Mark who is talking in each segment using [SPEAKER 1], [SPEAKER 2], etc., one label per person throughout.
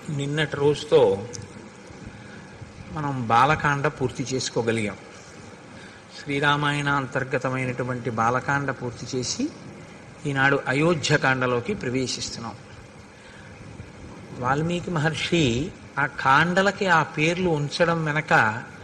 [SPEAKER 1] నిన్నటి రోజుతో మనం బాలకాండ పూర్తి చేసుకోగలిగాం శ్రీరామాయణ అంతర్గతమైనటువంటి బాలకాండ పూర్తి చేసి ఈనాడు అయోధ్యకాండలోకి ప్రవేశిస్తున్నాం వాల్మీకి మహర్షి ఆ కాండలకి ఆ పేర్లు ఉంచడం వెనక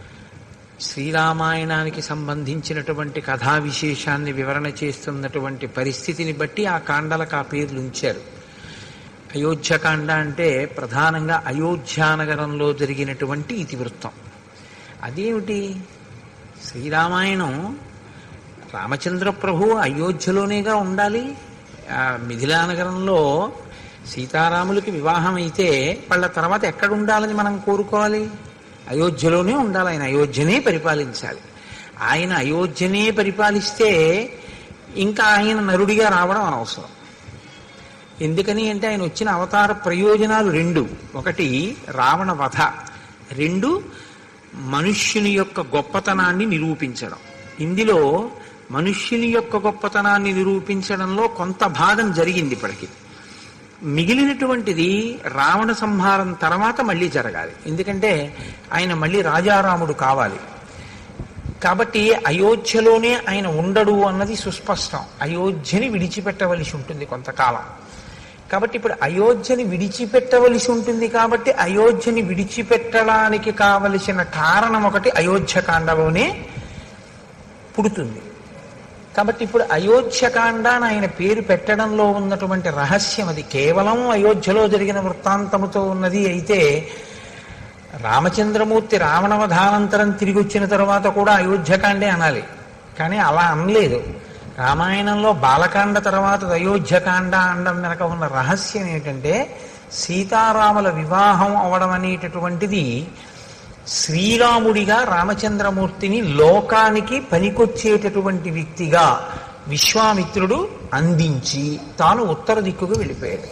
[SPEAKER 1] శ్రీరామాయణానికి సంబంధించినటువంటి కథా విశేషాన్ని వివరణ చేస్తున్నటువంటి పరిస్థితిని బట్టి ఆ కాండలకు ఆ పేర్లు ఉంచారు అయోధ్యకాండ అంటే ప్రధానంగా అయోధ్యానగరంలో జరిగినటువంటి ఇతివృత్తం అదేమిటి శ్రీరామాయణం రామచంద్ర ప్రభు అయోధ్యలోనేగా ఉండాలి ఆ మిథిలానగరంలో సీతారాములకి వివాహం అయితే వాళ్ళ తర్వాత ఎక్కడ ఉండాలని మనం కోరుకోవాలి అయోధ్యలోనే ఉండాలి ఆయన అయోధ్యనే పరిపాలించాలి ఆయన అయోధ్యనే పరిపాలిస్తే ఇంకా ఆయన నరుడిగా రావడం అనవసరం ఎందుకని అంటే ఆయన వచ్చిన అవతార ప్రయోజనాలు రెండు ఒకటి రావణ వధ రెండు మనుష్యుని యొక్క గొప్పతనాన్ని నిరూపించడం ఇందులో మనుష్యుని యొక్క గొప్పతనాన్ని నిరూపించడంలో కొంత భాగం జరిగింది ఇప్పటికి మిగిలినటువంటిది రావణ సంహారం తర్వాత మళ్ళీ జరగాలి ఎందుకంటే ఆయన మళ్ళీ రాజారాముడు కావాలి కాబట్టి అయోధ్యలోనే ఆయన ఉండడు అన్నది సుస్పష్టం అయోధ్యని విడిచిపెట్టవలసి ఉంటుంది కొంతకాలం కాబట్టి ఇప్పుడు అయోధ్యని విడిచిపెట్టవలసి ఉంటుంది కాబట్టి అయోధ్యని విడిచిపెట్టడానికి కావలసిన కారణం ఒకటి అయోధ్యకాండలోనే పుడుతుంది కాబట్టి ఇప్పుడు అయోధ్యకాండ అని ఆయన పేరు పెట్టడంలో ఉన్నటువంటి రహస్యం అది కేవలం అయోధ్యలో జరిగిన వృత్తాంతముతో ఉన్నది అయితే రామచంద్రమూర్తి రావణవధానంతరం తిరిగి వచ్చిన తర్వాత కూడా అయోధ్యకాండే అనాలి కానీ అలా అనలేదు రామాయణంలో బాలకాండ తర్వాత అయోధ్యకాండ అనడం వెనక ఉన్న రహస్యం ఏంటంటే సీతారాముల వివాహం అవడం అనేటటువంటిది శ్రీరాముడిగా రామచంద్రమూర్తిని లోకానికి పనికొచ్చేటటువంటి వ్యక్తిగా విశ్వామిత్రుడు అందించి తాను ఉత్తర దిక్కుకు వెళ్ళిపోయాడు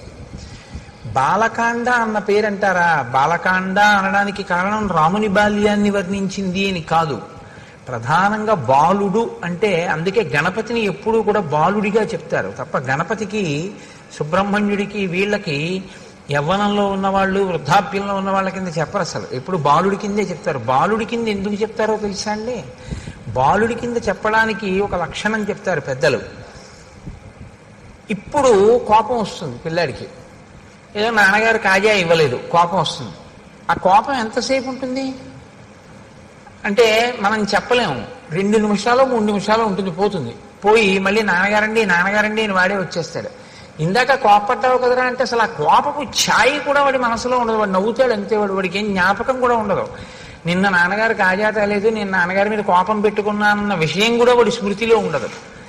[SPEAKER 1] బాలకాండ అన్న పేరంటారా బాలకాండ అనడానికి కారణం రాముని బాల్యాన్ని వర్ణించింది అని కాదు ప్రధానంగా బాలుడు అంటే అందుకే గణపతిని ఎప్పుడూ కూడా బాలుడిగా చెప్తారు తప్ప గణపతికి సుబ్రహ్మణ్యుడికి వీళ్ళకి యవ్వనంలో ఉన్నవాళ్ళు వృద్ధాప్యంలో ఉన్న వాళ్ళ కింద చెప్పరు అసలు ఎప్పుడు బాలుడి కిందే చెప్తారు బాలుడి కింద ఎందుకు చెప్తారో తెలుసా అండి బాలుడి కింద చెప్పడానికి ఒక లక్షణం చెప్తారు పెద్దలు ఇప్పుడు కోపం వస్తుంది పిల్లాడికి ఏదో నాన్నగారు కాజా ఇవ్వలేదు కోపం వస్తుంది ఆ కోపం ఎంతసేపు ఉంటుంది అంటే మనం చెప్పలేము రెండు నిమిషాలు మూడు నిమిషాలు ఉంటుంది పోతుంది పోయి మళ్ళీ నాన్నగారండి నాన్నగారండి అని వాడే వచ్చేస్తాడు ఇందాక కోపడ్డావు కదరా అంటే అసలు ఆ కోపపు ఛాయి కూడా వాడి మనసులో ఉండదు వాడు నవ్వుతాడు అంతే వాడు వాడికి ఏం జ్ఞాపకం కూడా ఉండదు నిన్న నాన్నగారు కాజా తేలేదు నేను నాన్నగారి మీద కోపం పెట్టుకున్నానన్న విషయం కూడా వాడి స్మృతిలో ఉండదు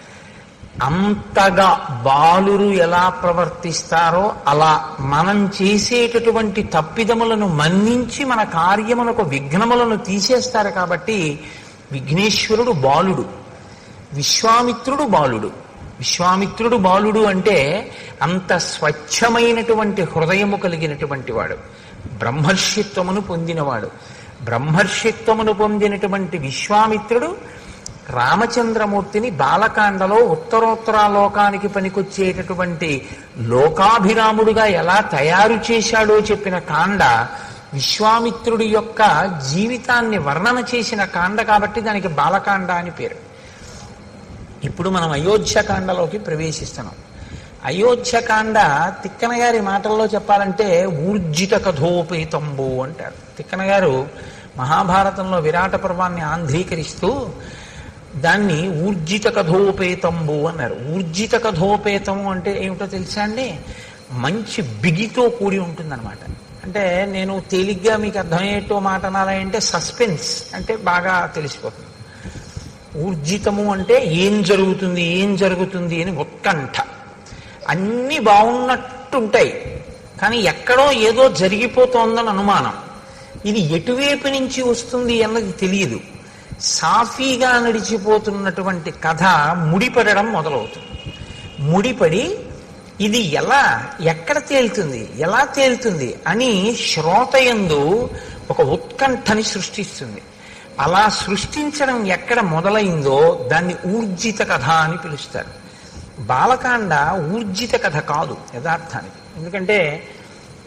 [SPEAKER 1] అంతగా బాలురు ఎలా ప్రవర్తిస్తారో అలా మనం చేసేటటువంటి తప్పిదములను మన్నించి మన కార్యములకు విఘ్నములను తీసేస్తారు కాబట్టి విఘ్నేశ్వరుడు బాలుడు విశ్వామిత్రుడు బాలుడు విశ్వామిత్రుడు బాలుడు అంటే అంత స్వచ్ఛమైనటువంటి హృదయము కలిగినటువంటి వాడు బ్రహ్మర్షిత్వమును పొందినవాడు బ్రహ్మర్షిత్వమును పొందినటువంటి విశ్వామిత్రుడు రామచంద్రమూర్తిని బాలకాండలో ఉత్తరోత్తర లోకానికి పనికొచ్చేటటువంటి లోకాభిరాముడుగా ఎలా తయారు చేశాడో చెప్పిన కాండ విశ్వామిత్రుడి యొక్క జీవితాన్ని వర్ణన చేసిన కాండ కాబట్టి దానికి బాలకాండ అని పేరు ఇప్పుడు మనం అయోధ్యకాండలోకి ప్రవేశిస్తున్నాం అయోధ్యకాండ తిక్కన గారి మాటల్లో చెప్పాలంటే ఊర్జిత కథోపేతంబు అంటారు తిక్కన గారు మహాభారతంలో విరాట పర్వాన్ని ఆంధ్రీకరిస్తూ దాన్ని ఊర్జిత కథోపేతంబు అన్నారు ఊర్జిత కథోపేతము అంటే ఏమిటో తెలుసా అండి మంచి బిగితో కూడి ఉంటుందన్నమాట అంటే నేను తేలిగ్గా మీకు అర్థమయ్యేటో మాట అనాలంటే సస్పెన్స్ అంటే బాగా తెలిసిపోతుంది ఊర్జితము అంటే ఏం జరుగుతుంది ఏం జరుగుతుంది అని ఉత్కంఠ అన్నీ బాగున్నట్టుంటాయి కానీ ఎక్కడో ఏదో జరిగిపోతోందని అనుమానం ఇది ఎటువైపు నుంచి వస్తుంది అన్నది తెలియదు సాఫీగా నడిచిపోతున్నటువంటి కథ ముడిపడడం మొదలవుతుంది ముడిపడి ఇది ఎలా ఎక్కడ తేలుతుంది ఎలా తేలుతుంది అని శ్రోతయందు ఒక ఉత్కంఠని సృష్టిస్తుంది అలా సృష్టించడం ఎక్కడ మొదలైందో దాన్ని ఊర్జిత కథ అని పిలుస్తారు బాలకాండ ఊర్జిత కథ కాదు యథార్థానికి ఎందుకంటే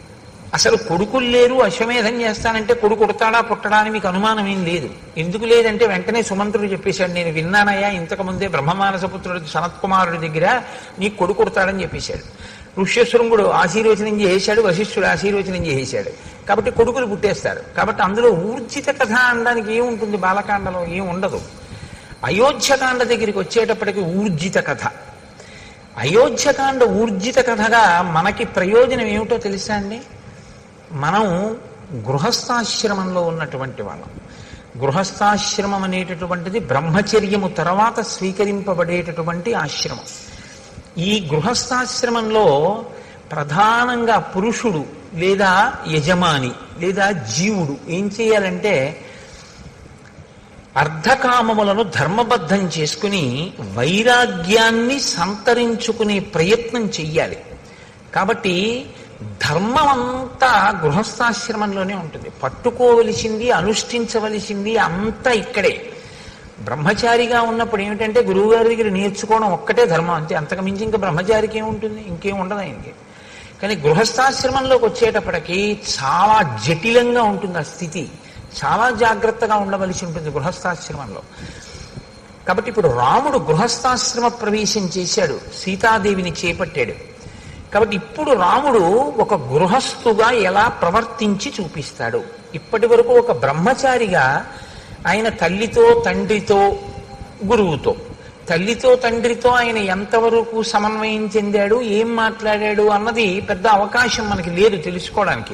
[SPEAKER 1] అసలు కొడుకులు లేరు అశ్వమేధం చేస్తానంటే కొడుకు ఉడతాడా పుట్టడా అని మీకు అనుమానం ఏం లేదు ఎందుకు లేదంటే వెంటనే సుమంత్రుడు చెప్పేశాడు నేను విన్నానయ్యా ఇంతకు ముందే బ్రహ్మమానసపుత్రుడు సనత్కుమారుడి దగ్గర నీకు కొడుకు ఉడతాడని చెప్పేశాడు ఋష్యశృంగుడు ఆశీర్వచనం చేసేశాడు వశిష్ఠుడు ఆశీర్వచనం చేసేశాడు కాబట్టి కొడుకులు పుట్టేస్తారు కాబట్టి అందులో ఊర్జిత కథ అనడానికి ఏముంటుంది బాలకాండలో ఏం ఉండదు అయోధ్యకాండ దగ్గరికి వచ్చేటప్పటికి ఊర్జిత కథ అయోధ్యకాండ ఊర్జిత కథగా మనకి ప్రయోజనం ఏమిటో తెలుసా అండి మనం గృహస్థాశ్రమంలో ఉన్నటువంటి వాళ్ళం గృహస్థాశ్రమం అనేటటువంటిది బ్రహ్మచర్యము తర్వాత స్వీకరింపబడేటటువంటి ఆశ్రమం ఈ గృహస్థాశ్రమంలో ప్రధానంగా పురుషుడు లేదా యజమాని లేదా జీవుడు ఏం చేయాలంటే అర్ధకామములను ధర్మబద్ధం చేసుకుని వైరాగ్యాన్ని సంతరించుకునే ప్రయత్నం చెయ్యాలి కాబట్టి ధర్మం అంతా గృహస్థాశ్రమంలోనే ఉంటుంది పట్టుకోవలసింది అనుష్ఠించవలసింది అంతా ఇక్కడే బ్రహ్మచారిగా ఉన్నప్పుడు ఏమిటంటే గురువుగారి దగ్గర నేర్చుకోవడం ఒక్కటే ధర్మం అంతే అంతకు మించి ఇంకా బ్రహ్మచారికి ఏముంటుంది ఇంకేం ఉండదు ఆయనకి కానీ గృహస్థాశ్రమంలోకి వచ్చేటప్పటికి చాలా జటిలంగా ఉంటుంది ఆ స్థితి చాలా జాగ్రత్తగా ఉండవలసి ఉంటుంది గృహస్థాశ్రమంలో కాబట్టి ఇప్పుడు రాముడు గృహస్థాశ్రమ ప్రవేశం చేశాడు సీతాదేవిని చేపట్టాడు కాబట్టి ఇప్పుడు రాముడు ఒక గృహస్థుగా ఎలా ప్రవర్తించి చూపిస్తాడు ఇప్పటి వరకు ఒక బ్రహ్మచారిగా ఆయన తల్లితో తండ్రితో గురువుతో తల్లితో తండ్రితో ఆయన ఎంతవరకు సమన్వయం చెందాడు ఏం మాట్లాడాడు అన్నది పెద్ద అవకాశం మనకి లేదు తెలుసుకోవడానికి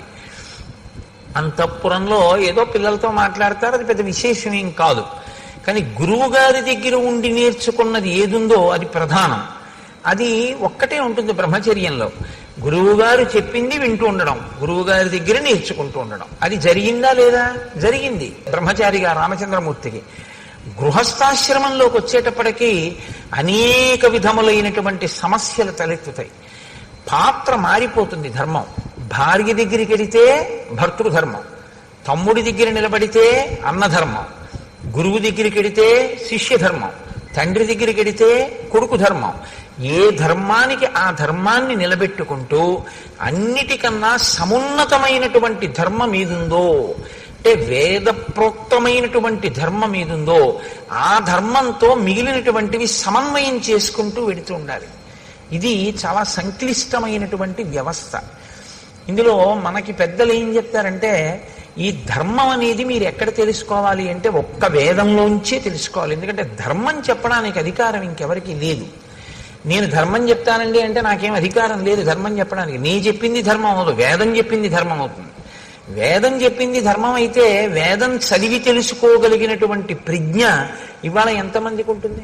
[SPEAKER 1] అంతఃపురంలో ఏదో పిల్లలతో మాట్లాడతారు అది పెద్ద విశేషం ఏం కాదు కానీ గురువు గారి దగ్గర ఉండి నేర్చుకున్నది ఏదుందో అది ప్రధానం అది ఒక్కటే ఉంటుంది బ్రహ్మచర్యంలో గురువు గారు చెప్పింది వింటూ ఉండడం గురువు గారి దగ్గర నేర్చుకుంటూ ఉండడం అది జరిగిందా లేదా జరిగింది బ్రహ్మచారిగా రామచంద్రమూర్తికి గృహస్థాశ్రమంలోకి వచ్చేటప్పటికీ అనేక విధములైనటువంటి సమస్యలు తలెత్తుతాయి పాత్ర మారిపోతుంది ధర్మం భార్య దగ్గరికి వెడితే భర్తృధర్మం తమ్ముడి దగ్గర నిలబడితే అన్నధర్మం గురువు దగ్గరికి వెడితే శిష్యధర్మం తండ్రి దగ్గరికి వెడితే కొడుకు ధర్మం ఏ ధర్మానికి ఆ ధర్మాన్ని నిలబెట్టుకుంటూ అన్నిటికన్నా సమున్నతమైనటువంటి ధర్మం ఏదుందో అంటే వేద ప్రోక్తమైనటువంటి ధర్మం ఏదుందో ఆ ధర్మంతో మిగిలినటువంటివి సమన్వయం చేసుకుంటూ వెడుతూ ఉండాలి ఇది చాలా సంక్లిష్టమైనటువంటి వ్యవస్థ ఇందులో మనకి పెద్దలు ఏం చెప్తారంటే ఈ ధర్మం అనేది మీరు ఎక్కడ తెలుసుకోవాలి అంటే ఒక్క వేదంలోంచే తెలుసుకోవాలి ఎందుకంటే ధర్మం చెప్పడానికి అధికారం ఇంకెవరికి లేదు నేను ధర్మం చెప్తానండి అంటే నాకేం అధికారం లేదు ధర్మం చెప్పడానికి నీ చెప్పింది ధర్మం అవదు వేదం చెప్పింది ధర్మం అవుతుంది వేదం చెప్పింది ధర్మం అయితే వేదం చదివి తెలుసుకోగలిగినటువంటి ప్రజ్ఞ ఇవాళ ఎంతమందికి ఉంటుంది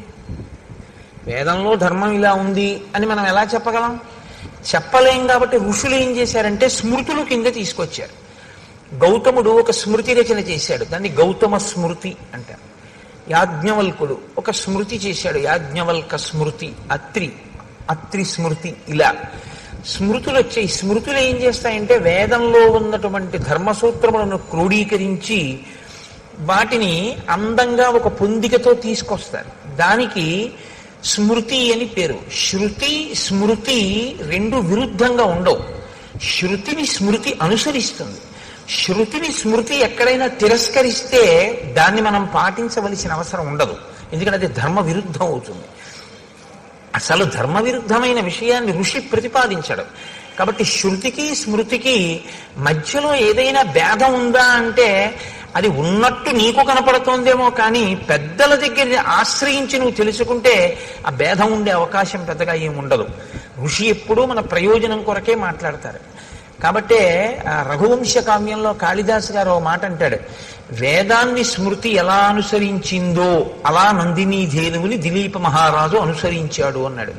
[SPEAKER 1] వేదంలో ధర్మం ఇలా ఉంది అని మనం ఎలా చెప్పగలం చెప్పలేం కాబట్టి ఋషులు ఏం చేశారంటే స్మృతులు కింద తీసుకొచ్చారు గౌతముడు ఒక స్మృతి రచన చేశాడు దాన్ని గౌతమ స్మృతి అంటారు యాజ్ఞవల్కుడు ఒక స్మృతి చేశాడు యాజ్ఞవల్క స్మృతి అత్రి అత్రి స్మృతి ఇలా స్మృతులు వచ్చాయి స్మృతులు ఏం చేస్తాయంటే వేదంలో ఉన్నటువంటి ధర్మసూత్రములను క్రోడీకరించి వాటిని అందంగా ఒక పొందికతో తీసుకొస్తారు దానికి స్మృతి అని పేరు శృతి స్మృతి రెండు విరుద్ధంగా ఉండవు శృతిని స్మృతి అనుసరిస్తుంది శృతిని స్మృతి ఎక్కడైనా తిరస్కరిస్తే దాన్ని మనం పాటించవలసిన అవసరం ఉండదు ఎందుకంటే అది ధర్మ విరుద్ధం అవుతుంది అసలు ధర్మ విరుద్ధమైన విషయాన్ని ఋషి ప్రతిపాదించడు కాబట్టి శృతికి స్మృతికి మధ్యలో ఏదైనా భేదం ఉందా అంటే అది ఉన్నట్టు నీకు కనపడుతోందేమో కానీ పెద్దల దగ్గర ఆశ్రయించి నువ్వు తెలుసుకుంటే ఆ భేదం ఉండే అవకాశం పెద్దగా ఏమి ఉండదు ఋషి ఎప్పుడూ మన ప్రయోజనం కొరకే మాట్లాడతారు కాబట్టే ఆ రఘువంశ కావ్యంలో కాళిదాస్ గారు ఒక మాట అంటాడు వేదాన్ని స్మృతి ఎలా అనుసరించిందో అలా నందినీ ధేనువుని దిలీప మహారాజు అనుసరించాడు అన్నాడు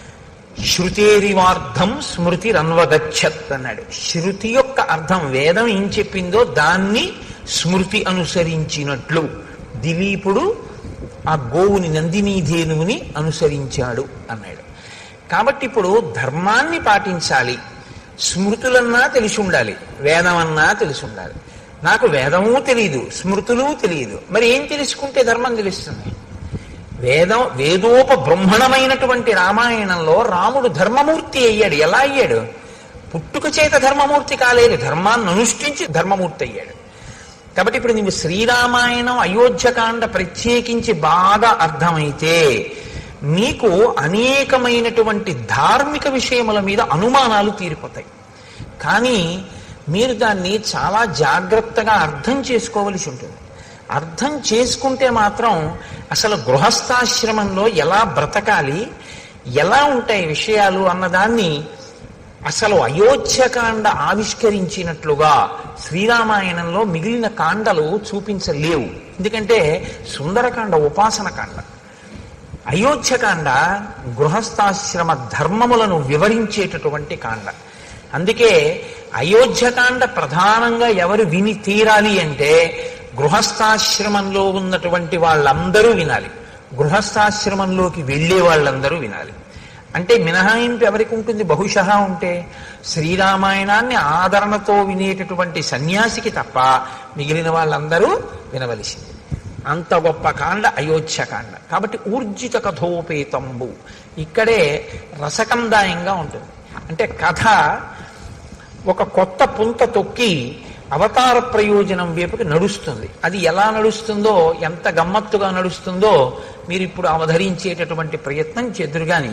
[SPEAKER 1] శృతేరివార్థం స్మృతి రన్వగచ్చత్ అన్నాడు శృతి యొక్క అర్థం వేదం ఏం చెప్పిందో దాన్ని స్మృతి అనుసరించినట్లు దిలీపుడు ఆ గోవుని నందినీధేనువుని అనుసరించాడు అన్నాడు కాబట్టి ఇప్పుడు ధర్మాన్ని పాటించాలి స్మృతులన్నా తెలిసి ఉండాలి వేదమన్నా తెలిసి ఉండాలి నాకు వేదము తెలియదు స్మృతులు తెలియదు మరి ఏం తెలుసుకుంటే ధర్మం తెలుస్తుంది వేదం వేదోప బ్రహ్మణమైనటువంటి రామాయణంలో రాముడు ధర్మమూర్తి అయ్యాడు ఎలా అయ్యాడు పుట్టుక చేత ధర్మమూర్తి కాలేదు ధర్మాన్ని అనుష్ఠించి ధర్మమూర్తి అయ్యాడు కాబట్టి ఇప్పుడు నీవు శ్రీరామాయణం అయోధ్యకాండ ప్రత్యేకించి బాగా అర్థమైతే మీకు అనేకమైనటువంటి ధార్మిక విషయముల మీద అనుమానాలు తీరిపోతాయి కానీ మీరు దాన్ని చాలా జాగ్రత్తగా అర్థం చేసుకోవలసి ఉంటుంది అర్థం చేసుకుంటే మాత్రం అసలు గృహస్థాశ్రమంలో ఎలా బ్రతకాలి ఎలా ఉంటాయి విషయాలు అన్నదాన్ని అసలు అయోధ్యకాండ ఆవిష్కరించినట్లుగా శ్రీరామాయణంలో మిగిలిన కాండలు చూపించలేవు ఎందుకంటే సుందరకాండ ఉపాసన కాండ అయోధ్యకాండ గృహస్థాశ్రమ ధర్మములను వివరించేటటువంటి కాండ అందుకే అయోధ్యకాండ ప్రధానంగా ఎవరు విని తీరాలి అంటే గృహస్థాశ్రమంలో ఉన్నటువంటి వాళ్ళందరూ వినాలి గృహస్థాశ్రమంలోకి వెళ్ళే వాళ్ళందరూ వినాలి అంటే మినహాయింపు ఎవరికి ఉంటుంది బహుశಃ ఉంటే శ్రీరామాయణాన్ని ఆదరణతో వినేటటువంటి సన్యాసికి తప్ప మిగిలిన వాళ్ళందరూ వినవలసింది అంత గొప్ప కాండ అయోధ్యకాండ కాబట్టి ఊర్జిత కథోపేతంబు ఇక్కడే రసకందాయంగా ఉంటుంది అంటే కథ ఒక కొత్త పుంత తొక్కి అవతార ప్రయోజనం వైపుకి నడుస్తుంది అది ఎలా నడుస్తుందో ఎంత గమ్మత్తుగా నడుస్తుందో మీరు ఇప్పుడు అవధరించేటటువంటి ప్రయత్నం చేద్దరు కానీ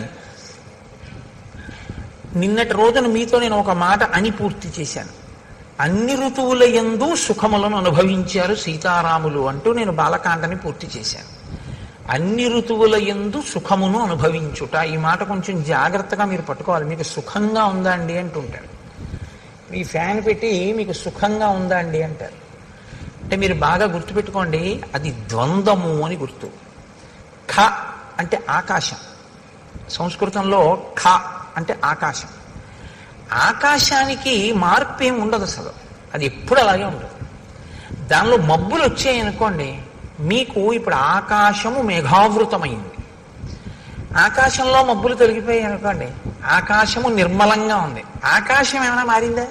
[SPEAKER 1] నిన్నటి రోజున మీతో నేను ఒక మాట అని పూర్తి చేశాను అన్ని ఋతువుల యందు సుఖములను అనుభవించారు సీతారాములు అంటూ నేను బాలకాండని పూర్తి చేశాను అన్ని ఋతువుల యందు సుఖమును అనుభవించుట ఈ మాట కొంచెం జాగ్రత్తగా మీరు పట్టుకోవాలి మీకు సుఖంగా ఉందా అండి అంటుంటారు మీ ఫ్యాన్ పెట్టి మీకు సుఖంగా ఉందా అండి అంటారు అంటే మీరు బాగా గుర్తుపెట్టుకోండి అది ద్వంద్వము అని గుర్తు ఖ అంటే ఆకాశం సంస్కృతంలో ఖ అంటే ఆకాశం ఆకాశానికి మార్పు ఏమి ఉండదు అసలు అది ఎప్పుడు అలాగే ఉండదు దానిలో మబ్బులు వచ్చాయనుకోండి మీకు ఇప్పుడు ఆకాశము మేఘావృతమైంది ఆకాశంలో మబ్బులు తొలగిపోయాయి అనుకోండి ఆకాశము నిర్మలంగా ఉంది ఆకాశం ఏమైనా మారిందా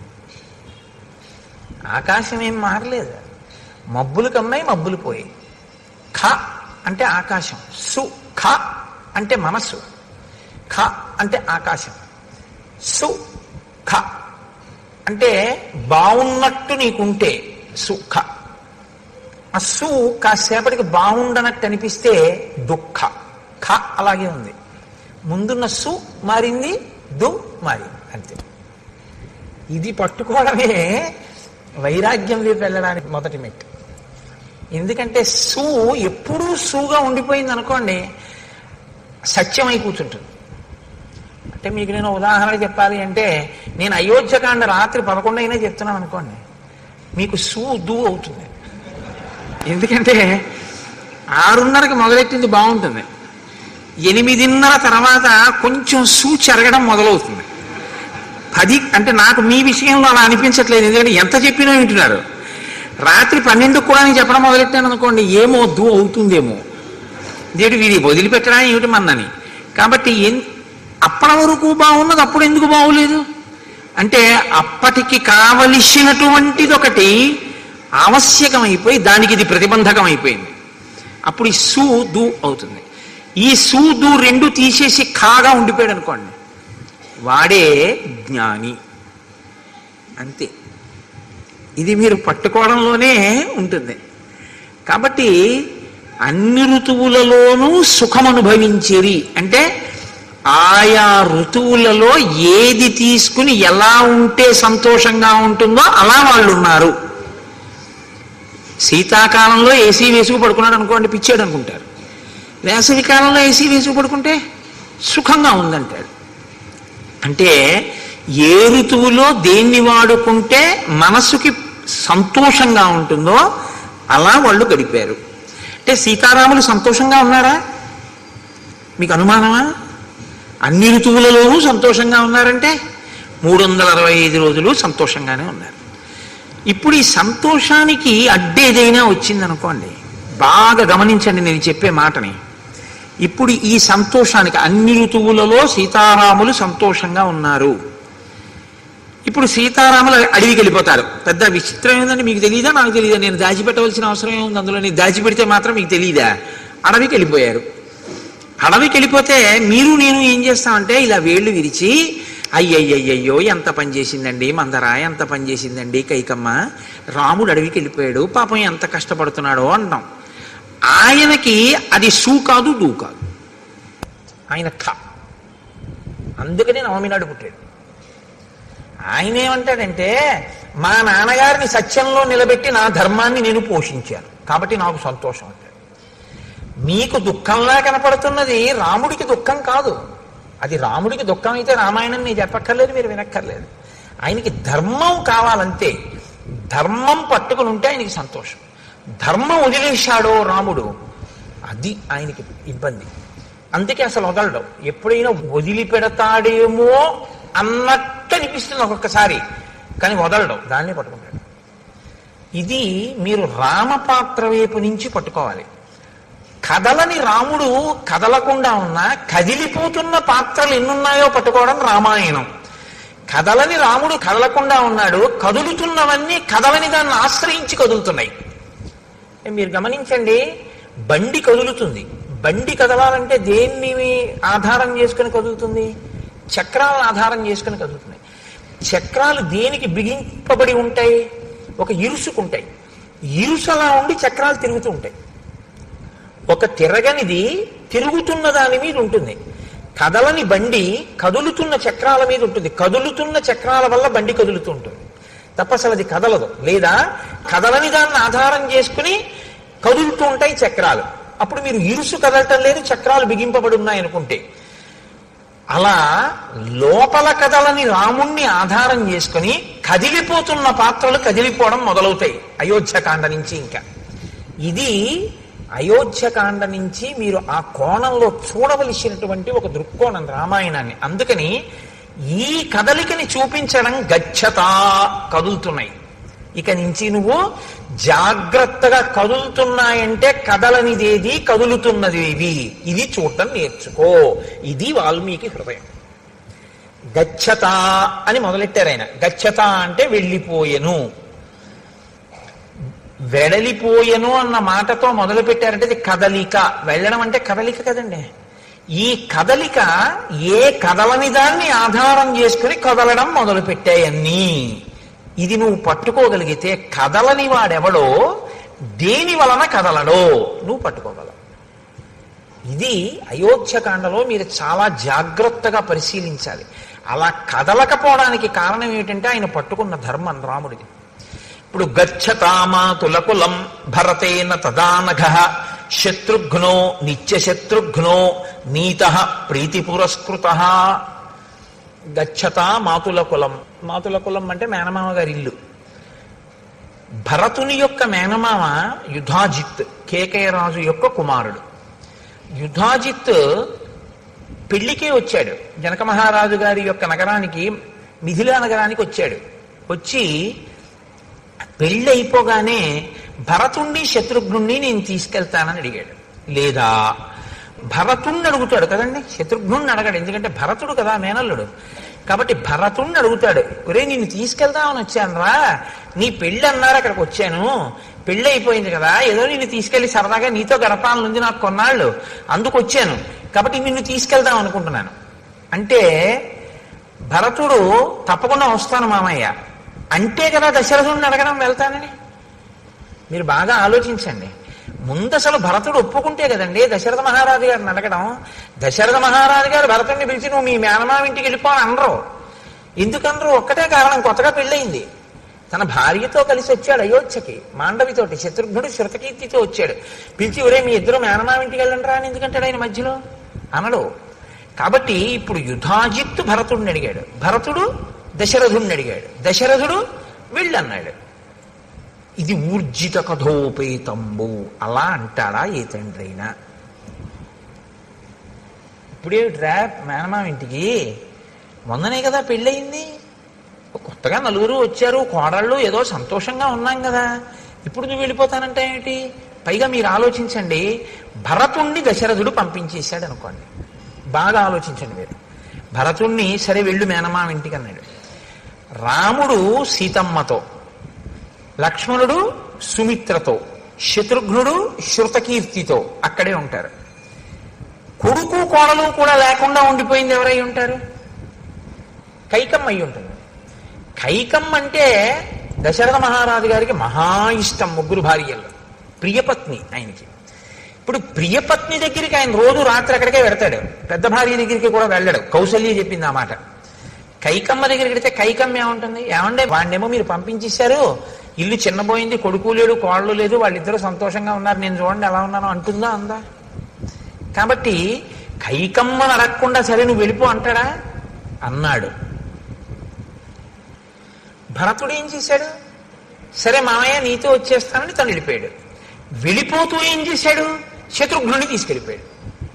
[SPEAKER 1] ఆకాశం ఏం మారలేదు మబ్బులు కమ్మాయి మబ్బులు పోయాయి ఖ అంటే ఆకాశం సు ఖ అంటే మనస్సు ఖ అంటే ఆకాశం సు ఖ అంటే బాగున్నట్టు నీకుంటే సుఖ ఆ సు కాసేపటికి బాగుండనట్టు అనిపిస్తే దుఃఖ ఖ అలాగే ఉంది ముందున్న సు మారింది దు మారింది అంతే ఇది పట్టుకోవడమే వైరాగ్యం వైపు వెళ్ళడానికి మొదటి మెట్టు ఎందుకంటే సు ఎప్పుడూ సుగా ఉండిపోయింది అనుకోండి సత్యమై కూర్చుంటుంది అంటే మీకు నేను ఉదాహరణ చెప్పాలి అంటే నేను అయోధ్యకాండ రాత్రి పదకొండు అయినా చెప్తున్నాను అనుకోండి మీకు సు దు అవుతుంది ఎందుకంటే ఆరున్నరకి మొదలెట్టింది బాగుంటుంది ఎనిమిదిన్నర తర్వాత కొంచెం సూ చెరగడం మొదలవుతుంది పది అంటే నాకు మీ విషయంలో అలా అనిపించట్లేదు ఎందుకంటే ఎంత చెప్పినా వింటున్నారు రాత్రి పన్నెండుకు కూడా నేను చెప్పడం మొదలెట్టాను అనుకోండి ఏమో దూ అవుతుందేమో ఇదేంటి వీడి వదిలిపెట్టడా ఏమిటి మన్నని కాబట్టి ఎన్- అప్పటి వరకు బాగున్నది అప్పుడు ఎందుకు బాగోలేదు అంటే అప్పటికి కావలసినటువంటిది ఒకటి ఆవశ్యకమైపోయి దానికి ఇది ప్రతిబంధకం అయిపోయింది అప్పుడు ఈ సు దు అవుతుంది ఈ సు దు రెండు తీసేసి ఖాగా ఉండిపోయాడు అనుకోండి వాడే జ్ఞాని అంతే ఇది మీరు పట్టుకోవడంలోనే ఉంటుంది కాబట్టి అన్ని ఋతువులలోనూ సుఖం అనుభవించేది అంటే ఆయా ఋతువులలో ఏది తీసుకుని ఎలా ఉంటే సంతోషంగా ఉంటుందో అలా వాళ్ళు ఉన్నారు శీతాకాలంలో ఏసీ వేసుకు పడుకున్నాడు అనుకోండి పిచ్చాడు అనుకుంటారు వేసవి కాలంలో ఏసీ వేసుకు పడుకుంటే సుఖంగా ఉందంటాడు అంటే ఏ ఋతువులో దేన్ని వాడుకుంటే మనసుకి సంతోషంగా ఉంటుందో అలా వాళ్ళు గడిపారు అంటే సీతారాములు సంతోషంగా ఉన్నారా మీకు అనుమానమా అన్ని ఋతువులలోనూ సంతోషంగా ఉన్నారంటే మూడు వందల అరవై ఐదు రోజులు సంతోషంగానే ఉన్నారు ఇప్పుడు ఈ సంతోషానికి అడ్డేదైనా వచ్చిందనుకోండి బాగా గమనించండి నేను చెప్పే మాటని ఇప్పుడు ఈ సంతోషానికి అన్ని ఋతువులలో సీతారాములు సంతోషంగా ఉన్నారు ఇప్పుడు సీతారాములు అడవికి వెళ్ళిపోతారు పెద్ద విచిత్రం ఏంటంటే మీకు తెలియదా నాకు తెలియదా నేను దాచిపెట్టవలసిన అవసరం ఏముంది అందులో నేను దాచిపెడితే మాత్రం మీకు తెలియదా అడవికి వెళ్ళిపోయారు అడవికి వెళ్ళిపోతే మీరు నేను ఏం చేస్తామంటే ఇలా వేళ్ళు విరిచి అయ్యయ్యయ్యో ఎంత పని చేసిందండి మందర ఎంత పని చేసిందండి కైకమ్మ రాముడు అడవికి వెళ్ళిపోయాడు పాపం ఎంత కష్టపడుతున్నాడో అంటాం ఆయనకి అది సూ కాదు డూ కాదు ఆయన ఖ అందుకనే నవమి నాడు పుట్టాడు ఆయన ఏమంటాడంటే మా నాన్నగారిని సత్యంలో నిలబెట్టి నా ధర్మాన్ని నేను పోషించాను కాబట్టి నాకు సంతోషం అంటాడు మీకు దుఃఖంలా కనపడుతున్నది రాముడికి దుఃఖం కాదు అది రాముడికి దుఃఖం అయితే రామాయణం నేను చెప్పక్కర్లేదు మీరు వినక్కర్లేదు ఆయనకి ధర్మం కావాలంతే ధర్మం పట్టుకుని ఉంటే ఆయనకి సంతోషం ధర్మం వదిలేశాడో రాముడు అది ఆయనకి ఇబ్బంది అందుకే అసలు వదలడు ఎప్పుడైనా వదిలిపెడతాడేమో అన్నట్టు అనిపిస్తుంది ఒక్కొక్కసారి కానీ వదలడు దాన్ని పట్టుకుంటాడు ఇది మీరు రామపాత్ర వైపు నుంచి పట్టుకోవాలి కదలని రాముడు కదలకుండా ఉన్నా కదిలిపోతున్న పాత్రలు ఎన్నున్నాయో పట్టుకోవడం రామాయణం కదలని రాముడు కదలకుండా ఉన్నాడు కదులుతున్నవన్నీ కదలని దాన్ని ఆశ్రయించి కదులుతున్నాయి మీరు గమనించండి బండి కదులుతుంది బండి కదలాలంటే దేన్ని ఆధారం చేసుకుని కదులుతుంది చక్రాలను ఆధారం చేసుకుని కదులుతున్నాయి చక్రాలు దేనికి బిగింపబడి ఉంటాయి ఒక ఇరుసుకుంటాయి ఇరుసు అలా ఉండి చక్రాలు తిరుగుతూ ఉంటాయి ఒక తిరగనిది తిరుగుతున్న దాని మీద ఉంటుంది కదలని బండి కదులుతున్న చక్రాల మీద ఉంటుంది కదులుతున్న చక్రాల వల్ల బండి కదులుతూ ఉంటుంది తప్ప అసలు అది కదలదు లేదా కదలని దాన్ని ఆధారం చేసుకుని కదులుతూ ఉంటాయి చక్రాలు అప్పుడు మీరు ఇరుసు కదలటం లేదు చక్రాలు బిగింపబడి ఉన్నాయి అనుకుంటే అలా లోపల కథలని రాముణ్ణి ఆధారం చేసుకుని కదిలిపోతున్న పాత్రలు కదిలిపోవడం మొదలవుతాయి అయోధ్యకాండ నుంచి ఇంకా ఇది అయోధ్యకాండ నుంచి మీరు ఆ కోణంలో చూడవలసినటువంటి ఒక దృక్కోణం రామాయణాన్ని అందుకని ఈ కదలికని చూపించడం గచ్చత కదులుతున్నాయి ఇక నుంచి నువ్వు జాగ్రత్తగా కదులుతున్నాయంటే కదలనిదేది కదులుతున్నదేది ఇది చూడటం నేర్చుకో ఇది వాల్మీకి హృదయం గచ్చత అని మొదలెట్టారు ఆయన గచ్చత అంటే వెళ్ళిపోయెను వెడలిపోయెను అన్న మాటతో మొదలు పెట్టారంటే ఇది కదలిక వెళ్ళడం అంటే కదలిక కదండి ఈ కదలిక ఏ కదలని దాన్ని ఆధారం చేసుకుని కదలడం మొదలు పెట్టాయన్నీ ఇది నువ్వు పట్టుకోగలిగితే కదలని వాడెవడో దేని వలన కదలడో నువ్వు పట్టుకోగలవు ఇది అయోధ్యకాండలో మీరు చాలా జాగ్రత్తగా పరిశీలించాలి అలా కదలకపోవడానికి కారణం ఏమిటంటే ఆయన పట్టుకున్న ధర్మం రాముడిది ఇప్పుడు గచ్చతామాతులకులం భరతేన తదానఘ శత్రుఘ్నో నిత్యశత్రుఘ్నో నీత ప్రీతి పురస్కృత గచ్చత మాతుల కులం మాతుల కులం అంటే మేనమామ గారి ఇల్లు భరతుని యొక్క మేనమామ యుధాజిత్ కేకయ రాజు యొక్క కుమారుడు యుధాజిత్ పెళ్లికే వచ్చాడు జనక మహారాజు గారి యొక్క నగరానికి మిథిలా నగరానికి వచ్చాడు వచ్చి పెళ్ళి అయిపోగానే భరతుణ్ణి శత్రుఘ్నుణ్ణి నేను తీసుకెళ్తానని అడిగాడు లేదా భరతుణ్ణి అడుగుతాడు కదండి శత్రుఘ్నుణ్ణి అడగాడు ఎందుకంటే భరతుడు కదా మేనల్లుడు కాబట్టి భరతుణ్ణి అడుగుతాడు ఒరే నిన్ను తీసుకెళ్దామని వచ్చాను రా నీ పెళ్ళి అన్నారు అక్కడికి వచ్చాను పెళ్ళి అయిపోయింది కదా ఏదో నిన్ను తీసుకెళ్లి సరదాగా నీతో గడపాలనుంది నాకు కొన్నాళ్ళు అందుకు వచ్చాను కాబట్టి నిన్ను తీసుకెళ్దాం అనుకుంటున్నాను అంటే భరతుడు తప్పకుండా వస్తాను మామయ్య అంటే కదా దశరథుడిని అడగడం వెళ్తానని మీరు బాగా ఆలోచించండి ముందు అసలు భరతుడు ఒప్పుకుంటే కదండి దశరథ మహారాజు గారిని అడగడం దశరథ మహారాజు గారు భరతుడిని పిలిచి నువ్వు మీ మేనమామ ఇంటికి వెళ్ళిపో అని అనరు ఎందుకనరు ఒక్కటే కారణం కొత్తగా పెళ్ళయింది తన భార్యతో కలిసి వచ్చాడు అయోధ్యకి మాండవితోటి శత్రుఘ్నుడు శృతకీర్తితో వచ్చాడు పిలిచి ఒరే మీ ఇద్దరు మేనమామ ఇంటికి వెళ్ళండి రా అని ఎందుకంటాడు ఆయన మధ్యలో అనడు కాబట్టి ఇప్పుడు యుధాజిత్తు భరతుడిని అడిగాడు భరతుడు దశరథుడిని అడిగాడు దశరథుడు వెళ్ళన్నాడు ఇది ఊర్జిత కథోపేతంబు అలా అంటాడా ఏ తండ్రి అయినా ఇప్పుడేమిట్రా మేనమామ ఇంటికి మొన్ననే కదా పెళ్ళయింది కొత్తగా నలుగురు వచ్చారు కోడళ్ళు ఏదో సంతోషంగా ఉన్నాం కదా ఇప్పుడు నువ్వు వెళ్ళిపోతానంటే ఏమిటి పైగా మీరు ఆలోచించండి భరతుణ్ణి దశరథుడు పంపించేశాడు అనుకోండి బాగా ఆలోచించండి మీరు భరతుణ్ణి సరే వెళ్ళు మేనమామ ఇంటికి అన్నాడు రాముడు సీతమ్మతో లక్ష్మణుడు సుమిత్రతో శత్రుఘ్నుడు శృతకీర్తితో అక్కడే ఉంటారు కొడుకు కోడలు కూడా లేకుండా ఉండిపోయింది ఎవరై ఉంటారు కైకమ్మ అయి ఉంటుంది కైకమ్మ అంటే దశరథ మహారాజు గారికి మహా ఇష్టం ముగ్గురు భార్యలు ప్రియపత్ని ఆయనకి ఇప్పుడు ప్రియపత్ని దగ్గరికి ఆయన రోజు రాత్రి అక్కడికే వెడతాడు పెద్ద భార్య దగ్గరికి కూడా వెళ్ళాడు కౌశల్య చెప్పింది ఆ మాట కైకమ్మ దగ్గరికి వెడితే కైకమ్మ ఏముంటుంది ఏమంటే వాడినేమో మీరు పంపించేశారు ఇల్లు చిన్నపోయింది కొడుకు లేడు కోళ్ళు లేదు వాళ్ళిద్దరూ సంతోషంగా ఉన్నారు నేను చూడండి ఎలా ఉన్నానో అంటుందా అందా కాబట్టి కైకమ్మను అడగకుండా సరే నువ్వు వెళ్ళిపో అంటాడా అన్నాడు భరతుడు ఏం చేశాడు సరే మామయ్య నీతో వచ్చేస్తానని తను వెళ్ళిపోయాడు వెళ్ళిపోతూ ఏం చేశాడు శత్రుఘ్నుని తీసుకెళ్ళిపోయాడు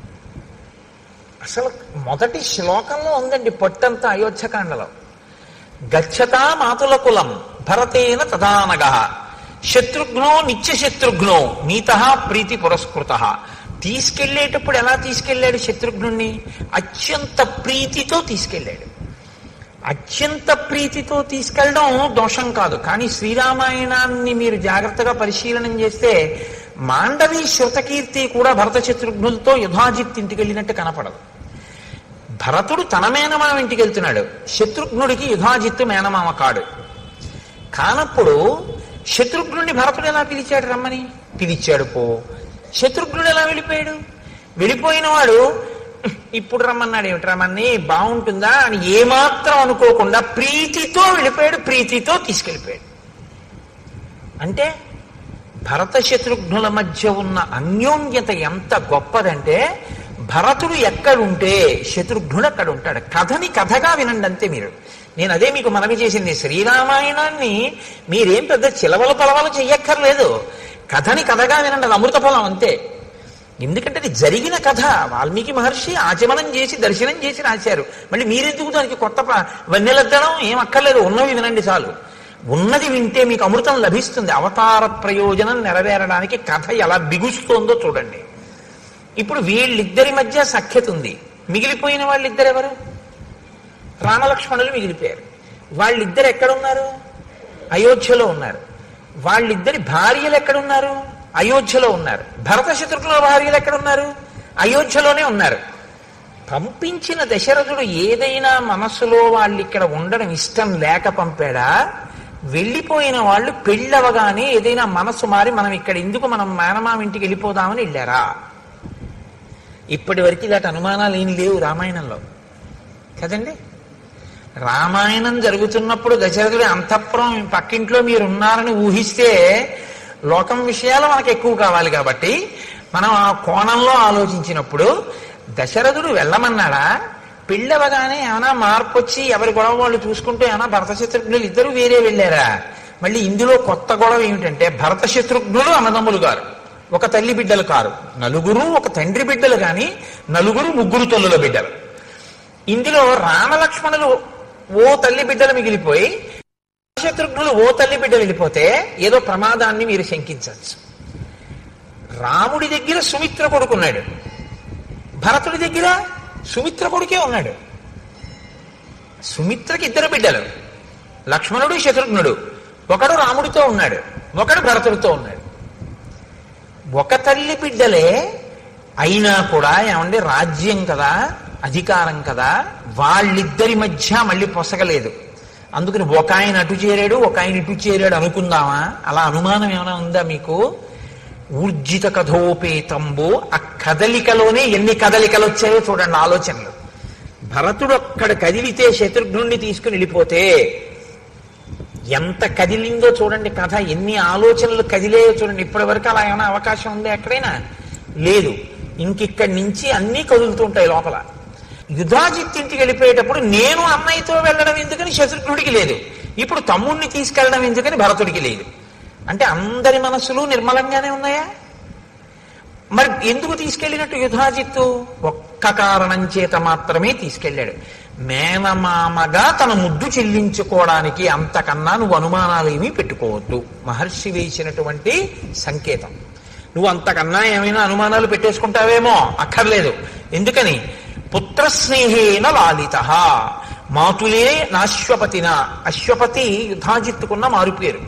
[SPEAKER 1] అసలు మొదటి శ్లోకంలో ఉందండి పొట్టంతా అయోధ్యకాండలో గచ్చతా మాతుల కులం భరతేన తదానగ శత్రుఘ్నో నిత్య శత్రుఘ్నో నీత ప్రీతి పురస్కృత తీసుకెళ్లేటప్పుడు ఎలా తీసుకెళ్లాడు శత్రుఘ్నుణ్ణి అత్యంత ప్రీతితో తీసుకెళ్లాడు అత్యంత ప్రీతితో తీసుకెళ్ళడం దోషం కాదు కానీ శ్రీరామాయణాన్ని మీరు జాగ్రత్తగా పరిశీలనం చేస్తే మాండవి శృతకీర్తి కూడా భరత శత్రుఘ్నులతో యుధాజిత్ ఇంటికి వెళ్ళినట్టు కనపడదు భరతుడు తన మేనమామ ఇంటికి వెళ్తున్నాడు శత్రుఘ్నుడికి యుధాజిత్తు మేనమామ కాడు కానప్పుడు శత్రుఘ్నుడిని భరతుడు ఎలా పిలిచాడు రమ్మని పిలిచాడు పో శత్రుఘ్నుడు ఎలా వెళ్ళిపోయాడు వెళ్ళిపోయిన వాడు ఇప్పుడు రమ్మన్నాడు ఏమిటి రమ్మని బాగుంటుందా అని ఏమాత్రం అనుకోకుండా ప్రీతితో వెళ్ళిపోయాడు ప్రీతితో తీసుకెళ్ళిపోయాడు అంటే భరత శత్రుఘ్నుల మధ్య ఉన్న అన్యోన్యత ఎంత గొప్పదంటే భరతుడు ఎక్కడుంటే శత్రుఘ్నుడు అక్కడ ఉంటాడు కథని కథగా వినండి అంతే మీరు నేను అదే మీకు మనవి చేసింది శ్రీరామాయణాన్ని మీరేం పెద్ద చిలవల పలవలు చెయ్యక్కర్లేదు కథని కథగా వినండి అది అమృత ఫలం అంతే ఎందుకంటే అది జరిగిన కథ వాల్మీకి మహర్షి ఆచమనం చేసి దర్శనం చేసి రాశారు మళ్ళీ మీరెందుకు దానికి కొత్త ప- వన్నెలద్దడం ఏం అక్కర్లేదు ఉన్నవి వినండి చాలు ఉన్నది వింటే మీకు అమృతం లభిస్తుంది అవతార ప్రయోజనం నెరవేరడానికి కథ ఎలా బిగుస్తోందో చూడండి ఇప్పుడు వీళ్ళిద్దరి మధ్య సఖ్యత ఉంది మిగిలిపోయిన వాళ్ళిద్దరు ఎవరు రామలక్ష్మణులు మిగిలిపోయారు వాళ్ళిద్దరు ఎక్కడున్నారు అయోధ్యలో ఉన్నారు వాళ్ళిద్దరి భార్యలు ఎక్కడున్నారు అయోధ్యలో ఉన్నారు భరత శత్రుఘ్నుల భార్యలు ఎక్కడున్నారు అయోధ్యలోనే ఉన్నారు పంపించిన దశరథుడు ఏదైనా మనస్సులో వాళ్ళు ఇక్కడ ఉండడం ఇష్టం లేక పంపాడా వెళ్ళిపోయిన వాళ్ళు పెళ్ళవగానే ఏదైనా మనస్సు మారి మనం ఇక్కడ ఎందుకు మనం మేనమామ ఇంటికి వెళ్ళిపోదామని వెళ్ళారా ఇప్పటి వరకు ఇలాంటి అనుమానాలు ఏం లేవు రామాయణంలో కదండి రామాయణం జరుగుతున్నప్పుడు దశరథుడి అంతఃపురం పక్కింట్లో మీరు ఉన్నారని ఊహిస్తే లోకం విషయాలు మనకు ఎక్కువ కావాలి కాబట్టి మనం ఆ కోణంలో ఆలోచించినప్పుడు దశరథుడు వెళ్ళమన్నాడా పెళ్ళవగానే ఏమైనా మార్పు వచ్చి ఎవరి గొడవ వాళ్ళు చూసుకుంటూ ఏమైనా భరత శత్రుఘ్నులు ఇద్దరు వేరే వెళ్ళారా మళ్ళీ ఇందులో కొత్త గొడవ ఏమిటంటే భరత శత్రుఘ్నులు అన్నదమ్ములు గారు ఒక తల్లి బిడ్డలు కారు నలుగురు ఒక తండ్రి బిడ్డలు కానీ నలుగురు ముగ్గురు తల్లుల బిడ్డలు ఇందులో రామలక్ష్మణులు ఓ తల్లి బిడ్డలు మిగిలిపోయి శత్రుఘ్నులు ఓ తల్లి బిడ్డ వెళ్ళిపోతే ఏదో ప్రమాదాన్ని మీరు శంకించవచ్చు రాముడి దగ్గర సుమిత్ర కొడుకున్నాడు భరతుడి దగ్గర సుమిత్ర కొడుకే ఉన్నాడు సుమిత్రకి ఇద్దరు బిడ్డలు లక్ష్మణుడు శత్రుఘ్నుడు ఒకడు రాముడితో ఉన్నాడు ఒకడు భరతుడితో ఉన్నాడు ఒక తల్లి బిడ్డలే అయినా కూడా ఏమంటే రాజ్యం కదా అధికారం కదా వాళ్ళిద్దరి మధ్య మళ్ళీ పొసగలేదు అందుకని ఒక ఆయన అటు చేరాడు ఒక ఆయన ఇటు చేరాడు అనుకుందామా అలా అనుమానం ఏమైనా ఉందా మీకు ఊర్జిత కథోపేతంబు ఆ కదలికలోనే ఎన్ని కదలికలు వచ్చాయో చూడండి ఆలోచనలు భరతుడు అక్కడ కదిలితే శత్రుఘ్నుణ్ణి తీసుకుని వెళ్ళిపోతే ఎంత కదిలిందో చూడండి కథ ఎన్ని ఆలోచనలు కదిలేయో చూడండి ఇప్పటి వరకు అలా ఏమైనా అవకాశం ఉందా ఎక్కడైనా లేదు ఇంకిక్కడి నుంచి అన్నీ కదులుతుంటాయి లోపల యుధాజిత్ ఇంటికి వెళ్ళిపోయేటప్పుడు నేను అన్నయ్యతో వెళ్ళడం ఎందుకని శత్రుఘ్నుడికి లేదు ఇప్పుడు తమ్ముణ్ణి తీసుకెళ్ళడం ఎందుకని భరతుడికి లేదు అంటే అందరి మనసులు నిర్మలంగానే ఉన్నాయా మరి ఎందుకు తీసుకెళ్ళినట్టు యుధాజిత్తు ఒక్క కారణం చేత మాత్రమే తీసుకెళ్ళాడు మేనమామగా తన ముద్దు చెల్లించుకోవడానికి అంతకన్నా నువ్వు అనుమానాలు ఏమీ పెట్టుకోవద్దు మహర్షి వేసినటువంటి సంకేతం నువ్వు అంతకన్నా ఏమైనా అనుమానాలు పెట్టేసుకుంటావేమో అక్కర్లేదు ఎందుకని పుత్రస్నేహేన లాలిత మాతులే నాశ్వపతిన అశ్వపతి యుధాజిత్తుకున్న మారుపేరు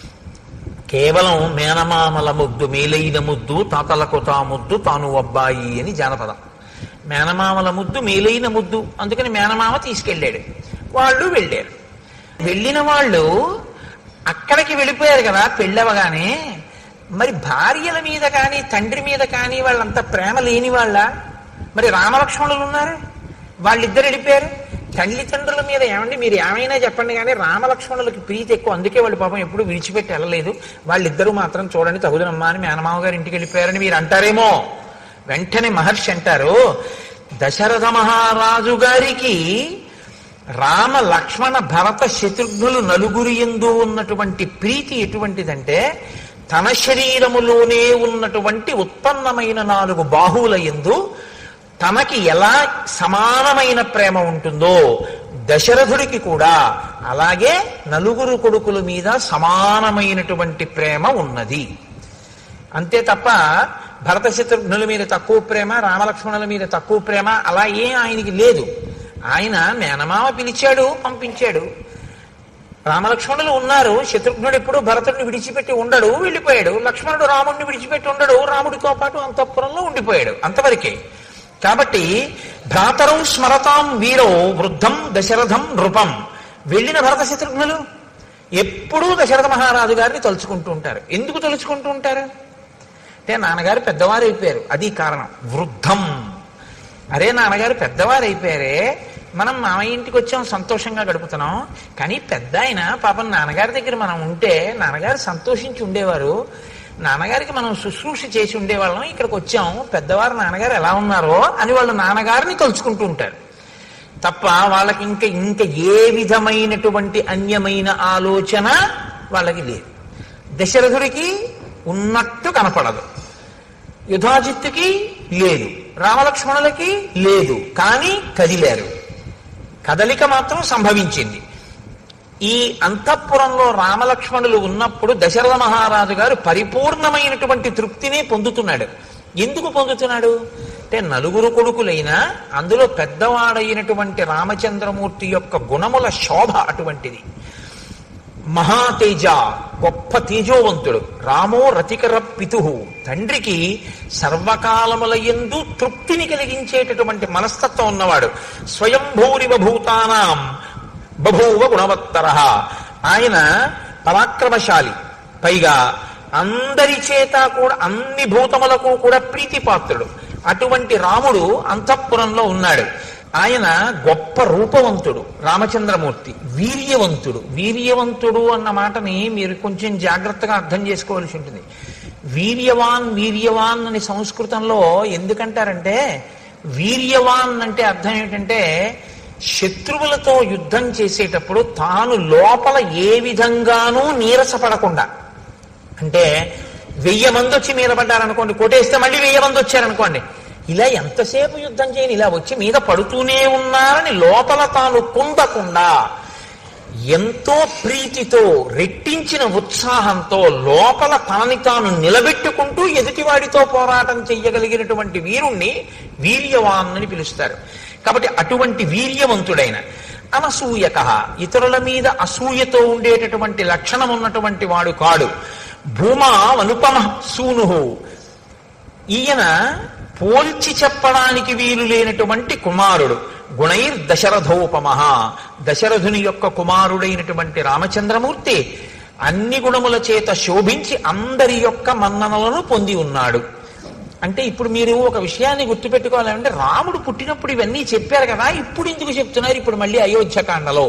[SPEAKER 1] కేవలం మేనమామల ముద్దు మేలైన ముద్దు తాతలకు తా ముద్దు తాను అబ్బాయి అని జానపదం మేనమామల ముద్దు మేలైన ముద్దు అందుకని మేనమామ తీసుకెళ్ళాడు వాళ్ళు వెళ్ళారు వెళ్ళిన వాళ్ళు అక్కడికి వెళ్ళిపోయారు కదా పెళ్ళవగానే మరి భార్యల మీద కానీ తండ్రి మీద కానీ వాళ్ళంత ప్రేమ లేని వాళ్ళ మరి రామలక్ష్మణులు ఉన్నారు వాళ్ళిద్దరు వెళ్ళిపోయారు తల్లిదండ్రుల మీద ఏమండి మీరు ఏమైనా చెప్పండి కానీ రామలక్ష్మణులకి ప్రీతి ఎక్కువ అందుకే వాళ్ళు పాపం ఎప్పుడు విడిచిపెట్టి వెళ్ళలేదు వాళ్ళిద్దరూ మాత్రం చూడండి తగుదనమ్మా అని మేనమామ గారి ఇంటికి వెళ్ళిపోయారని మీరు అంటారేమో వెంటనే మహర్షి అంటారు దశరథ మహారాజు గారికి రామ లక్ష్మణ భరత శత్రుఘ్నులు నలుగురి ఎందు ఉన్నటువంటి ప్రీతి ఎటువంటిదంటే తన శరీరములోనే ఉన్నటువంటి ఉత్పన్నమైన నాలుగు బాహువుల ఎందు తనకి ఎలా సమానమైన ప్రేమ ఉంటుందో దశరథుడికి కూడా అలాగే నలుగురు కొడుకుల మీద సమానమైనటువంటి ప్రేమ ఉన్నది అంతే తప్ప భరత శత్రుఘ్నుల మీద తక్కువ ప్రేమ రామలక్ష్మణుల మీద తక్కువ ప్రేమ అలా ఏం ఆయనకి లేదు ఆయన మేనమామ పిలిచాడు పంపించాడు రామలక్ష్మణులు ఉన్నారు శత్రుఘ్నుడు ఎప్పుడు భరతుడిని విడిచిపెట్టి ఉండడు వెళ్ళిపోయాడు లక్ష్మణుడు రాముడిని విడిచిపెట్టి ఉండడు రాముడితో పాటు అంతఃపురంలో ఉండిపోయాడు అంతవరకే కాబట్టి భ్రాతరం స్మరతాం వీరో వృద్ధం దశరథం నృపం వెళ్ళిన భరత శత్రుఘ్నులు ఎప్పుడూ దశరథ మహారాజు గారిని తలుచుకుంటూ ఉంటారు ఎందుకు తలుచుకుంటూ ఉంటారు అంటే నాన్నగారు పెద్దవారు అయిపోయారు అది కారణం వృద్ధం అరే నాన్నగారు పెద్దవారు అయిపోయారే మనం మామయ్య ఇంటికి వచ్చాం సంతోషంగా గడుపుతున్నాం కానీ పెద్ద ఆయన పాపం నాన్నగారి దగ్గర మనం ఉంటే నాన్నగారు సంతోషించి ఉండేవారు నాన్నగారికి మనం శుశ్రూష చేసి ఉండేవాళ్ళం ఇక్కడికి వచ్చాం పెద్దవారు నాన్నగారు ఎలా ఉన్నారో అని వాళ్ళు నాన్నగారిని తలుచుకుంటూ ఉంటారు తప్ప వాళ్ళకి ఇంకా ఇంకా ఏ విధమైనటువంటి అన్యమైన ఆలోచన వాళ్ళకి లేదు దశరథుడికి ఉన్నట్టు కనపడదు యుధాజిత్తుకి లేదు రామలక్ష్మణులకి లేదు కానీ కదిలారు కదలిక మాత్రం సంభవించింది ఈ అంతఃపురంలో రామలక్ష్మణులు ఉన్నప్పుడు దశరథ మహారాజు గారు పరిపూర్ణమైనటువంటి తృప్తిని పొందుతున్నాడు ఎందుకు పొందుతున్నాడు అంటే నలుగురు కొడుకులైనా అందులో పెద్దవాడైనటువంటి రామచంద్రమూర్తి యొక్క గుణముల శోభ అటువంటిది మహాతేజ గొప్ప తేజోవంతుడు రామో రతికర పితు తండ్రికి సర్వకాలముల ఎందు తృప్తిని కలిగించేటటువంటి మనస్తత్వం ఉన్నవాడు స్వయంభూరివ భూతానాం బభూవ గుణవత్తర ఆయన పరాక్రమశాలి పైగా అందరి చేత కూడా అన్ని భూతములకు కూడా ప్రీతిపాత్రుడు అటువంటి రాముడు అంతఃపురంలో ఉన్నాడు ఆయన గొప్ప రూపవంతుడు రామచంద్రమూర్తి వీర్యవంతుడు వీర్యవంతుడు అన్న మాటని మీరు కొంచెం జాగ్రత్తగా అర్థం చేసుకోవాల్సి ఉంటుంది వీర్యవాన్ వీర్యవాన్ అని సంస్కృతంలో ఎందుకంటారంటే వీర్యవాన్ అంటే అర్థం ఏంటంటే శత్రువులతో యుద్ధం చేసేటప్పుడు తాను లోపల ఏ విధంగానూ నీరసపడకుండా అంటే వెయ్యి మంది వచ్చి మీద పడ్డారనుకోండి కొట్టేస్తే మళ్ళీ వెయ్యి మంది వచ్చారనుకోండి ఇలా ఎంతసేపు యుద్ధం చేయని ఇలా వచ్చి మీద పడుతూనే ఉన్నారని లోపల తాను కుందకుండా ఎంతో ప్రీతితో రెట్టించిన ఉత్సాహంతో లోపల తనని తాను నిలబెట్టుకుంటూ ఎదుటివాడితో పోరాటం చెయ్యగలిగినటువంటి వీరుణ్ణి వీర్యవాన్ అని పిలుస్తారు కాబట్టి అటువంటి వీర్యవంతుడైన అనసూయక ఇతరుల మీద అసూయతో ఉండేటటువంటి లక్షణం ఉన్నటువంటి వాడు కాడు భూమా అనుపమ సూను ఈయన పోల్చి చెప్పడానికి వీలు లేనటువంటి కుమారుడు గుణైర్ దశరథోపమ దశరథుని యొక్క కుమారుడైనటువంటి రామచంద్రమూర్తి అన్ని గుణముల చేత శోభించి అందరి యొక్క మన్ననలను పొంది ఉన్నాడు అంటే ఇప్పుడు మీరు ఒక విషయాన్ని గుర్తుపెట్టుకోవాలంటే రాముడు పుట్టినప్పుడు ఇవన్నీ చెప్పారు కదా ఇప్పుడు ఎందుకు చెప్తున్నారు ఇప్పుడు మళ్ళీ అయోధ్యకాండలో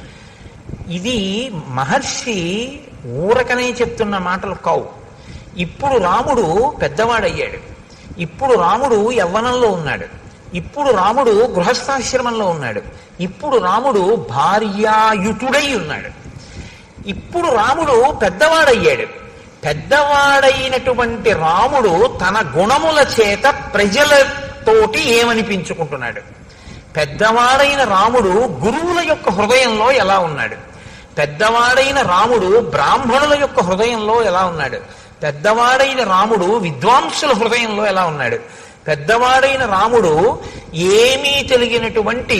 [SPEAKER 1] ఇది మహర్షి ఊరకనే చెప్తున్న మాటలు కావు ఇప్పుడు రాముడు పెద్దవాడయ్యాడు ఇప్పుడు రాముడు యవ్వనంలో ఉన్నాడు ఇప్పుడు రాముడు గృహస్థాశ్రమంలో ఉన్నాడు ఇప్పుడు రాముడు భార్యాయుతుడై ఉన్నాడు ఇప్పుడు రాముడు పెద్దవాడయ్యాడు పెద్దవాడైనటువంటి రాముడు తన గుణముల చేత ప్రజలతోటి ఏమనిపించుకుంటున్నాడు పెద్దవాడైన రాముడు గురువుల యొక్క హృదయంలో ఎలా ఉన్నాడు పెద్దవాడైన రాముడు బ్రాహ్మణుల యొక్క హృదయంలో ఎలా ఉన్నాడు పెద్దవాడైన రాముడు విద్వాంసుల హృదయంలో ఎలా ఉన్నాడు పెద్దవాడైన రాముడు ఏమీ తెలిగినటువంటి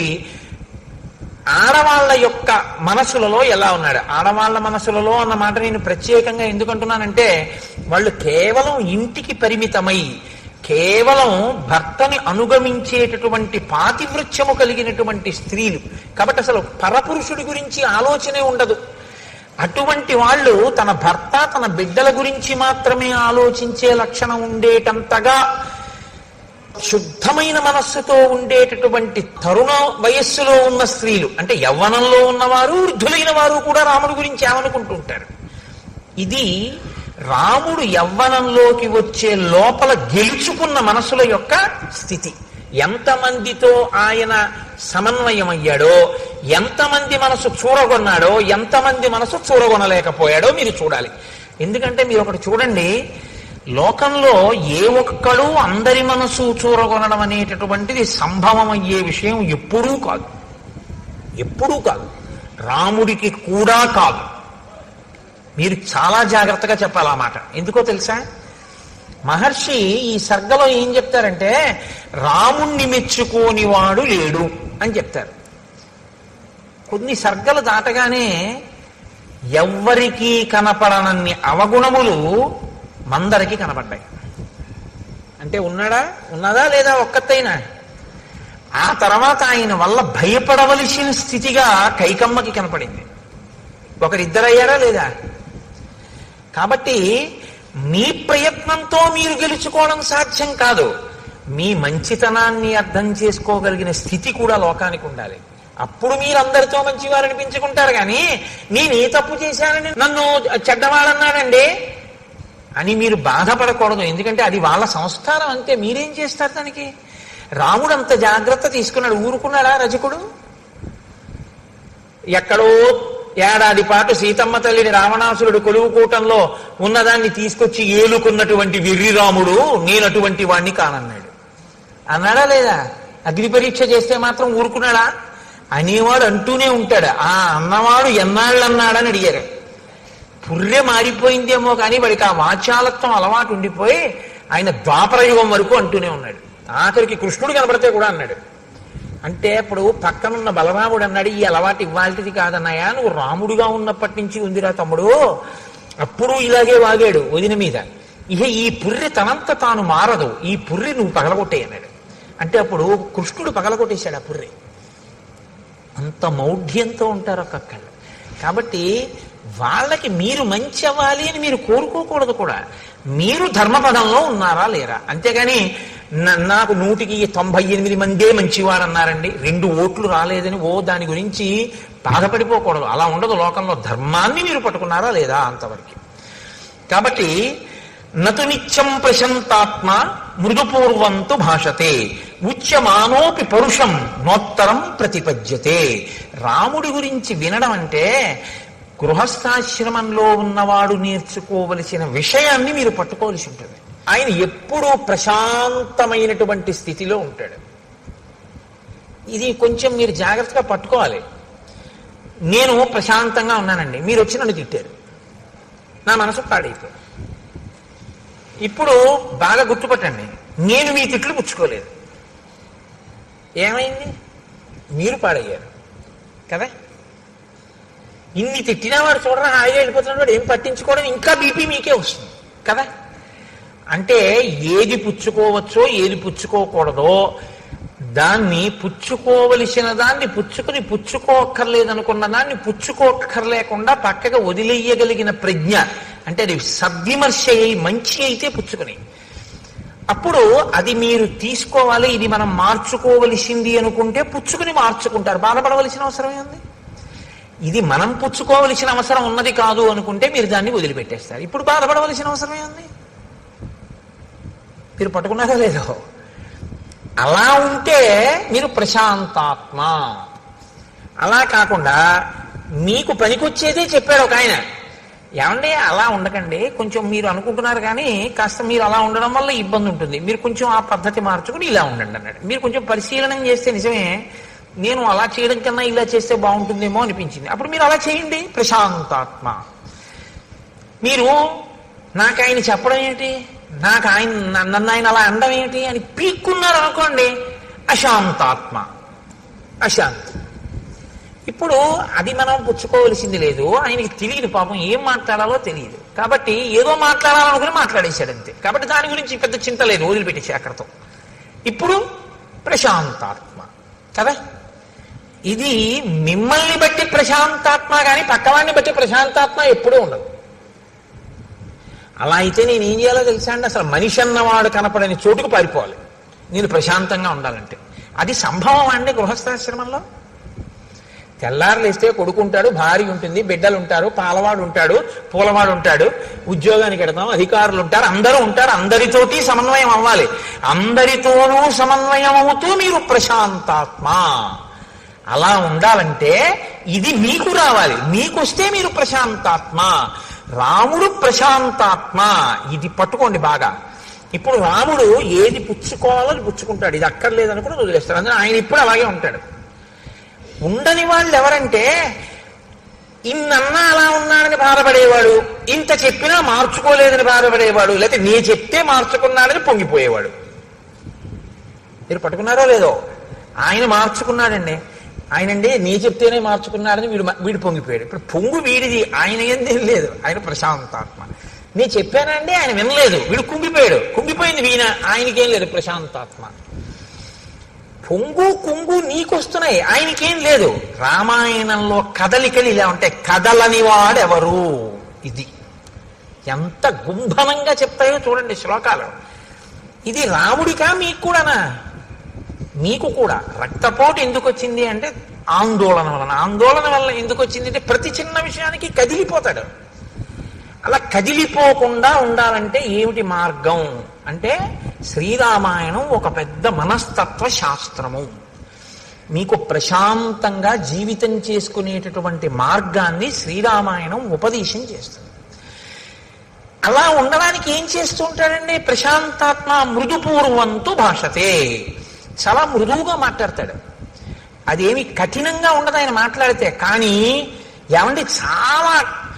[SPEAKER 1] ఆడవాళ్ల యొక్క మనసులలో ఎలా ఉన్నాడు ఆడవాళ్ల మనసులలో అన్న మాట నేను ప్రత్యేకంగా ఎందుకంటున్నానంటే వాళ్ళు కేవలం ఇంటికి పరిమితమై కేవలం భర్తని అనుగమించేటటువంటి పాతివృత్యము కలిగినటువంటి స్త్రీలు కాబట్టి అసలు పరపురుషుడి గురించి ఆలోచనే ఉండదు అటువంటి వాళ్ళు తన భర్త తన బిడ్డల గురించి మాత్రమే ఆలోచించే లక్షణం ఉండేటంతగా శుద్ధమైన మనస్సుతో ఉండేటటువంటి తరుణ వయస్సులో ఉన్న స్త్రీలు అంటే యవ్వనంలో ఉన్నవారు వృద్ధులైన వారు కూడా రాముడి గురించి ఏమనుకుంటుంటారు ఇది రాముడు యవ్వనంలోకి వచ్చే లోపల గెలుచుకున్న మనసుల యొక్క స్థితి ఎంతమందితో ఆయన సమన్వయమయ్యాడో ఎంతమంది మనసు చూరగొన్నాడో ఎంతమంది మనసు చూరగొనలేకపోయాడో మీరు చూడాలి ఎందుకంటే మీరు ఒకటి చూడండి లోకంలో ఏ ఒక్కడు అందరి మనసు చూరగొనడం అనేటటువంటిది సంభవం అయ్యే విషయం ఎప్పుడూ కాదు ఎప్పుడూ కాదు రాముడికి కూడా కాదు మీరు చాలా జాగ్రత్తగా చెప్పాలి ఆ మాట ఎందుకో తెలుసా మహర్షి ఈ సర్గలో ఏం చెప్తారంటే రాముణ్ణి మెచ్చుకోని వాడు లేడు అని చెప్తారు కొన్ని సర్గలు దాటగానే ఎవ్వరికీ కనపడనన్ని అవగుణములు మందరికి కనపడ్డాయి అంటే ఉన్నాడా ఉన్నదా లేదా ఒక్కతైనా ఆ తర్వాత ఆయన వల్ల భయపడవలసిన స్థితిగా కైకమ్మకి కనపడింది ఒకరిద్దరయ్యారా లేదా కాబట్టి మీ ప్రయత్నంతో మీరు గెలుచుకోవడం సాధ్యం కాదు మీ మంచితనాన్ని అర్థం చేసుకోగలిగిన స్థితి కూడా లోకానికి ఉండాలి అప్పుడు మీరు అందరితో మంచివారు అనిపించుకుంటారు కానీ నేను ఏ తప్పు చేశానని నన్ను చెడ్డవాడన్నాడండి అని మీరు బాధపడకూడదు ఎందుకంటే అది వాళ్ళ సంస్కారం అంతే మీరేం చేస్తారు దానికి రాముడు అంత జాగ్రత్త తీసుకున్నాడు ఊరుకున్నాడా రజకుడు ఎక్కడో ఏడాది పాటు సీతమ్మ తల్లిని రావణాసురుడు కొలువు కూటంలో ఉన్నదాన్ని తీసుకొచ్చి ఏలుకున్నటువంటి వెర్రిరాముడు నేనటువంటి వాణ్ణి కానన్నాడు అన్నాడా లేదా అగ్ని పరీక్ష చేస్తే మాత్రం ఊరుకున్నాడా అనేవాడు అంటూనే ఉంటాడు ఆ అన్నవాడు ఎన్నాళ్ళు అన్నాడని అడిగారు పుర్రె మారిపోయిందేమో కానీ వాడికి ఆ వాచాలత్వం అలవాటు ఉండిపోయి ఆయన ద్వాపరయుగం వరకు అంటూనే ఉన్నాడు ఆఖరికి కృష్ణుడు కనబడితే కూడా అన్నాడు అంటే ఇప్పుడు పక్కనున్న బలరాముడు అన్నాడు ఈ అలవాటు ఇవ్వాల్టిది కాదన్నాయా నువ్వు రాముడుగా ఉన్నప్పటి నుంచి ఉందిరా తమ్ముడు అప్పుడు ఇలాగే వాగాడు వదిన మీద ఇహ ఈ పుర్రె తనంత తాను మారదు ఈ పుర్రె నువ్వు పగలగొట్టే అన్నాడు అంటే అప్పుడు కృష్ణుడు పగలగొట్టేశాడు ఆ పుర్రె అంత మౌఢ్యంతో ఉంటారు ఒక్కొక్కళ్ళు కాబట్టి వాళ్ళకి మీరు మంచి అవ్వాలి అని మీరు కోరుకోకూడదు కూడా మీరు ధర్మపదంలో ఉన్నారా లేరా అంతేగాని న- నాకు నూటికి తొంభై ఎనిమిది మందే మంచివారు అన్నారండి రెండు ఓట్లు రాలేదని ఓ దాని గురించి బాధపడిపోకూడదు అలా ఉండదు లోకంలో ధర్మాన్ని మీరు పట్టుకున్నారా లేదా అంతవరకు కాబట్టి నతు నిత్యం ప్రశంతాత్మ మృదుపూర్వంతు భాషతే ఉచ్యమానోపి పరుషం నోత్తరం ప్రతిపద్యతే రాముడి గురించి వినడం అంటే గృహస్థాశ్రమంలో ఉన్నవాడు నేర్చుకోవలసిన విషయాన్ని మీరు పట్టుకోవలసి ఉంటుంది ఆయన ఎప్పుడూ ప్రశాంతమైనటువంటి స్థితిలో ఉంటాడు ఇది కొంచెం మీరు జాగ్రత్తగా పట్టుకోవాలి నేను ప్రశాంతంగా ఉన్నానండి మీరు వచ్చి నన్ను తిట్టారు నా మనసు పాడైపోయింది ఇప్పుడు బాగా గుర్తుపట్టండి నేను మీ తిట్లు పుచ్చుకోలేదు ఏమైంది మీరు పాడయ్యారు కదా ఇన్ని తిట్టినా వాడు చూడరా హాయిగా వెళ్ళిపోతున్నాడు వాడు ఏం పట్టించుకోవడం ఇంకా బీపీ మీకే వస్తుంది కదా అంటే ఏది పుచ్చుకోవచ్చో ఏది పుచ్చుకోకూడదో దాన్ని పుచ్చుకోవలసిన దాన్ని పుచ్చుకుని పుచ్చుకోక్కర్లేదనుకున్న దాన్ని పుచ్చుకోక్కర్లేకుండా పక్కగా వదిలేయగలిగిన ప్రజ్ఞ అంటే అది సద్విమర్శ అయి మంచి అయితే పుచ్చుకుని అప్పుడు అది మీరు తీసుకోవాలి ఇది మనం మార్చుకోవలసింది అనుకుంటే పుచ్చుకుని మార్చుకుంటారు బాధపడవలసిన అవసరం ఏంది ఇది మనం పుచ్చుకోవలసిన అవసరం ఉన్నది కాదు అనుకుంటే మీరు దాన్ని వదిలిపెట్టేస్తారు ఇప్పుడు బాధపడవలసిన అవసరం ఏంది మీరు పట్టుకున్నారా లేదో అలా ఉంటే మీరు ప్రశాంతాత్మ అలా కాకుండా మీకు పనికొచ్చేదే చెప్పాడు ఒక ఆయన ఏమండి అలా ఉండకండి కొంచెం మీరు అనుకుంటున్నారు కానీ కాస్త మీరు అలా ఉండడం వల్ల ఇబ్బంది ఉంటుంది మీరు కొంచెం ఆ పద్ధతి మార్చుకుని ఇలా ఉండండి అన్నాడు మీరు కొంచెం పరిశీలనం చేస్తే నిజమే నేను అలా చేయడం కన్నా ఇలా చేస్తే బాగుంటుందేమో అనిపించింది అప్పుడు మీరు అలా చేయండి ప్రశాంతాత్మ మీరు నాకు ఆయన చెప్పడం ఏంటి నాకు ఆయన న- నన్ను ఆయన అలా అనడం ఏంటి అని పీక్కున్నారు అనుకోండి అశాంతాత్మ అశాంతి ఇప్పుడు అది మనం పుచ్చుకోవలసింది లేదు ఆయనకి తెలియదు పాపం ఏం మాట్లాడాలో తెలియదు కాబట్టి ఏదో మాట్లాడాలనుకుని మాట్లాడేశాడు అంతే కాబట్టి దాని గురించి పెద్ద చింత లేదు వదిలిపెట్టేసి అక్కడతో ఇప్పుడు ప్రశాంతాత్మ కదా ఇది మిమ్మల్ని బట్టి ప్రశాంతాత్మ కానీ పక్కవాడిని బట్టి ప్రశాంతాత్మ ఎప్పుడూ ఉండదు అలా అయితే నేను ఏం చేయాలో తెలుసా అండి అసలు మనిషి అన్నవాడు కనపడని చోటుకు పారిపోవాలి నేను ప్రశాంతంగా ఉండాలంటే అది సంభవం అండి గృహస్థాశ్రమంలో తెల్లారు లేస్తే కొడుకుంటాడు భార్య ఉంటుంది బిడ్డలు ఉంటారు పాలవాడు ఉంటాడు పూలవాడు ఉంటాడు ఉద్యోగానికి వెడతాం అధికారులు ఉంటారు అందరూ ఉంటారు అందరితోటి సమన్వయం అవ్వాలి అందరితోనూ సమన్వయం అవుతూ మీరు ప్రశాంతాత్మ అలా ఉండాలంటే ఇది మీకు రావాలి మీకు వస్తే మీరు ప్రశాంతాత్మ రాముడు ప్రశాంతాత్మ ఇది పట్టుకోండి బాగా ఇప్పుడు రాముడు ఏది పుచ్చుకోవాలో అది పుచ్చుకుంటాడు ఇది అక్కర్లేదని కూడా వదిలేస్తాడు అందులో ఆయన ఇప్పుడు అలాగే ఉంటాడు ఉండని వాళ్ళు ఎవరంటే ఇన్నన్నా అలా ఉన్నాడని బాధపడేవాడు ఇంత చెప్పినా మార్చుకోలేదని బాధపడేవాడు లేకపోతే నీ చెప్తే మార్చుకున్నాడని పొంగిపోయేవాడు మీరు పట్టుకున్నారో లేదో ఆయన మార్చుకున్నాడండి ఆయనండి నీ చెప్తేనే మార్చుకున్నాడని వీడు వీడు పొంగిపోయాడు ఇప్పుడు పొంగు వీడిది ఆయన ఏందేం లేదు ఆయన ప్రశాంతాత్మ నేను చెప్పానండి ఆయన వినలేదు వీడు కుంగిపోయాడు కుంగిపోయింది వీణ ఆయనకేం లేదు ప్రశాంతాత్మ పొంగు కుంగు నీకొస్తున్నాయి ఆయనకేం లేదు రామాయణంలో కదలికలు ఇలా ఉంటాయి కదలని వాడెవరు ఇది ఎంత గుంభనంగా చెప్తాయో చూడండి శ్లోకాలు ఇది రాముడికా మీకు కూడానా మీకు కూడా రక్తపోటు ఎందుకు వచ్చింది అంటే ఆందోళన వలన ఆందోళన వలన ఎందుకు వచ్చింది అంటే ప్రతి చిన్న విషయానికి కదిలిపోతాడు అలా కదిలిపోకుండా ఉండాలంటే ఏమిటి మార్గం అంటే శ్రీరామాయణం ఒక పెద్ద మనస్తత్వ శాస్త్రము మీకు ప్రశాంతంగా జీవితం చేసుకునేటటువంటి మార్గాన్ని శ్రీరామాయణం ఉపదేశం చేస్తుంది అలా ఉండడానికి ఏం చేస్తూ ఉంటాడండి ప్రశాంతాత్మ మృదుపూర్వంతో భాషతే చాలా మృదువుగా మాట్లాడతాడు అదేమి కఠినంగా ఉండదు ఆయన మాట్లాడితే కానీ ఏమండి చాలా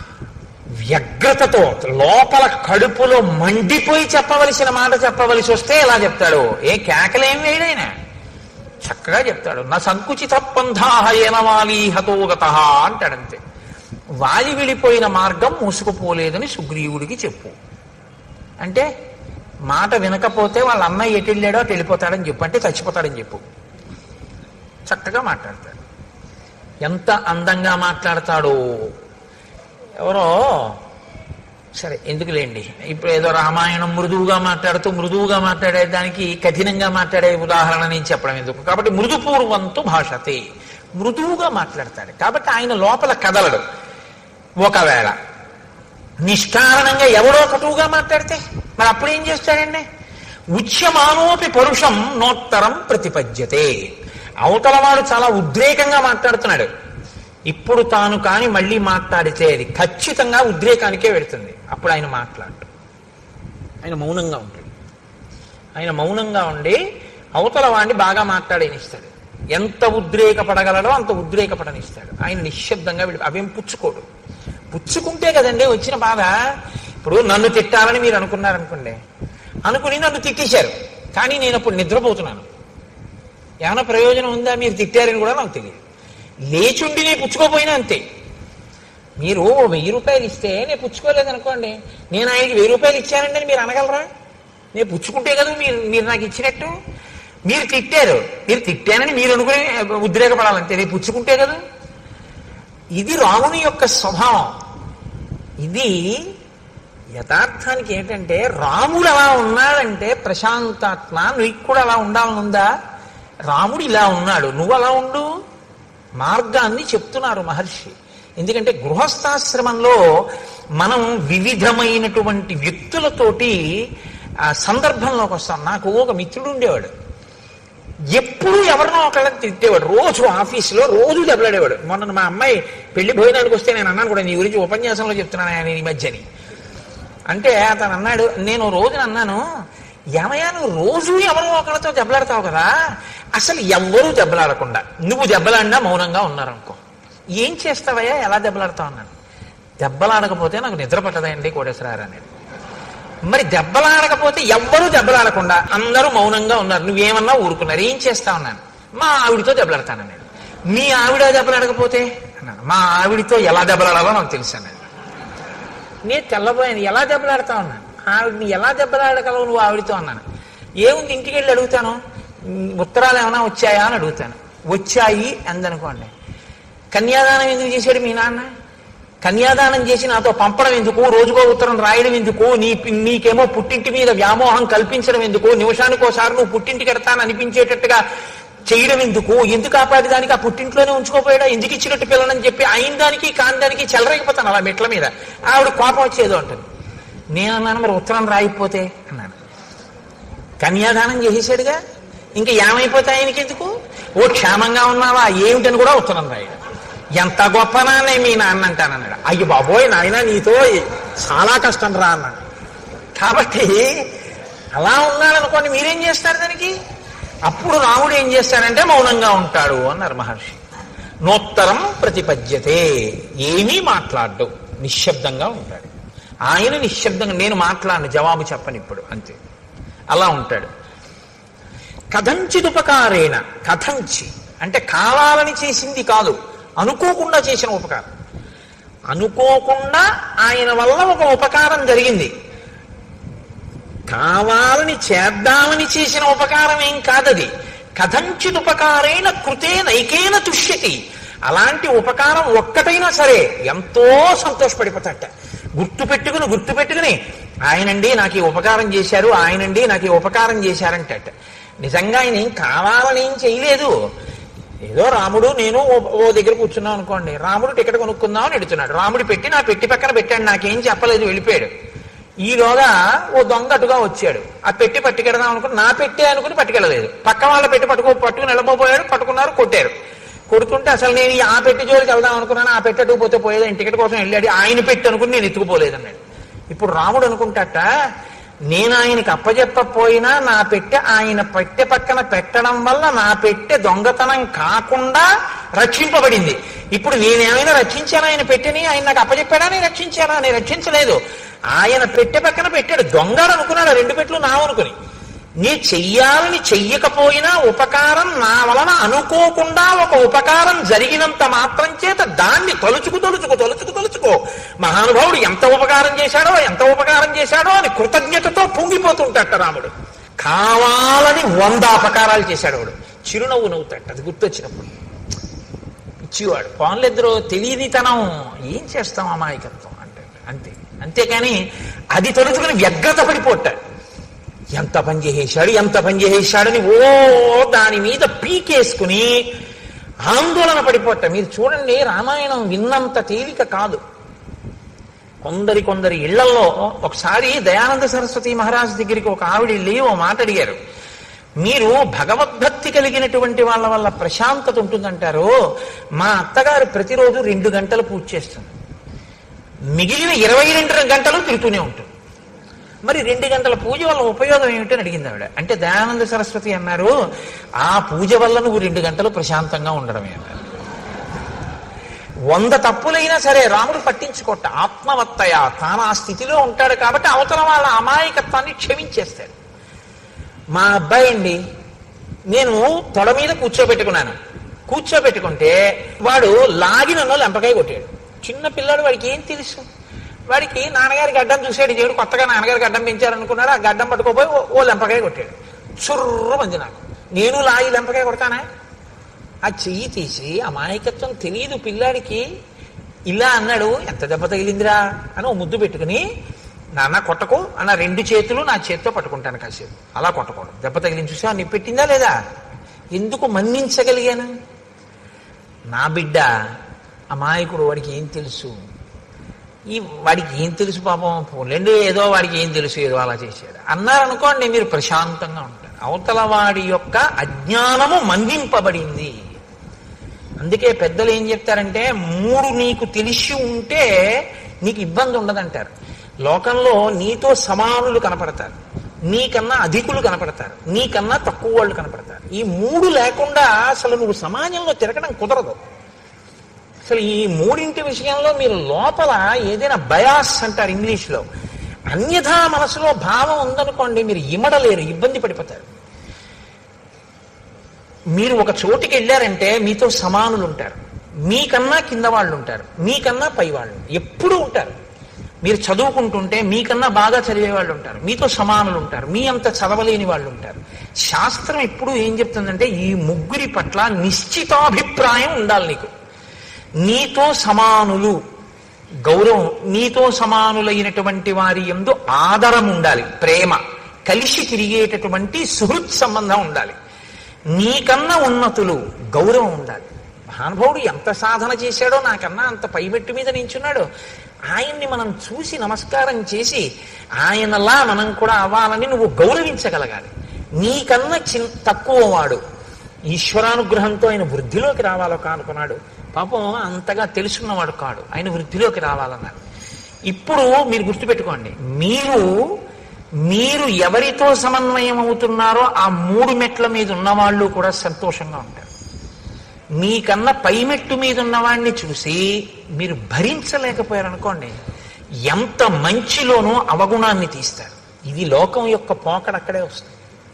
[SPEAKER 1] వ్యగ్రతతో లోపల కడుపులో మండిపోయి చెప్పవలసిన మాట చెప్పవలసి వస్తే ఇలా చెప్తాడు ఏ కేకలేం వేయడైనా చక్కగా చెప్తాడు నా సంకుచిత పంథాహ ఏనవాలి హతోగత అంటాడంతే వాలి విడిపోయిన మార్గం మూసుకుపోలేదని సుగ్రీవుడికి చెప్పు అంటే మాట వినకపోతే వాళ్ళ అన్నయ్య ఎటు వెళ్ళాడో అటు వెళ్ళిపోతాడని చెప్పు అంటే చచ్చిపోతాడని చెప్పు చక్కగా మాట్లాడతాడు ఎంత అందంగా మాట్లాడతాడో ఎవరో సరే ఎందుకులేండి ఇప్పుడు ఏదో రామాయణం మృదువుగా మాట్లాడుతూ మృదువుగా మాట్లాడే దానికి కఠినంగా మాట్లాడే ఉదాహరణ నేను చెప్పడం ఎందుకు కాబట్టి మృదుపూర్వంతో భాషతే మృదువుగా మాట్లాడతాడు కాబట్టి ఆయన లోపల కదలడు ఒకవేళ నిష్కారణంగా ఎవడో కటువుగా మాట్లాడితే మరి అప్పుడు ఏం చేస్తాడండి ఉచ్యమానోపి పరుషం నోత్తరం ప్రతిపద్యతే అవతల వాడు చాలా ఉద్రేకంగా మాట్లాడుతున్నాడు ఇప్పుడు తాను కాని మళ్ళీ మాట్లాడితే అది ఖచ్చితంగా ఉద్రేకానికే వెళుతుంది అప్పుడు ఆయన మాట్లాడు ఆయన మౌనంగా ఉంటాడు ఆయన మౌనంగా ఉండి అవతల వాడిని బాగా మాట్లాడేనిస్తాడు ఎంత ఉద్రేకపడగలడో అంత ఉద్రేకపడనిస్తాడు ఆయన నిశ్శబ్దంగా వెళ్ళి అవేం పుచ్చుకోడు పుచ్చుకుంటే కదండి వచ్చిన బాధ ఇప్పుడు నన్ను తిట్టాలని మీరు అనుకున్నారనుకోండి అనుకుని నన్ను తిట్టేశారు కానీ నేను అప్పుడు నిద్రపోతున్నాను ఏమైనా ప్రయోజనం ఉందా మీరు తిట్టారని కూడా నాకు తెలియదు లేచుండి నేను పుచ్చుకోపోయినా అంతే మీరు ఓ వెయ్యి రూపాయలు ఇస్తే నేను పుచ్చుకోలేదు అనుకోండి నేను ఆయనకి వెయ్యి రూపాయలు ఇచ్చానండి అని మీరు అనగలరా నేను పుచ్చుకుంటే కదా మీరు మీరు నాకు ఇచ్చినట్టు మీరు తిట్టారు మీరు తిట్టానని మీరు అనుకుని ఉద్రేకపడాలంతే నేను పుచ్చుకుంటే కదా ఇది రాముని యొక్క స్వభావం ఇది యథార్థానికి ఏంటంటే రాముడు అలా ఉన్నాడంటే ప్రశాంతాత్మ నువ్వు కూడా అలా ఉండాలనుందా రాముడు ఇలా ఉన్నాడు నువ్వు అలా ఉండు మార్గాన్ని చెప్తున్నారు మహర్షి ఎందుకంటే గృహస్థాశ్రమంలో మనం వివిధమైనటువంటి వ్యక్తులతోటి ఆ సందర్భంలోకి వస్తాం నాకు ఒక మిత్రుడు ఉండేవాడు ఎప్పుడు ఎవరినో ఒకళ్ళని తిట్టేవాడు రోజు ఆఫీసులో రోజు దెబ్బలాడేవాడు మొన్న మా అమ్మాయి పెళ్లి భోజనానికి వస్తే నేను అన్నాను కూడా నీ గురించి ఉపన్యాసంలో చెప్తున్నాను ఆయన ఈ మధ్యని అంటే అతను అన్నాడు నేను రోజున అన్నాను ఏమయ్యా నువ్వు రోజు ఎవరో ఒకరితో దెబ్బలాడతావు కదా అసలు ఎవ్వరూ దెబ్బలాడకుండా నువ్వు దెబ్బలాడినా మౌనంగా ఉన్నారనుకో ఏం చేస్తావయ్యా ఎలా దెబ్బలాడతావు అన్నాను దెబ్బలాడకపోతే నాకు నిద్ర పట్టదండి కోటేశ్వరారు అనేది మరి దెబ్బలాడకపోతే ఎవ్వరూ దెబ్బలాడకుండా అందరూ మౌనంగా ఉన్నారు నువ్వేమన్నా ఊరుకున్నారు ఏం చేస్తా ఉన్నాను మా ఆవిడతో దెబ్బలాడతాను నేను మీ ఆవిడ దెబ్బలాడకపోతే అన్నాను మా ఆవిడితో ఎలా దెబ్బలాడాలో నాకు తెలుసు అన్నాడు నేను తెల్లబోయాను ఎలా దెబ్బలాడతా ఉన్నాను ఆవిడని ఎలా దెబ్బలాడగలవు నువ్వు ఆవిడతో అన్నాను ఏముంది ఇంటికి వెళ్ళి అడుగుతాను "ఉమ్, ఉత్తరాలు ఏమైనా వచ్చాయా అని అడుగుతాను వచ్చాయి అందనుకోండి కన్యాదానం ఎందుకు చేశాడు మీ నాన్న కన్యాదానం చేసి నాతో పంపడం ఎందుకు రోజుకో ఉత్తరం రాయడం ఎందుకు నీ నీకేమో పుట్టింటి మీద వ్యామోహం కల్పించడం ఎందుకు నిమిషానికోసారి నువ్వు పుట్టింటికి ఎడతాను అనిపించేటట్టుగా చేయడం ఎందుకు ఎందుకు ఆపాది దానికి ఆ పుట్టింట్లోనే ఉంచుకోపోయాడా ఎందుకు ఇచ్చినట్టు పిల్లనని చెప్పి అయిన దానికి కాని దానికి చెలరైపోతాను అలా మెట్ల మీద ఆవిడ కోపం వచ్చేదో ఉంటుంది నేను అన్నాను మరి ఉత్తరం రాయిపోతే అన్నాను కన్యాదానం చేసేసాడుగా ఇంకా ఏమైపోతే ఆయనకి ఎందుకు ఓ క్షేమంగా ఉన్నావా ఏమిటని కూడా ఉత్తరం రాయడు ఎంత గొప్ప నాన్నే మీ నాన్న అంటానన్నాడు అయ్యో బాబోయ్ నాయన నీతో చాలా కష్టం రా అన్నాడు కాబట్టి అలా ఉన్నాడనుకోండి మీరేం చేస్తారు దానికి అప్పుడు రాముడు ఏం చేస్తాడంటే మౌనంగా ఉంటాడు అన్నారు మహర్షి నోత్తరం ప్రతిపద్యతే ఏమీ మాట్లాడ్డు నిశ్శబ్దంగా ఉంటాడు ఆయన నిశ్శబ్దంగా నేను మాట్లాడను జవాబు చెప్పను ఇప్పుడు అంతే అలా ఉంటాడు కథంచిదుపకారేణ కథంచి అంటే కావాలని చేసింది కాదు అనుకోకుండా చేసిన ఉపకారం అనుకోకుండా ఆయన వల్ల ఒక ఉపకారం జరిగింది కావాలని చేద్దామని చేసిన ఉపకారం ఏం కాదది కథంచిదుపకారేణ కృతే నైకేన తుష్యతి అలాంటి ఉపకారం ఒక్కటైనా సరే ఎంతో సంతోషపడిపోతాట గుర్తు పెట్టుకుని గుర్తు పెట్టుకుని ఆయనండి నాకు ఈ ఉపకారం చేశారు ఆయనండి నాకు ఈ ఉపకారం చేశారంటట నిజంగా ఆయన ఏం కావాలని ఏం చేయలేదు ఏదో రాముడు నేను ఓ- ఓ దగ్గర కూర్చున్నాం అనుకోండి రాముడు టికెట్ కొనుక్కుందాం అని ఎడుతున్నాడు రాముడు పెట్టి నా పెట్టి పక్కన పెట్టాడు నాకేం చెప్పలేదు వెళ్ళిపోయాడు ఈలోగా ఓ దొంగ అటుగా వచ్చాడు ఆ పెట్టి పట్టుకెడదాం అనుకుని నా పెట్టి అనుకుని పట్టుకెళ్ళలేదు పక్క వాళ్ళ పెట్టి పట్టుకో పట్టుకుని వెళ్ళబోయాడు పట్టుకున్నారు కొట్టారు కొడుతుంటే అసలు నేను ఈ ఆ పెట్టి జోలికి వెళ్దాం అనుకున్నాను ఆ పెట్టి అటుకు పోతే పోయేది టికెట్ కోసం వెళ్ళాడు ఆయన పెట్టి అనుకుని నేను ఎత్తుకుపోలేదు అన్నాడు ఇప్పుడు రాముడు అనుకుంటాట నేను ఆయనకి అప్పచెప్పపోయినా నా పెట్టె ఆయన పెట్టె పక్కన పెట్టడం వల్ల నా పెట్టె దొంగతనం కాకుండా రక్షింపబడింది ఇప్పుడు నేనేమైనా రక్షించానా ఆయన పెట్టెని ఆయన నాకు అప్పచెప్పాడా నేను రక్షించానా నేను రక్షించలేదు ఆయన పెట్టె పక్కన పెట్టాడు దొంగడు అనుకున్నాడు ఆ రెండు పెట్లు నా అనుకుని నీ చెయ్యాలని చెయ్యకపోయినా ఉపకారం నా వలన అనుకోకుండా ఒక ఉపకారం జరిగినంత మాత్రం చేత దాన్ని తలుచుకు తలుచుకు తలుచుకు తలుచుకో మహానుభావుడు ఎంత ఉపకారం చేశాడో ఎంత ఉపకారం చేశాడో అని కృతజ్ఞతతో పొంగిపోతుంటాట రాముడు కావాలని వంద అపకారాలు చేశాడు వాడు చిరునవ్వు నవ్వుతాట అది గుర్తొచ్చినప్పుడు ఇచ్చివాడు పోన్లిద్దరూ తెలియనితనం ఏం చేస్తాం అమాయకత్వం అంటే అంతే అంతేకాని అది తలుచుకుని వ్యగ్రత పడిపోతాడు ఎంత పని చేసేశాడు ఎంత పని చేసేశాడని ఓ దాని మీద పీకేసుకుని ఆందోళన పడిపోట మీరు చూడండి రామాయణం విన్నంత తేలిక కాదు కొందరి కొందరి ఇళ్లలో ఒకసారి దయానంద సరస్వతి మహారాజ్ దగ్గరికి ఒక ఆవిడ వెళ్ళి ఓ మాట అడిగారు మీరు భగవద్భక్తి కలిగినటువంటి వాళ్ళ వల్ల ప్రశాంతత ఉంటుందంటారు మా అత్తగారు ప్రతిరోజు రెండు గంటలు పూజ చేస్తుంది మిగిలిన ఇరవై రెండు గంటలు తిరుగుతూనే ఉంటుంది మరి రెండు గంటల పూజ వల్ల ఉపయోగం ఏమిటని అడిగింది ఆవిడ అంటే దయానంద సరస్వతి అన్నారు ఆ పూజ వల్ల నువ్వు రెండు గంటలు ప్రశాంతంగా ఉండడమే అన్నారు వంద తప్పులైనా సరే రాముడు పట్టించుకోట ఆత్మవత్తయ తాను ఆ స్థితిలో ఉంటాడు కాబట్టి అవతల వాళ్ళ అమాయకత్వాన్ని క్షమించేస్తాడు మా అబ్బాయి అండి నేను తొడ మీద కూర్చోబెట్టుకున్నాను కూర్చోబెట్టుకుంటే వాడు లాగి నన్ను లెంపకాయ కొట్టాడు చిన్న పిల్లాడు వాడికి ఏం తెలుసు వాడికి నాన్నగారి గడ్డం చూసాడు దేవుడు కొత్తగా నాన్నగారి గడ్డం పెంచారనుకున్నాడు ఆ గడ్డం పట్టుకోపోయి ఓ- ఓ లెంపకాయ కొట్టాడు చుర్ర మంది నాకు నేను లాగి లెంపకాయ కొడతానా ఆ చెయ్యి తీసి అమాయకత్వం తెలియదు పిల్లాడికి ఇలా అన్నాడు ఎంత దెబ్బ తగిలిందిరా అని ఓ ముద్దు పెట్టుకుని నాన్న కొట్టకు అన్న రెండు చేతులు నా చేతితో పట్టుకుంటాను కాసేపు అలా కొట్టకూడదు దెబ్బ తగిలింది చూసా నీ పెట్టిందా లేదా ఎందుకు మన్నించగలిగాను నా బిడ్డ అమాయకుడు వాడికి ఏం తెలుసు ఈ వాడికి ఏం తెలుసు పాపం పోలేండి ఏదో వాడికి ఏం తెలుసు ఏదో అలా చేశాడు అన్నారనుకోండి మీరు ప్రశాంతంగా ఉంటారు అవతల వాడి యొక్క అజ్ఞానము మన్నింపబడింది అందుకే పెద్దలు ఏం చెప్తారంటే మూడు నీకు తెలిసి ఉంటే నీకు ఇబ్బంది ఉండదంటారు లోకంలో నీతో సమానులు కనపడతారు నీకన్నా అధికులు కనపడతారు నీకన్నా తక్కువ వాళ్ళు కనపడతారు ఈ మూడు లేకుండా అసలు నువ్వు సమాజంలో తిరగడం కుదరదు అసలు ఈ మూడింటి విషయంలో మీరు లోపల ఏదైనా బయాస్ అంటారు ఇంగ్లీష్లో అన్యథా మనసులో భావం ఉందనుకోండి మీరు ఇమడలేరు ఇబ్బంది పడిపోతారు మీరు ఒక చోటికి వెళ్ళారంటే మీతో సమానులు ఉంటారు మీకన్నా కింద వాళ్ళు ఉంటారు మీకన్నా పై వాళ్ళు ఎప్పుడూ ఉంటారు మీరు చదువుకుంటుంటే మీకన్నా బాగా చదివే వాళ్ళు ఉంటారు మీతో సమానులు ఉంటారు మీ అంత చదవలేని వాళ్ళు ఉంటారు శాస్త్రం ఎప్పుడు ఏం చెప్తుందంటే ఈ ముగ్గురి పట్ల నిశ్చితాభిప్రాయం ఉండాలి నీకు నీతో సమానులు గౌరవం నీతో సమానులైనటువంటి వారి ఎందు ఆదరం ఉండాలి ప్రేమ కలిసి తిరిగేటటువంటి సుహృత్ సంబంధం ఉండాలి నీకన్నా ఉన్నతులు గౌరవం ఉండాలి మహానుభావుడు ఎంత సాధన చేశాడో నాకన్నా అంత పైమెట్టు మీద నించున్నాడు ఆయన్ని మనం చూసి నమస్కారం చేసి ఆయనలా మనం కూడా అవ్వాలని నువ్వు గౌరవించగలగాలి నీకన్నా చిన్ తక్కువ వాడు ఈశ్వరానుగ్రహంతో ఆయన వృద్ధిలోకి రావాలో కానుకున్నాడు పాపం అంతగా తెలుసున్నవాడు కాడు ఆయన వృద్ధిలోకి రావాలన్నారు ఇప్పుడు మీరు గుర్తుపెట్టుకోండి మీరు మీరు ఎవరితో సమన్వయం అవుతున్నారో ఆ మూడు మెట్ల మీద ఉన్నవాళ్ళు కూడా సంతోషంగా ఉంటారు మీకన్నా పైమెట్టు మీద ఉన్నవాడిని చూసి మీరు భరించలేకపోయారనుకోండి ఎంత మంచిలోనూ అవగుణాన్ని తీస్తారు ఇది లోకం యొక్క పోకడ అక్కడే వస్తుంది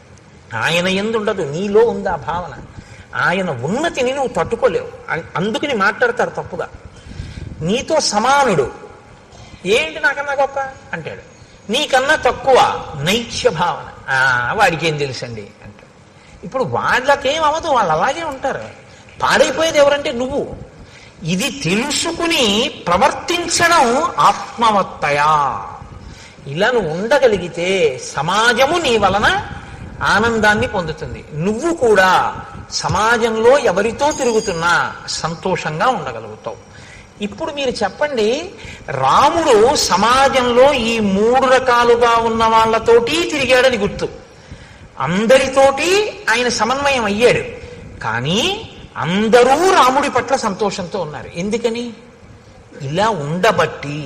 [SPEAKER 1] ఆయన ఎందుండదు నీలో ఉంది ఆ భావన ఆయన ఉన్నతిని నువ్వు తట్టుకోలేవు అం- అందుకని మాట్లాడతారు తప్పుగా నీతో సమానుడు ఏంటి నాకన్నా గొప్ప అంటాడు నీకన్నా తక్కువ నైత్య భావన "ఆ, వాడికి ఏం తెలుసండి అంటాడు ఇప్పుడు వాళ్ళకేం అవ్వదు వాళ్ళు అలాగే ఉంటారు పాడైపోయేది ఎవరంటే నువ్వు ఇది తెలుసుకుని ప్రవర్తించడం ఆత్మవత్తయా ఇలా నువ్వు ఉండగలిగితే సమాజము నీ వలన ఆనందాన్ని పొందుతుంది నువ్వు కూడా సమాజంలో ఎవరితో తిరుగుతున్నా సంతోషంగా ఉండగలుగుతావు ఇప్పుడు మీరు చెప్పండి రాముడు సమాజంలో ఈ మూడు రకాలుగా ఉన్న వాళ్ళతోటి తిరిగాడని గుర్తు అందరితోటి ఆయన సమన్వయం అయ్యాడు కానీ అందరూ రాముడి పట్ల సంతోషంతో ఉన్నారు ఎందుకని ఇలా ఉండబట్టి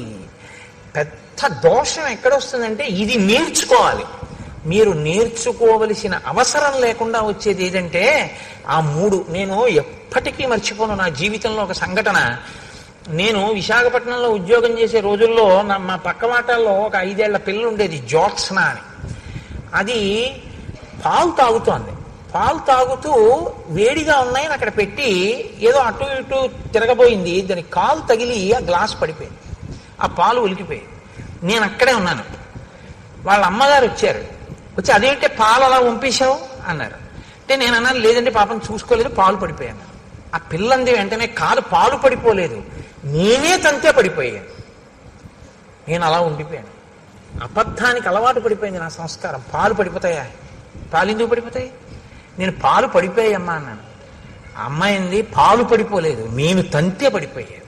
[SPEAKER 1] పెద్ద దోషం ఎక్కడొస్తుందంటే ఇది నేర్చుకోవాలి మీరు నేర్చుకోవలసిన అవసరం లేకుండా వచ్చేది ఏదంటే ఆ మూడు నేను ఎప్పటికీ మర్చిపోను నా జీవితంలో ఒక సంఘటన నేను విశాఖపట్నంలో ఉద్యోగం చేసే రోజుల్లో నా మా పక్క వాటాల్లో ఒక ఐదేళ్ల పిల్ల ఉండేది జ్యోత్స్న అని అది పాలు తాగుతోంది పాలు తాగుతూ వేడిగా ఉన్నాయని అక్కడ పెట్టి ఏదో అటు ఇటు తిరగబోయింది దాని కాలు తగిలి ఆ గ్లాస్ పడిపోయింది ఆ పాలు ఉలికిపోయింది నేను అక్కడే ఉన్నాను వాళ్ళ అమ్మగారు వచ్చారు వచ్చి అదేంటే పాలు అలా పంపేశావు అన్నారు అంటే నేను అన్నాను లేదంటే పాపం చూసుకోలేదు పాలు పడిపోయాను ఆ పిల్లంది వెంటనే కాలు పాలు పడిపోలేదు నేనే తంతే పడిపోయాను నేను అలా ఉండిపోయాను అబద్ధానికి అలవాటు పడిపోయింది నా సంస్కారం పాలు పడిపోతాయా పాలు ఎందుకు పడిపోతాయి నేను పాలు పడిపోయాయమ్మా అన్నాను ఆ అమ్మాయింది పాలు పడిపోలేదు నేను తంతే పడిపోయాను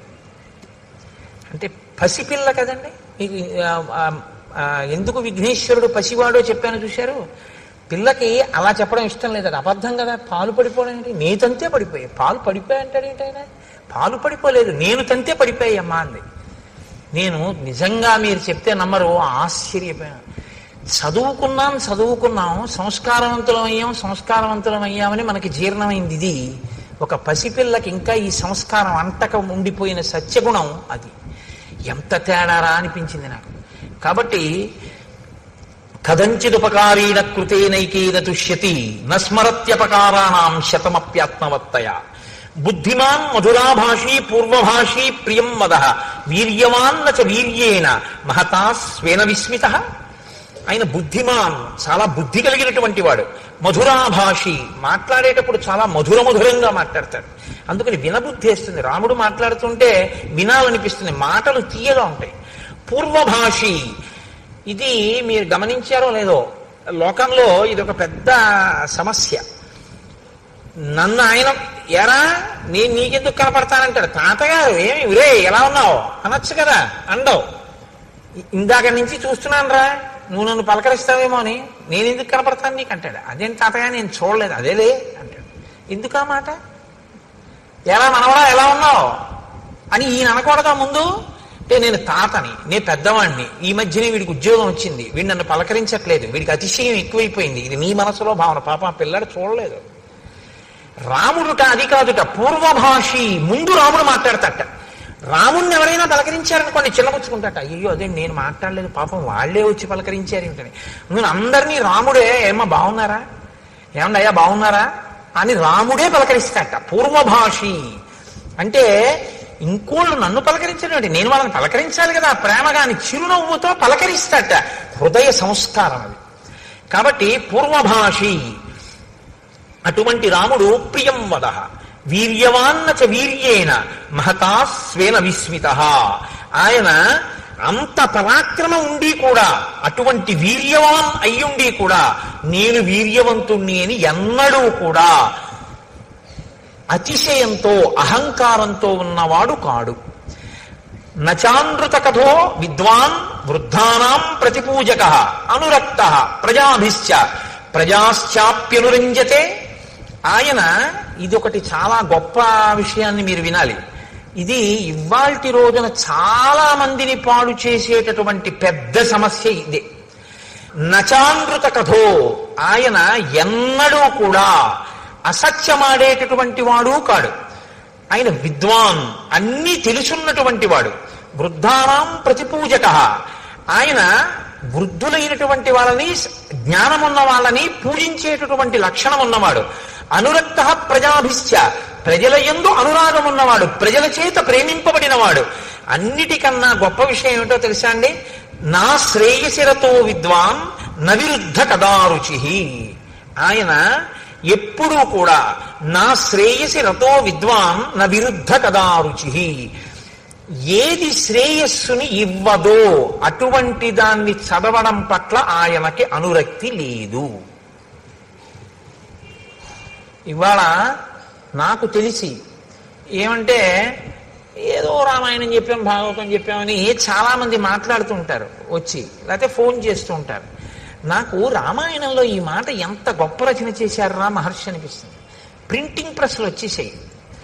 [SPEAKER 1] అంటే పసిపిల్ల కదండి మీకు ఆ, ఆ, ఆ, ఎందుకు విఘ్నేశ్వరుడు పసివాడో చెప్పాను చూశారు పిల్లకి అలా చెప్పడం ఇష్టం లేదు అది అబద్ధం కదా పాలు పడిపోవడం ఏంటి నీ తంతే పడిపోయాయి పాలు పడిపోయాయి అంటాడు ఏంటైనా పాలు పడిపోలేదు నేను తంతే పడిపోయాయమ్మా అంది నేను నిజంగా మీరు చెప్తే నమ్మరు ఆశ్చర్యపోయాను చదువుకున్నాం చదువుకున్నాం సంస్కారవంతులం అయ్యాం సంస్కారవంతులం అయ్యామని మనకి జీర్ణమైంది ఇది ఒక పసిపిల్లకి ఇంకా ఈ సంస్కారం అంటక ఉండిపోయిన సత్యగుణం అది ఎంత తేడారా అనిపించింది నాకు కాబట్టి కథంచిదుపకారీణ కృతేనైకేన తుష్యతి నస్మరత్యపకారాణం శతమప్యాత్మవత్తయ బుద్ధిమాన్ మధురాభాషీ పూర్వభాషీ ప్రియం మద వీర్యవాన్న చ వీర్యేణ మహతా స్వేన విస్మిత ఆయన బుద్ధిమాన్ చాలా బుద్ధి కలిగినటువంటి వాడు మధురాభాషి మాట్లాడేటప్పుడు చాలా మధుర మధురంగా మాట్లాడతాడు అందుకని వినబుద్ధి వేస్తుంది రాముడు మాట్లాడుతుంటే వినాలనిపిస్తుంది మాటలు తీయగా ఉంటాయి పూర్వభాషి ఇది మీరు గమనించారో లేదో లోకంలో ఇది ఒక పెద్ద సమస్య నన్ను ఆయన ఎరా నేను నీకెందుకు కనపడతానంటాడు తాతగారు ఏమి ఉరే ఎలా ఉన్నావు అనొచ్చు కదా అండవు ఇందాక నుంచి చూస్తున్నాను రా నువ్వు నన్ను పలకరిస్తావేమో అని నేను ఎందుకు కనపడతాను నీకు అంటాడు అదేం తాతగా నేను చూడలేదు అదేలే అంటాడు ఎందుకు ఆ మాట ఎలా మనవడా ఎలా ఉన్నావు అని ఈయన అనకూడదా ముందు అంటే నేను తాతని నేను పెద్దవాడిని ఈ మధ్యనే వీడికి ఉద్యోగం వచ్చింది వీడు నన్ను పలకరించట్లేదు వీడికి అతిశయం ఎక్కువైపోయింది ఇది నీ మనసులో భావన పాప ఆ పిల్లాడు చూడలేదు రాముడుట అది కాదుట పూర్వభాషి ముందు రాముడు మాట్లాడతట రాముడిని ఎవరైనా పలకరించారనుకోండి చిన్నపుచ్చుకుంటాట అయ్యో అదే నేను మాట్లాడలేదు పాపం వాళ్ళే వచ్చి పలకరించారు ఏంటని నేను అందరినీ రాముడే ఏమో బాగున్నారా ఏమన్నా అయ్యా బాగున్నారా అని రాముడే పలకరిస్తాట పూర్వభాషి అంటే ఇంకోళ్ళు నన్ను పలకరించడం నేను వాళ్ళని పలకరించాలి కదా ప్రేమగా అని చిరునవ్వుతో పలకరిస్తాట హృదయ సంస్కారం అది కాబట్టి పూర్వభాషి అటువంటి రాముడు ప్రియం వద వీర్యవాన్న చ వీర్యేన మహతా స్వేన విస్మిత ఆయన అంత పరాక్రమం ఉండి కూడా అటువంటి వీర్యవాన్ అయ్యుండి కూడా నేను వీర్యవంతుణ్ణి అని ఎన్నడూ కూడా అతిశయంతో అహంకారంతో ఉన్నవాడు కాడు నచానృత కథో విద్వాన్ వృద్ధానాం ప్రతిపూజక అనురక్త ప్రజాభిశ్చ ప్రజాశ్చాప్యనురంజతే ఆయన ఇదొకటి చాలా గొప్ప విషయాన్ని మీరు వినాలి ఇది ఇవాల్టి రోజున చాలా మందిని పాడు చేసేటటువంటి పెద్ద సమస్య ఇదే నచానృత కథో ఆయన ఎన్నడూ కూడా అసత్యమాడేటటువంటి వాడు కాడు ఆయన విద్వాన్ అన్నీ తెలుసున్నటువంటి వాడు వృద్ధానాం ప్రతిపూజక ఆయన వృద్ధులైనటువంటి వాళ్ళని జ్ఞానమున్న వాళ్ళని పూజించేటటువంటి లక్షణం ఉన్నవాడు అనురక్త ప్రజాభిశ్చ ప్రజల ఎందు అనురాగం ఉన్నవాడు ప్రజల చేత ప్రేమింపబడినవాడు అన్నిటికన్నా గొప్ప విషయం ఏమిటో తెలుసా అండి నా శ్రేయసిరతో విద్వాన్ నవిరుద్ధ కదారుచి ఆయన ఎప్పుడూ కూడా నా శ్రేయసి రతో విద్వాన్ న విరుద్ధ కదారుచి ఏది శ్రేయస్సుని ఇవ్వదో అటువంటి దాన్ని చదవడం పట్ల ఆయనకి అనురక్తి లేదు ఇవాళ నాకు తెలిసి ఏమంటే ఏదో రామాయణం చెప్పాం భాగవతం చెప్పామని చాలా మంది మాట్లాడుతుంటారు వచ్చి లేకపోతే ఫోన్ చేస్తూ ఉంటారు నాకు రామాయణంలో ఈ మాట ఎంత గొప్ప రచన చేశారా మహర్షి అనిపిస్తుంది ప్రింటింగ్ ప్రెస్లు వచ్చేసాయి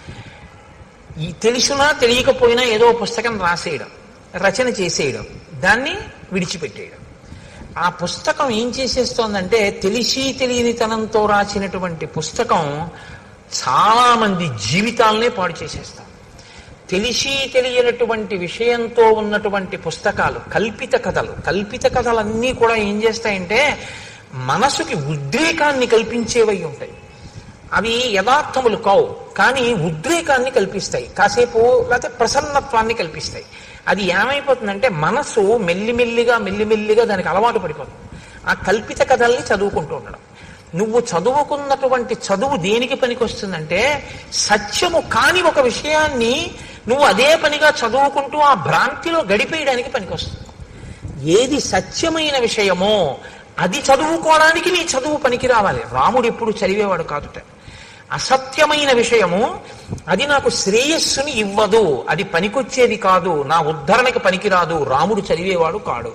[SPEAKER 1] ఈ తెలిసినా తెలియకపోయినా ఏదో పుస్తకం రాసేయడం రచన చేసేయడం దాన్ని విడిచిపెట్టేయడం ఆ పుస్తకం ఏం చేసేస్తోందంటే తెలిసి తెలియనితనంతో రాసినటువంటి పుస్తకం చాలా మంది జీవితాలనే పాడు చేసేస్తాం తెలిసి తెలియనటువంటి విషయంతో ఉన్నటువంటి పుస్తకాలు కల్పిత కథలు కల్పిత కథలన్నీ కూడా ఏం చేస్తాయంటే మనసుకి ఉద్రేకాన్ని కల్పించేవై ఉంటాయి అవి యథార్థములు కావు కానీ ఉద్రేకాన్ని కల్పిస్తాయి కాసేపు లేకపోతే ప్రసన్నత్వాన్ని కల్పిస్తాయి అది ఏమైపోతుందంటే మనసు మెల్లిమెల్లిగా మెల్లిమెల్లిగా దానికి అలవాటు పడిపోతుంది ఆ కల్పిత కథల్ని చదువుకుంటూ ఉండడం నువ్వు చదువుకున్నటువంటి చదువు దేనికి పనికొస్తుందంటే సత్యము కాని ఒక విషయాన్ని నువ్వు అదే పనిగా చదువుకుంటూ ఆ భ్రాంతిలో గడిపేయడానికి పనికొస్తుంది ఏది సత్యమైన విషయమో అది చదువుకోవడానికి నీ చదువు పనికి రావాలి రాముడు ఎప్పుడు చదివేవాడు కాదుట అసత్యమైన విషయము అది నాకు శ్రేయస్సుని ఇవ్వదు అది పనికొచ్చేది కాదు నా ఉద్ధరణకి పనికిరాదు రాముడు చదివేవాడు కాడు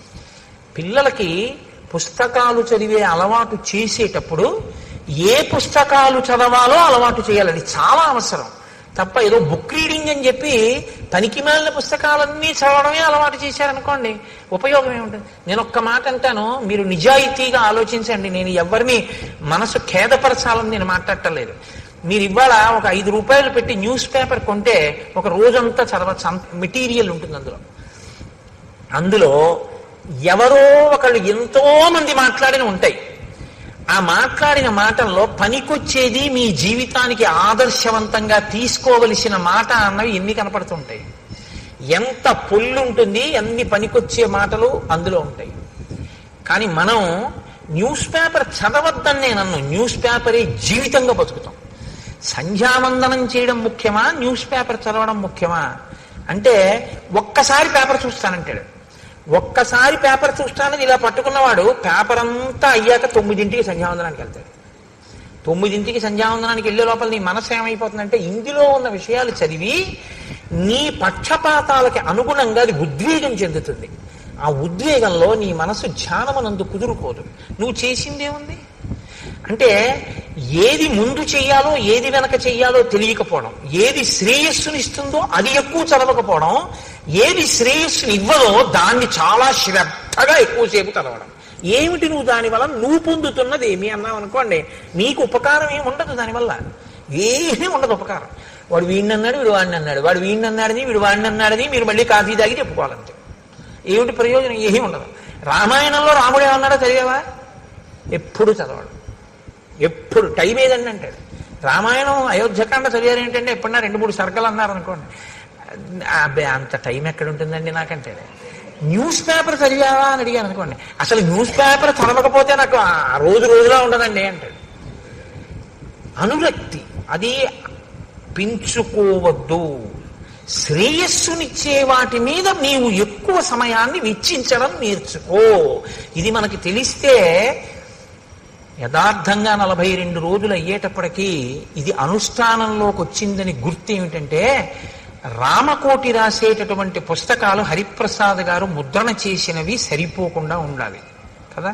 [SPEAKER 1] పిల్లలకి పుస్తకాలు చదివే అలవాటు చేసేటప్పుడు ఏ పుస్తకాలు చదవాలో అలవాటు చేయాలి అది చాలా అవసరం తప్ప ఏదో బుక్ రీడింగ్ అని చెప్పి పనికి మాలిన పుస్తకాలన్నీ చదవడమే అలవాటు చేశారనుకోండి ఉపయోగం ఏముంటుంది నేను ఒక్క మాట అంటాను మీరు నిజాయితీగా ఆలోచించండి నేను ఎవరిని మనసు ఖేదపరచాలని నేను మాట్లాడటలేదు మీరు ఇవాళ ఒక ఐదు రూపాయలు పెట్టి న్యూస్ పేపర్ కొంటే ఒక రోజంతా చదవచ్చు అంత మెటీరియల్ ఉంటుంది అందులో అందులో ఎవరో ఒకళ్ళు ఎంతో మంది మాట్లాడిన ఉంటాయి ఆ మాట్లాడిన మాటల్లో పనికొచ్చేది మీ జీవితానికి ఆదర్శవంతంగా తీసుకోవలసిన మాట అన్నవి ఎన్ని కనపడుతుంటాయి ఎంత పొల్లుంటుంది ఎన్ని పనికొచ్చే మాటలు అందులో ఉంటాయి కానీ మనం న్యూస్ పేపర్ చదవద్దని నేను అన్ను న్యూస్ పేపరే జీవితంగా బతుకుతాం సంధ్యావందనం చేయడం ముఖ్యమా న్యూస్ పేపర్ చదవడం ముఖ్యమా అంటే ఒక్కసారి పేపర్ చూస్తానంటాడు ఒక్కసారి పేపర్ చూస్తానని ఇలా పట్టుకున్నవాడు పేపర్ అంతా అయ్యాక తొమ్మిదింటికి సంధ్యావందనానికి వెళ్తాడు తొమ్మిదింటికి సంధ్యావందనానికి వెళ్ళే లోపల నీ మనసు ఏమైపోతుందంటే ఇందులో ఉన్న విషయాలు చదివి నీ పక్షపాతాలకి అనుగుణంగా అది ఉద్వేగం చెందుతుంది ఆ ఉద్వేగంలో నీ మనసు ధ్యానమనందు కుదురుకోదు నువ్వు చేసిందేముంది అంటే ఏది ముందు చెయ్యాలో ఏది వెనక చెయ్యాలో తెలియకపోవడం ఏది శ్రేయస్సునిస్తుందో అది ఎక్కువ చదవకపోవడం ఏది శ్రేయస్సుని ఇవ్వదో దాన్ని చాలా శ్రద్ధగా ఎక్కువసేపు చదవడం ఏమిటి నువ్వు దానివల్ల నువ్వు పొందుతున్నది ఏమి అన్నావు అనుకోండి నీకు ఉపకారం ఏమి ఉండదు దానివల్ల ఏమీ ఉండదు ఉపకారం వాడు వీడిని అన్నాడు వీడు వాడిని అన్నాడు వాడు వీడిని అన్నాడని వీడు వాడిని అన్నాడని మీరు మళ్ళీ కాఫీ తాగి చెప్పుకోవాలంతే ఏమిటి ప్రయోజనం ఏమీ ఉండదు రామాయణంలో రాముడు ఏమన్నాడో చదివావా ఎప్పుడు చదవడు ఎప్పుడు టైం ఏదండి అంటాడు రామాయణం అయోధ్యకాండ చదివారు ఏంటంటే ఎప్పుడన్నా రెండు మూడు సర్గలు అన్నారు అనుకోండి అబ్బే అంత టైం ఎక్కడ ఉంటుందండి నాకంటే న్యూస్ పేపర్ చదివావా అని అడిగాను అనుకోండి అసలు న్యూస్ పేపర్ చదవకపోతే నాకు ఆ రోజు రోజులా ఉండదండి అంటాడు అనురక్తి అది పెంచుకోవద్దు శ్రేయస్సునిచ్చే వాటి మీద నీవు ఎక్కువ సమయాన్ని వెచ్చించడం నేర్చుకో ఇది మనకి తెలిస్తే యథార్థంగా నలభై రెండు రోజులు అయ్యేటప్పటికీ ఇది అనుష్ఠానంలోకి వచ్చిందని గుర్తు ఏమిటంటే రామకోటి రాసేటటువంటి పుస్తకాలు హరిప్రసాద్ గారు ముద్రణ చేసినవి సరిపోకుండా ఉండాలి కదా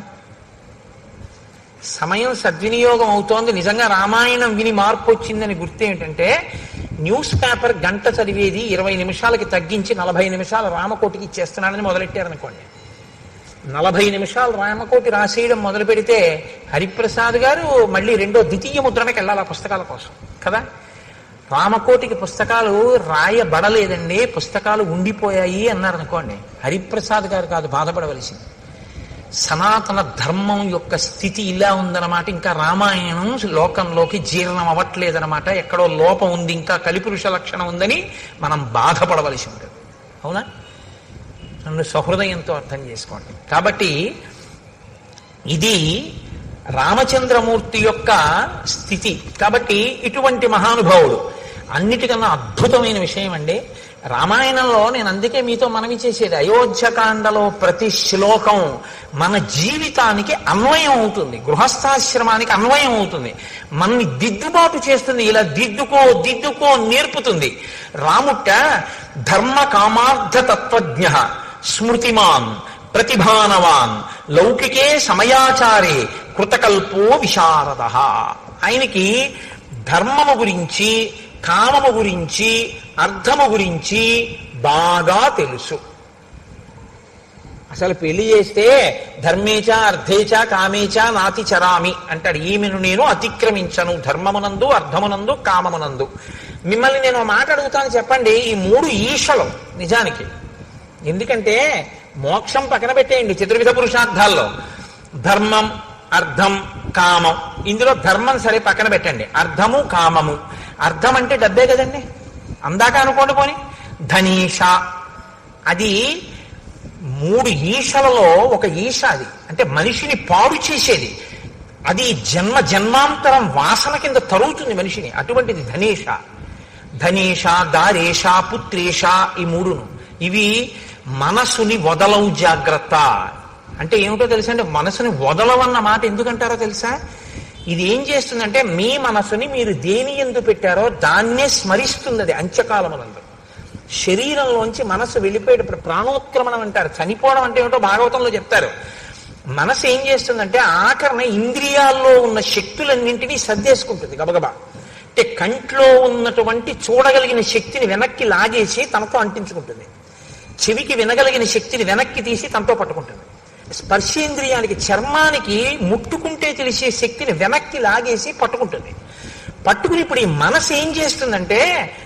[SPEAKER 1] సమయం సద్వినియోగం అవుతోంది నిజంగా రామాయణం విని మార్పు వచ్చిందని గుర్తు ఏంటంటే న్యూస్ పేపర్ గంట చదివేది ఇరవై నిమిషాలకి తగ్గించి నలభై నిమిషాలు రామకోటికి ఇచ్చేస్తున్నాడని మొదలెట్టారనుకోండి నలభై నిమిషాలు రామకోటి రాసేయడం మొదలు పెడితే హరిప్రసాద్ గారు మళ్ళీ రెండో ద్వితీయ ముద్రణకి వెళ్ళాలి ఆ పుస్తకాల కోసం కదా రామకోటికి పుస్తకాలు రాయబడలేదండి పుస్తకాలు ఉండిపోయాయి అన్నారు అనుకోండి హరిప్రసాద్ గారు కాదు బాధపడవలసింది సనాతన ధర్మం యొక్క స్థితి ఇలా ఉందన్నమాట ఇంకా రామాయణం లోకంలోకి జీర్ణం అవ్వట్లేదన్నమాట ఎక్కడో లోపం ఉంది ఇంకా కలిపురుష లక్షణం ఉందని మనం బాధపడవలసి ఉంటుంది అవునా నన్ను సహృదయంతో అర్థం చేసుకోండి కాబట్టి ఇది రామచంద్రమూర్తి యొక్క స్థితి కాబట్టి ఇటువంటి మహానుభావుడు అన్నిటికన్నా అద్భుతమైన విషయం అండి రామాయణంలో నేను అందుకే మీతో మనవి చేసేది అయోధ్యకాండలో ప్రతి శ్లోకం మన జీవితానికి అన్వయం అవుతుంది గృహస్థాశ్రమానికి అన్వయం అవుతుంది మనని దిద్దుబాటు చేస్తుంది ఇలా దిద్దుకో దిద్దుకో నేర్పుతుంది రాముట్ట ధర్మ కామార్థ తత్వజ్ఞ స్మృతిమాన్ ప్రతిభానవాన్ లౌకికే సమయాచారే కృతకల్పో విశారద ఆయనకి ధర్మము గురించి కామము గురించి అర్థము గురించి బాగా తెలుసు అసలు పెళ్లి చేస్తే ధర్మేచ అర్థేచ కామేచ నాతి చరామి అంటాడు ఈమెను నేను అతిక్రమించను ధర్మమునందు అర్థమునందు కామమునందు మిమ్మల్ని నేను మాట అడుగుతాను చెప్పండి ఈ మూడు ఈశలు నిజానికి ఎందుకంటే మోక్షం పక్కన పెట్టేయండి చతుర్విధ పురుషార్థాల్లో ధర్మం అర్థం కామం ఇందులో ధర్మం సరే పక్కన పెట్టండి అర్థము కామము అర్థం అంటే డబ్బే కదండి అందాక అనుకోండి పోని ధనీష అది మూడు ఈశలలో ఒక ఈశ అది అంటే మనిషిని పాడు చేసేది అది జన్మ జన్మాంతరం వాసన కింద తరుగుతుంది మనిషిని అటువంటిది ధనేష ధనేష దారేష పుత్రేష ఈ మూడును ఇవి మనసుని వదలవు జాగ్రత్త అంటే ఏమిటో తెలుసా అంటే మనసుని వదలవన్న మాట ఎందుకంటారో తెలుసా ఇది ఏం చేస్తుందంటే మీ మనసుని మీరు దేని ఎందు పెట్టారో దాన్నే స్మరిస్తుంది అది అంత్యకాలమునందు శరీరంలోంచి మనసు వెళ్ళిపోయేటప్పుడు ప్రాణోత్క్రమణం అంటారు చనిపోవడం అంటే ఏమిటో భాగవతంలో చెప్తారు మనసు ఏం చేస్తుందంటే ఆఖరణ ఇంద్రియాల్లో ఉన్న శక్తులన్నింటినీ సర్దేసుకుంటుంది గబగబా అంటే కంట్లో ఉన్నటువంటి చూడగలిగిన శక్తిని వెనక్కి లాగేసి తనతో అంటించుకుంటుంది చెవికి వినగలిగిన శక్తిని వెనక్కి తీసి తనతో పట్టుకుంటుంది స్పర్శేంద్రియానికి చర్మానికి ముట్టుకుంటే తెలిసే శక్తిని వెనక్కి లాగేసి పట్టుకుంటుంది పట్టుకుని ఇప్పుడు ఈ మనసు ఏం చేస్తుందంటే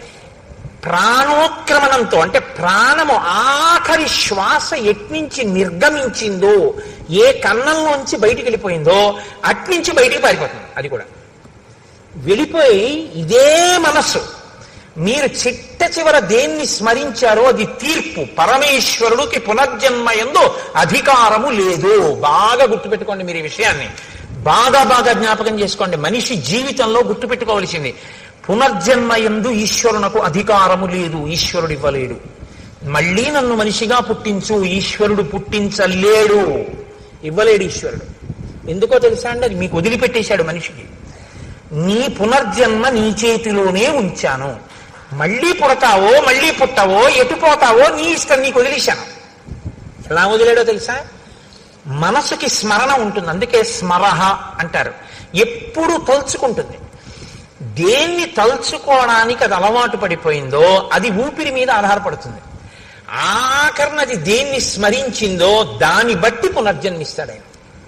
[SPEAKER 1] ప్రాణోత్క్రమణంతో అంటే ప్రాణము ఆఖరి శ్వాస ఎట్నుంచి నిర్గమించిందో ఏ కన్నంలోంచి బయటికి వెళ్ళిపోయిందో అట్నుంచి బయటికి పారిపోతుంది అది కూడా వెళ్ళిపోయి ఇదే మనస్సు మీరు చిట్ట చివర దేన్ని స్మరించారో అది తీర్పు పరమేశ్వరుడికి పునర్జన్మ ఎందు అధికారము లేదు బాగా గుర్తుపెట్టుకోండి మీరు ఈ విషయాన్ని బాగా బాగా జ్ఞాపకం చేసుకోండి మనిషి జీవితంలో గుర్తుపెట్టుకోవలసింది పునర్జన్మ ఎందు ఈశ్వరునకు అధికారము లేదు ఈశ్వరుడు ఇవ్వలేడు మళ్ళీ నన్ను మనిషిగా పుట్టించు ఈశ్వరుడు పుట్టించలేడు ఇవ్వలేడు ఈశ్వరుడు ఎందుకో తెలుసా అండి అది మీకు వదిలిపెట్టేశాడు మనిషికి నీ పునర్జన్మ నీ చేతిలోనే ఉంచాను మళ్ళీ పుడతావో మళ్ళీ పుట్టవో ఎటు పోతావో నీ ఇష్టం నీకు వదిలేశాను ఎలా వదిలేడో తెలుసా మనసుకి స్మరణ ఉంటుంది అందుకే స్మరహ అంటారు ఎప్పుడు తలుచుకుంటుంది దేన్ని తలుచుకోవడానికి అది అలవాటు పడిపోయిందో అది ఊపిరి మీద ఆధారపడుతుంది ఆఖరణ అది దేన్ని స్మరించిందో దాన్ని బట్టి పునర్జన్మిస్తాడు ఆయన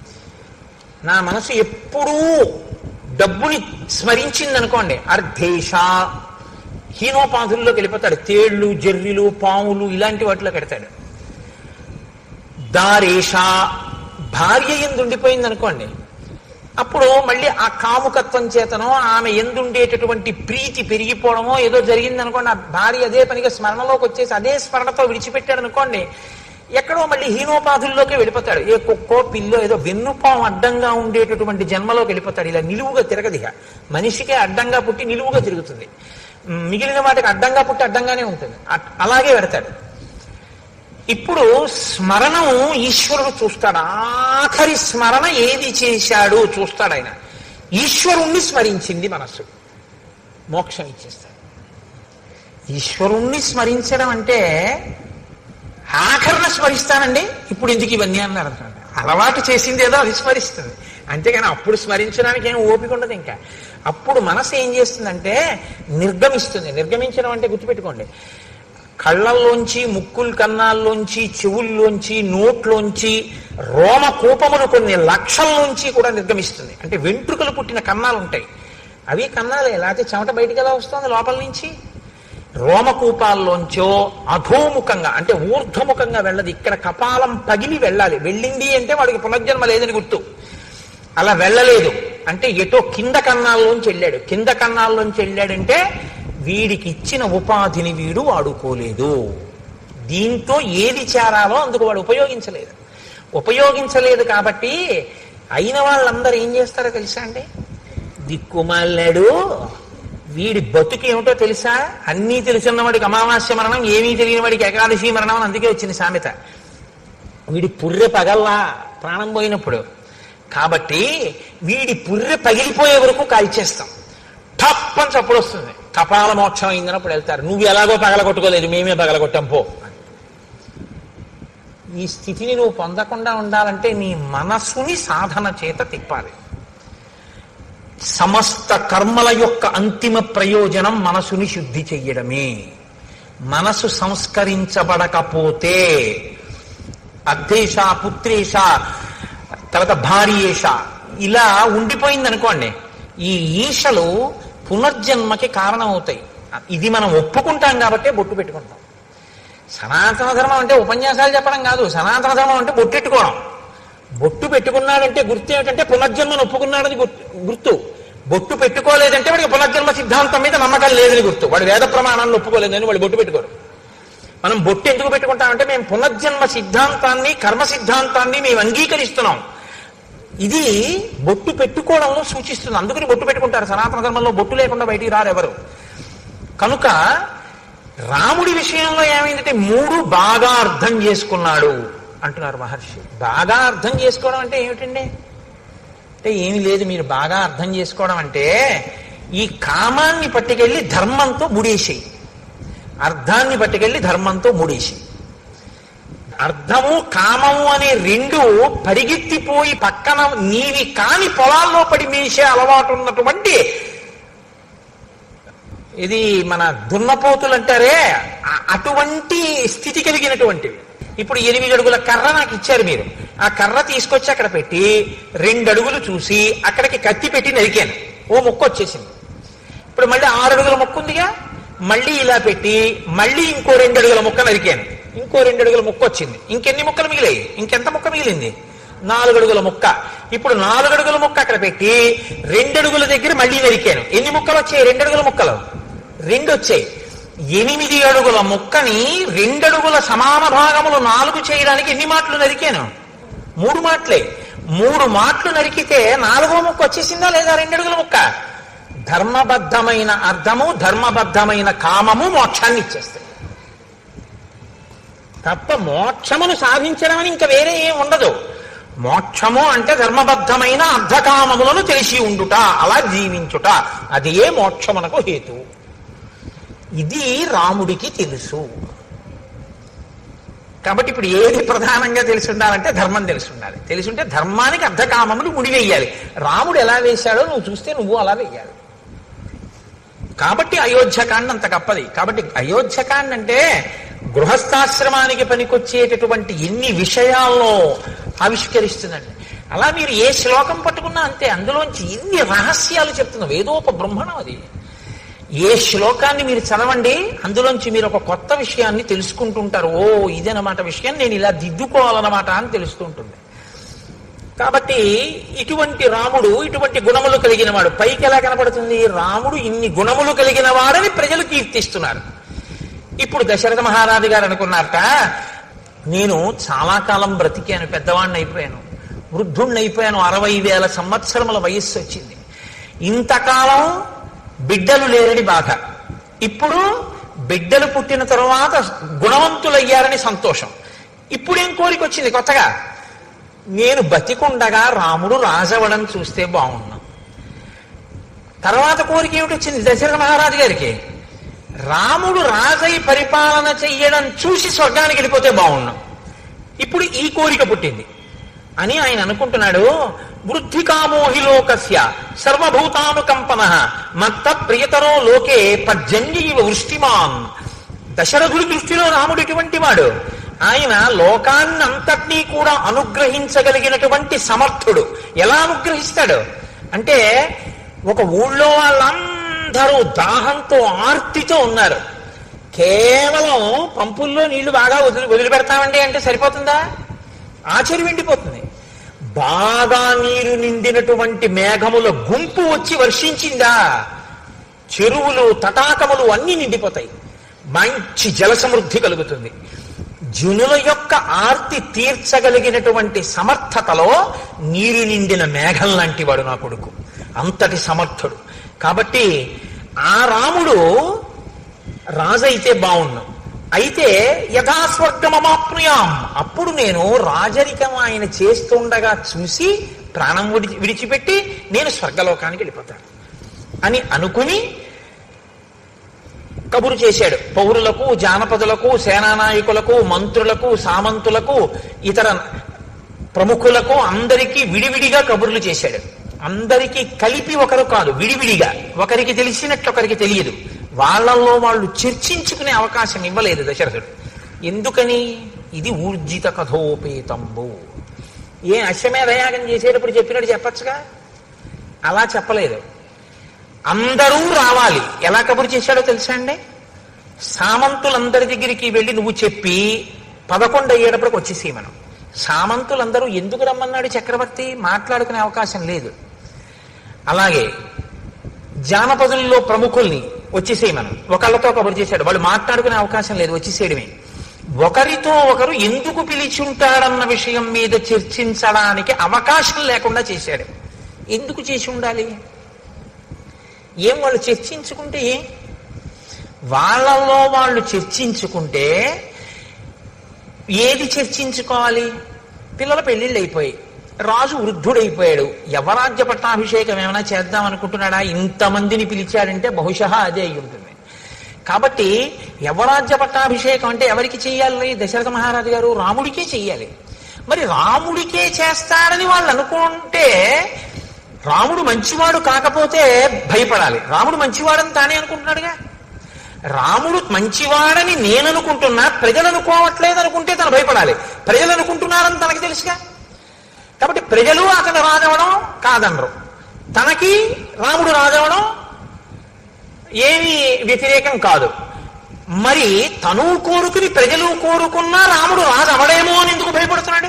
[SPEAKER 1] నా మనసు ఎప్పుడూ డబ్బుని స్మరించింది అనుకోండి అర్ధేష హీనోపాధుల్లోకి వెళ్ళిపోతాడు తేళ్లు జర్రిలు పాములు ఇలాంటి వాటిలో పెడతాడు దారేష భార్య ఎందు ఉండిపోయింది అనుకోండి అప్పుడు మళ్ళీ ఆ కాముకత్వం చేతనో ఆమె ఎందుండేటటువంటి ప్రీతి పెరిగిపోవడమో ఏదో జరిగింది అనుకోండి ఆ భార్య అదే పనిగా స్మరణలోకి వచ్చేసి అదే స్మరణతో విడిచిపెట్టాడు అనుకోండి ఎక్కడో మళ్ళీ హీనోపాధుల్లోకి వెళ్ళిపోతాడు ఏ కుక్కో పిల్లో ఏదో వెన్నుపాం అడ్డంగా ఉండేటటువంటి జన్మలోకి వెళ్ళిపోతాడు ఇలా నిలువుగా తిరగదిగా మనిషికే అడ్డంగా పుట్టి నిలువుగా తిరుగుతుంది మిగిలిన వాటికి అడ్డంగా పుట్టి అడ్డంగానే ఉంటుంది అట్- అలాగే పెడతాడు ఇప్పుడు స్మరణం ఈశ్వరుడు చూస్తాడు ఆఖరి స్మరణ ఏది చేశాడు చూస్తాడు ఆయన ఈశ్వరుణ్ణి స్మరించింది మనస్సు మోక్షం ఇచ్చేస్తాడు ఈశ్వరుణ్ణి స్మరించడం అంటే ఆఖరణ స్మరిస్తానండి ఇప్పుడు ఎందుకు ఇవన్నీ అన్నారు అనుకోండి. అలవాటు చేసింది ఏదో అది స్మరిస్తుంది అంతేగాని అప్పుడు స్మరించడానికి ఏం ఓపిక ఉండదు ఇంకా అప్పుడు మనసు ఏం చేస్తుందంటే నిర్గమిస్తుంది నిర్గమించడం అంటే గుర్తుపెట్టుకోండి కళ్ళల్లోంచి ముక్కుల కన్నాల్లోంచి చెవుల్లోంచి నోట్లోంచి రోమ కూపములు కొన్ని లక్షల్లోంచి కూడా నిర్గమిస్తుంది అంటే వెంట్రుకలు పుట్టిన కన్నాలు ఉంటాయి అవి కన్నాలే లేకపోతే చెమట బయటికి ఎలా వస్తుంది లోపల నుంచి రోమకూపాల్లోంచో అధోముఖంగా అంటే ఊర్ధ్వముఖంగా వెళ్ళదు ఇక్కడ కపాలం పగిలి వెళ్ళాలి వెళ్ళింది అంటే వాడికి పునర్జన్మ లేదని గుర్తు అలా వెళ్ళలేదు అంటే ఎటో కింద కన్నాల్లోంచి వెళ్ళాడు కింద కన్నాల్లోంచి వెళ్ళాడంటే వీడికి ఇచ్చిన ఉపాధిని వీడు వాడుకోలేదు దీంతో ఏది చేరాలో అందుకు వాడు ఉపయోగించలేదు ఉపయోగించలేదు కాబట్టి అయిన వాళ్ళందరూ ఏం చేస్తారో తెలుసా అండి దిక్కుమాలాడు వీడి బతుకు ఏమిటో తెలుసా అన్నీ తెలుసున్న వాడికి అమావాస్య మరణం ఏమీ తెలియని వాడికి ఏకాదశి మరణం అని అందుకే వచ్చింది సామెత వీడి పుర్రె పగల్లా ప్రాణం పోయినప్పుడు కాబట్టి వీడి పుర్రె పగిలిపోయే వరకు కాల్చేస్తాం టప్ అని చప్పుడు వస్తుంది కపాల మోక్షం అయిందన్నప్పుడు వెళ్తారు నువ్వు ఎలాగో పగలగొట్టుకోలేదు మేమే పగలగొట్టాం పో ఈ స్థితిని నువ్వు పొందకుండా ఉండాలంటే నీ మనసుని సాధన చేత తిప్పాలి సమస్త కర్మల యొక్క అంతిమ ప్రయోజనం మనసుని శుద్ధి చెయ్యడమే మనసు సంస్కరించబడకపోతే అర్ధేష పుత్రేష తర్వాత భార్యేష ఇలా ఉండిపోయింది అనుకోండి ఈ ఈశలు పునర్జన్మకి కారణమవుతాయి ఇది మనం ఒప్పుకుంటాం కాబట్టే బొట్టు పెట్టుకుంటాం సనాతన ధర్మం అంటే ఉపన్యాసాలు చెప్పడం కాదు సనాతన ధర్మం అంటే బొట్టెట్టుకోవడం బొట్టు పెట్టుకున్నాడంటే గుర్తు ఏమిటంటే పునర్జన్మను ఒప్పుకున్నాడని గుర్తు గుర్తు బొట్టు పెట్టుకోలేదంటే వాడికి పునర్జన్మ సిద్ధాంతం మీద నమ్మకం లేదని గుర్తు వాడు వేద ప్రమాణాలను ఒప్పుకోలేదని వాడు బొట్టు పెట్టుకోరు మనం బొట్టు ఎందుకు పెట్టుకుంటామంటే మేము పునర్జన్మ సిద్ధాంతాన్ని కర్మ సిద్ధాంతాన్ని మేము అంగీకరిస్తున్నాం ఇది బొట్టు పెట్టుకోవడంలో సూచిస్తుంది అందుకని బొట్టు పెట్టుకుంటారు సనాతన ధర్మంలో బొట్టు లేకుండా బయటికి రారు ఎవరు కనుక రాముడి విషయంలో ఏమైందంటే మూడు బాగా అర్థం చేసుకున్నాడు అంటున్నారు మహర్షి బాగా అర్థం చేసుకోవడం అంటే ఏమిటండి అంటే ఏమి లేదు మీరు బాగా అర్థం చేసుకోవడం అంటే ఈ కామాన్ని పట్టుకెళ్ళి ధర్మంతో ముడేసేయి అర్థాన్ని పట్టుకెళ్ళి ధర్మంతో ముడేసి అర్థము కామము అనే రెండు పరిగెత్తిపోయి పక్కన నీవి కాని పొలాల్లో పడి మేసే అలవాటు ఉన్నటువంటి ఇది మన దున్నపోతులు అంటారే ఆ- అటువంటి స్థితి కలిగినటువంటివి ఇప్పుడు ఎనిమిది అడుగుల కర్ర నాకు ఇచ్చారు మీరు ఆ కర్ర తీసుకొచ్చి అక్కడ పెట్టి రెండు అడుగులు చూసి అక్కడికి కత్తి పెట్టి నరికాను ఓ ముక్క వచ్చేసింది ఇప్పుడు మళ్ళీ ఆరు అడుగుల ముక్క ఉందిగా మళ్ళీ ఇలా పెట్టి మళ్ళీ ఇంకో రెండు అడుగుల ముక్క నరికాను ఇంకో రెండు అడుగుల ముక్క వచ్చింది ఇంకెన్ని ముక్కలు మిగిలాయి ఇంకెంత ముక్క మిగిలింది నాలుగు అడుగుల ముక్క ఇప్పుడు నాలుగు అడుగుల ముక్క అక్కడ పెట్టి రెండు అడుగుల దగ్గర మళ్ళీ నరికాను ఎన్ని ముక్కలు వచ్చాయి రెండు అడుగుల ముక్కలు రెండు వచ్చాయి ఎనిమిది అడుగుల ముక్కని రెండడుగుల సమాన భాగములు నాలుగు చేయడానికి ఎన్ని మాటలు నరికాను మూడు మాటలే మూడు మాటలు నరికితే నాలుగో ముక్క వచ్చేసిందా లేదా రెండడుగుల ముక్క ధర్మబద్ధమైన అర్థము ధర్మబద్ధమైన కామము మోక్షాన్ని ఇచ్చేస్తాయి తప్ప మోక్షమును సాధించడం అని ఇంకా వేరే ఏం ఉండదు మోక్షము అంటే ధర్మబద్ధమైన అర్ధకామములను తెలిసి ఉండుట అలా జీవించుట అదే మోక్షమునకు హేతు ఇది రాముడికి తెలుసు కాబట్టి ఇప్పుడు ఏది ప్రధానంగా తెలిసి ఉండాలంటే ధర్మం తెలిసి ఉండాలి తెలిసి ఉంటే ధర్మానికి అర్ధకామములు ముడివేయాలి రాముడు ఎలా వేశాడో నువ్వు చూస్తే నువ్వు అలా వేయాలి కాబట్టి అయోధ్యకాండ అంత గొప్పది కాబట్టి అయోధ్యకాండ అంటే గృహస్థాశ్రమానికి పనికొచ్చేటటువంటి ఎన్ని విషయాల్లో ఆవిష్కరిస్తుందండి అలా మీరు ఏ శ్లోకం పట్టుకున్నా అంతే అందులోంచి ఎన్ని రహస్యాలు చెప్తుంది వేదోప బ్రహ్మణం అది ఏ శ్లోకాన్ని మీరు చదవండి అందులోంచి మీరు ఒక కొత్త విషయాన్ని తెలుసుకుంటుంటారు ఓ ఇదనమాట విషయం నేను ఇలా దిద్దుకోవాలన్నమాట అని తెలుస్తూ ఉంటుంది కాబట్టి ఇటువంటి రాముడు ఇటువంటి గుణములు కలిగిన వాడు పైకి ఎలా కనపడుతుంది రాముడు ఇన్ని గుణములు కలిగిన వాడని ప్రజలు కీర్తిస్తున్నారు ఇప్పుడు దశరథ మహారాజు గారు అనుకున్నారట నేను చాలా కాలం బ్రతికాను పెద్దవాడిని అయిపోయాను వృద్ధుణ్ణి అయిపోయాను అరవై వేల సంవత్సరముల వయస్సు వచ్చింది ఇంతకాలం బిడ్డలు లేరని బాధ ఇప్పుడు బిడ్డలు పుట్టిన తరువాత గుణవంతులయ్యారని సంతోషం ఇప్పుడేం కోరిక వచ్చింది కొత్తగా నేను బతికుండగా రాముడు రాజవడం చూస్తే బాగున్నాం తర్వాత కోరిక ఏమిటి వచ్చింది దశరథ మహారాజు గారికి రాముడు రాజై పరిపాలన చెయ్యడం చూసి స్వర్గానికి వెళ్ళిపోతే బాగున్నాం ఇప్పుడు ఈ కోరిక పుట్టింది అని ఆయన అనుకుంటున్నాడు వృద్ధికామోహి లోకస్య సర్వభూతానుకంపన మత్త ప్రియతరో లోకే పర్జన్యవ వృష్టిమాన్ దశరథుడి దృష్టిలో రాముడు ఎటువంటి వాడు ఆయన లోకాన్నంతటినీ కూడా అనుగ్రహించగలిగినటువంటి సమర్థుడు ఎలా అనుగ్రహిస్తాడు అంటే ఒక ఊళ్ళో వాళ్ళందరూ దాహంతో ఆర్తితో ఉన్నారు కేవలం పంపుల్లో నీళ్లు బాగా వదిలి వదిలిపెడతామండి అంటే సరిపోతుందా ఆచరి ఎండిపోతుంది బాగా నీరు నిండినటువంటి మేఘముల గుంపు వచ్చి వర్షించిందా చెరువులు తటాకములు అన్ని నిండిపోతాయి మంచి జల సమృద్ధి కలుగుతుంది జనుల యొక్క ఆర్తి తీర్చగలిగినటువంటి సమర్థతలో నీరు నిండిన మేఘం లాంటి వాడు నా కొడుకు అంతటి సమర్థుడు కాబట్టి ఆ రాముడు రాజైతే బాగున్నాం అయితే యథాస్వర్గమమాప్నుయాం అప్పుడు నేను రాజరికం ఆయన చేస్తుండగా చూసి ప్రాణం విడిచి విడిచిపెట్టి నేను స్వర్గలోకానికి వెళ్ళిపోతాను అని అనుకుని కబురు చేశాడు పౌరులకు జానపదులకు సేనానాయకులకు మంత్రులకు సామంతులకు ఇతర ప్రముఖులకు అందరికీ విడివిడిగా కబుర్లు చేశాడు అందరికీ కలిపి ఒకరు కాదు విడివిడిగా ఒకరికి తెలిసినట్లు ఒకరికి తెలియదు వాళ్ళల్లో వాళ్ళు చర్చించుకునే అవకాశం ఇవ్వలేదు దశరథుడు ఎందుకని ఇది ఊర్జిత కథోపేతంబు ఏ అశ్వమేధయాగం చేసేటప్పుడు చెప్పినట్టు చెప్పచ్చుగా అలా చెప్పలేదు అందరూ రావాలి ఎలా కబురు చేశాడో తెలుసా అండి సామంతులందరి దగ్గరికి వెళ్ళి నువ్వు చెప్పి పదకొండు అయ్యేటప్పటికి వచ్చేసి మనం సామంతులందరూ ఎందుకు రమ్మన్నాడు చక్రవర్తి మాట్లాడుకునే అవకాశం లేదు అలాగే జానపదుల్లో ప్రముఖుల్ని వచ్చేసేయి మనం ఒకళ్ళతో కబురు చేశాడు వాళ్ళు మాట్లాడుకునే అవకాశం లేదు వచ్చేసేయడమే ఒకరితో ఒకరు ఎందుకు పిలిచి ఉంటాడన్న విషయం మీద చర్చించడానికి అవకాశం లేకుండా చేశాడు ఎందుకు చేసి ఉండాలి ఏం వాళ్ళు చర్చించుకుంటే ఏం వాళ్ళల్లో వాళ్ళు చర్చించుకుంటే ఏది చర్చించుకోవాలి పిల్లల పెళ్లిళ్ళు అయిపోయి రాజు వృద్ధుడైపోయాడు యవరాజ్య పట్టాభిషేకం ఏమైనా చేద్దాం అనుకుంటున్నాడా ఇంతమందిని పిలిచాడంటే బహుశా అదే అయి ఉంటుంది కాబట్టి యవరాజ్య పట్టాభిషేకం అంటే ఎవరికి చెయ్యాలి దశరథ మహారాజు గారు రాముడికే చెయ్యాలి మరి రాముడికే చేస్తారని వాళ్ళు అనుకుంటే రాముడు మంచివాడు కాకపోతే భయపడాలి రాముడు మంచివాడని తానే అనుకుంటున్నాడుగా రాముడు మంచివాడని నేను అనుకుంటున్నా ప్రజలు అనుకోవట్లేదు అనుకుంటే తను భయపడాలి ప్రజలు అనుకుంటున్నారని తనకి తెలుసుగా కాబట్టి ప్రజలు అతను రాజవడం కాదనరు తనకి రాముడు రాజవడం ఏమీ వ్యతిరేకం కాదు మరి తను కోరుకుని ప్రజలు కోరుకున్నా రాముడు రాజు అవడేమో అని ఎందుకు భయపడుతున్నాడు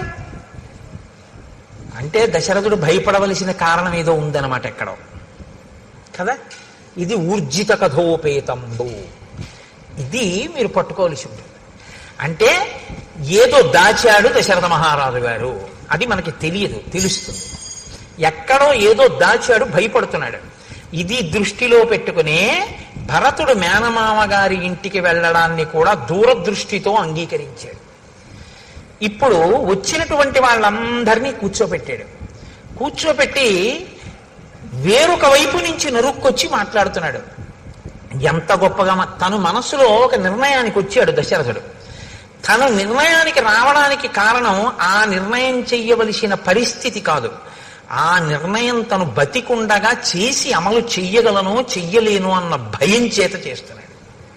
[SPEAKER 1] అంటే దశరథుడు భయపడవలసిన కారణం ఏదో ఉందన్నమాట ఎక్కడో కదా ఇది ఊర్జిత కథోపేతంబు ఇది మీరు పట్టుకోవలసి ఉంటుంది అంటే ఏదో దాచాడు దశరథ మహారాజు గారు అది మనకి తెలియదు తెలుస్తుంది ఎక్కడో ఏదో దాచాడు భయపడుతున్నాడు ఇది దృష్టిలో పెట్టుకునే భరతుడు మేనమామ గారి ఇంటికి వెళ్ళడాన్ని కూడా దూరదృష్టితో అంగీకరించాడు ఇప్పుడు వచ్చినటువంటి వాళ్ళందరినీ కూర్చోబెట్టాడు కూర్చోబెట్టి వేరొక వైపు నుంచి నరుక్కొచ్చి మాట్లాడుతున్నాడు ఎంత గొప్పగా మ- తను మనసులో ఒక నిర్ణయానికి వచ్చాడు దశరథుడు తను నిర్ణయానికి రావడానికి కారణం ఆ నిర్ణయం చెయ్యవలసిన పరిస్థితి కాదు ఆ నిర్ణయం తను బతికుండగా చేసి అమలు చెయ్యగలను చెయ్యలేను అన్న భయం చేత చేస్తున్నాడు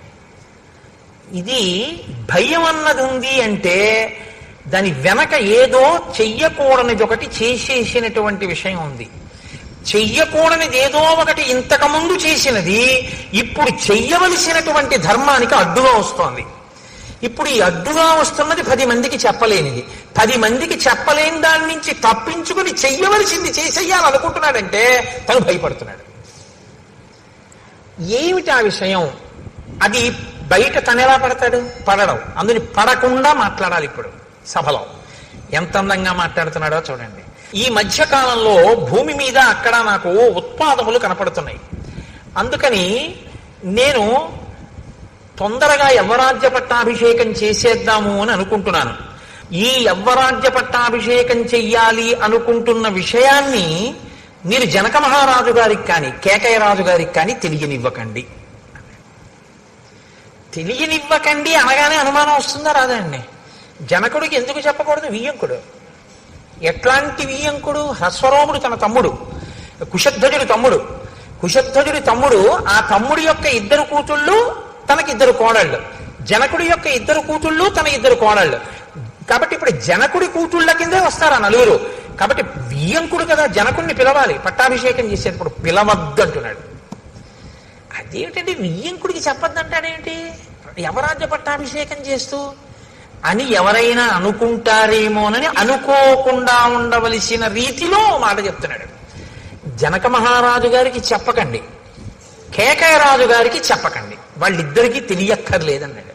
[SPEAKER 1] ఇది భయం అన్నది ఉంది అంటే దాని వెనక ఏదో చెయ్యకూడనిది ఒకటి చేసేసినటువంటి విషయం ఉంది చెయ్యకూడనిది ఏదో ఒకటి ఇంతకుముందు చేసినది ఇప్పుడు చెయ్యవలసినటువంటి ధర్మానికి అడ్డుగా వస్తోంది ఇప్పుడు ఈ అడ్డుగా వస్తున్నది పది మందికి చెప్పలేనిది పది మందికి చెప్పలేని దాని నుంచి తప్పించుకుని చెయ్యవలసింది చేసేయాలనుకుంటున్నాడంటే తను భయపడుతున్నాడు ఏమిటి ఆ విషయం అది బయట తను ఎలా పడతాడు పడడం అందుని పడకుండా మాట్లాడాలి ఇప్పుడు సభలో ఎంత అందంగా మాట్లాడుతున్నాడో చూడండి ఈ మధ్య కాలంలో భూమి మీద అక్కడ నాకు ఉత్పాదములు కనపడుతున్నాయి అందుకని నేను తొందరగా యవ్వరాజ్య పట్టాభిషేకం చేసేద్దాము అని అనుకుంటున్నాను ఈ యవ్వరాజ్య పట్టాభిషేకం చెయ్యాలి అనుకుంటున్న విషయాన్ని మీరు జనక మహారాజు గారికి కానీ కేకయ్య రాజు గారికి కానీ తెలియనివ్వకండి తెలియనివ్వకండి అనగానే అనుమానం వస్తుందా రాదండి జనకుడికి ఎందుకు చెప్పకూడదు వియ్యంకుడు ఎట్లాంటి వియ్యంకుడు హ్రస్వరోముడు తన తమ్ముడు కుశధ్వజుడి తమ్ముడు కుశధ్వజుడి తమ్ముడు ఆ తమ్ముడి యొక్క ఇద్దరు కూతుళ్ళు తనకి ఇద్దరు కోడళ్ళు జనకుడి యొక్క ఇద్దరు కూతుళ్ళు తన ఇద్దరు కోడళ్ళు కాబట్టి ఇప్పుడు జనకుడి కూతుళ్ళ కిందే వస్తారు ఆ నలుగురు కాబట్టి వియ్యంకుడు కదా జనకుడిని పిలవాలి పట్టాభిషేకం చేసేటప్పుడు పిలవద్దంటున్నాడు అదేమిటండి వియ్యంకుడికి చెప్పొద్దంటాడేంటి యవరాజ్య పట్టాభిషేకం చేస్తూ అని ఎవరైనా అనుకుంటారేమోనని అనుకోకుండా ఉండవలసిన రీతిలో ఓ మాట చెప్తున్నాడు జనక మహారాజు గారికి చెప్పకండి కేకయ రాజు గారికి చెప్పకండి వాళ్ళిద్దరికీ తెలియక్కర్లేదన్నాడు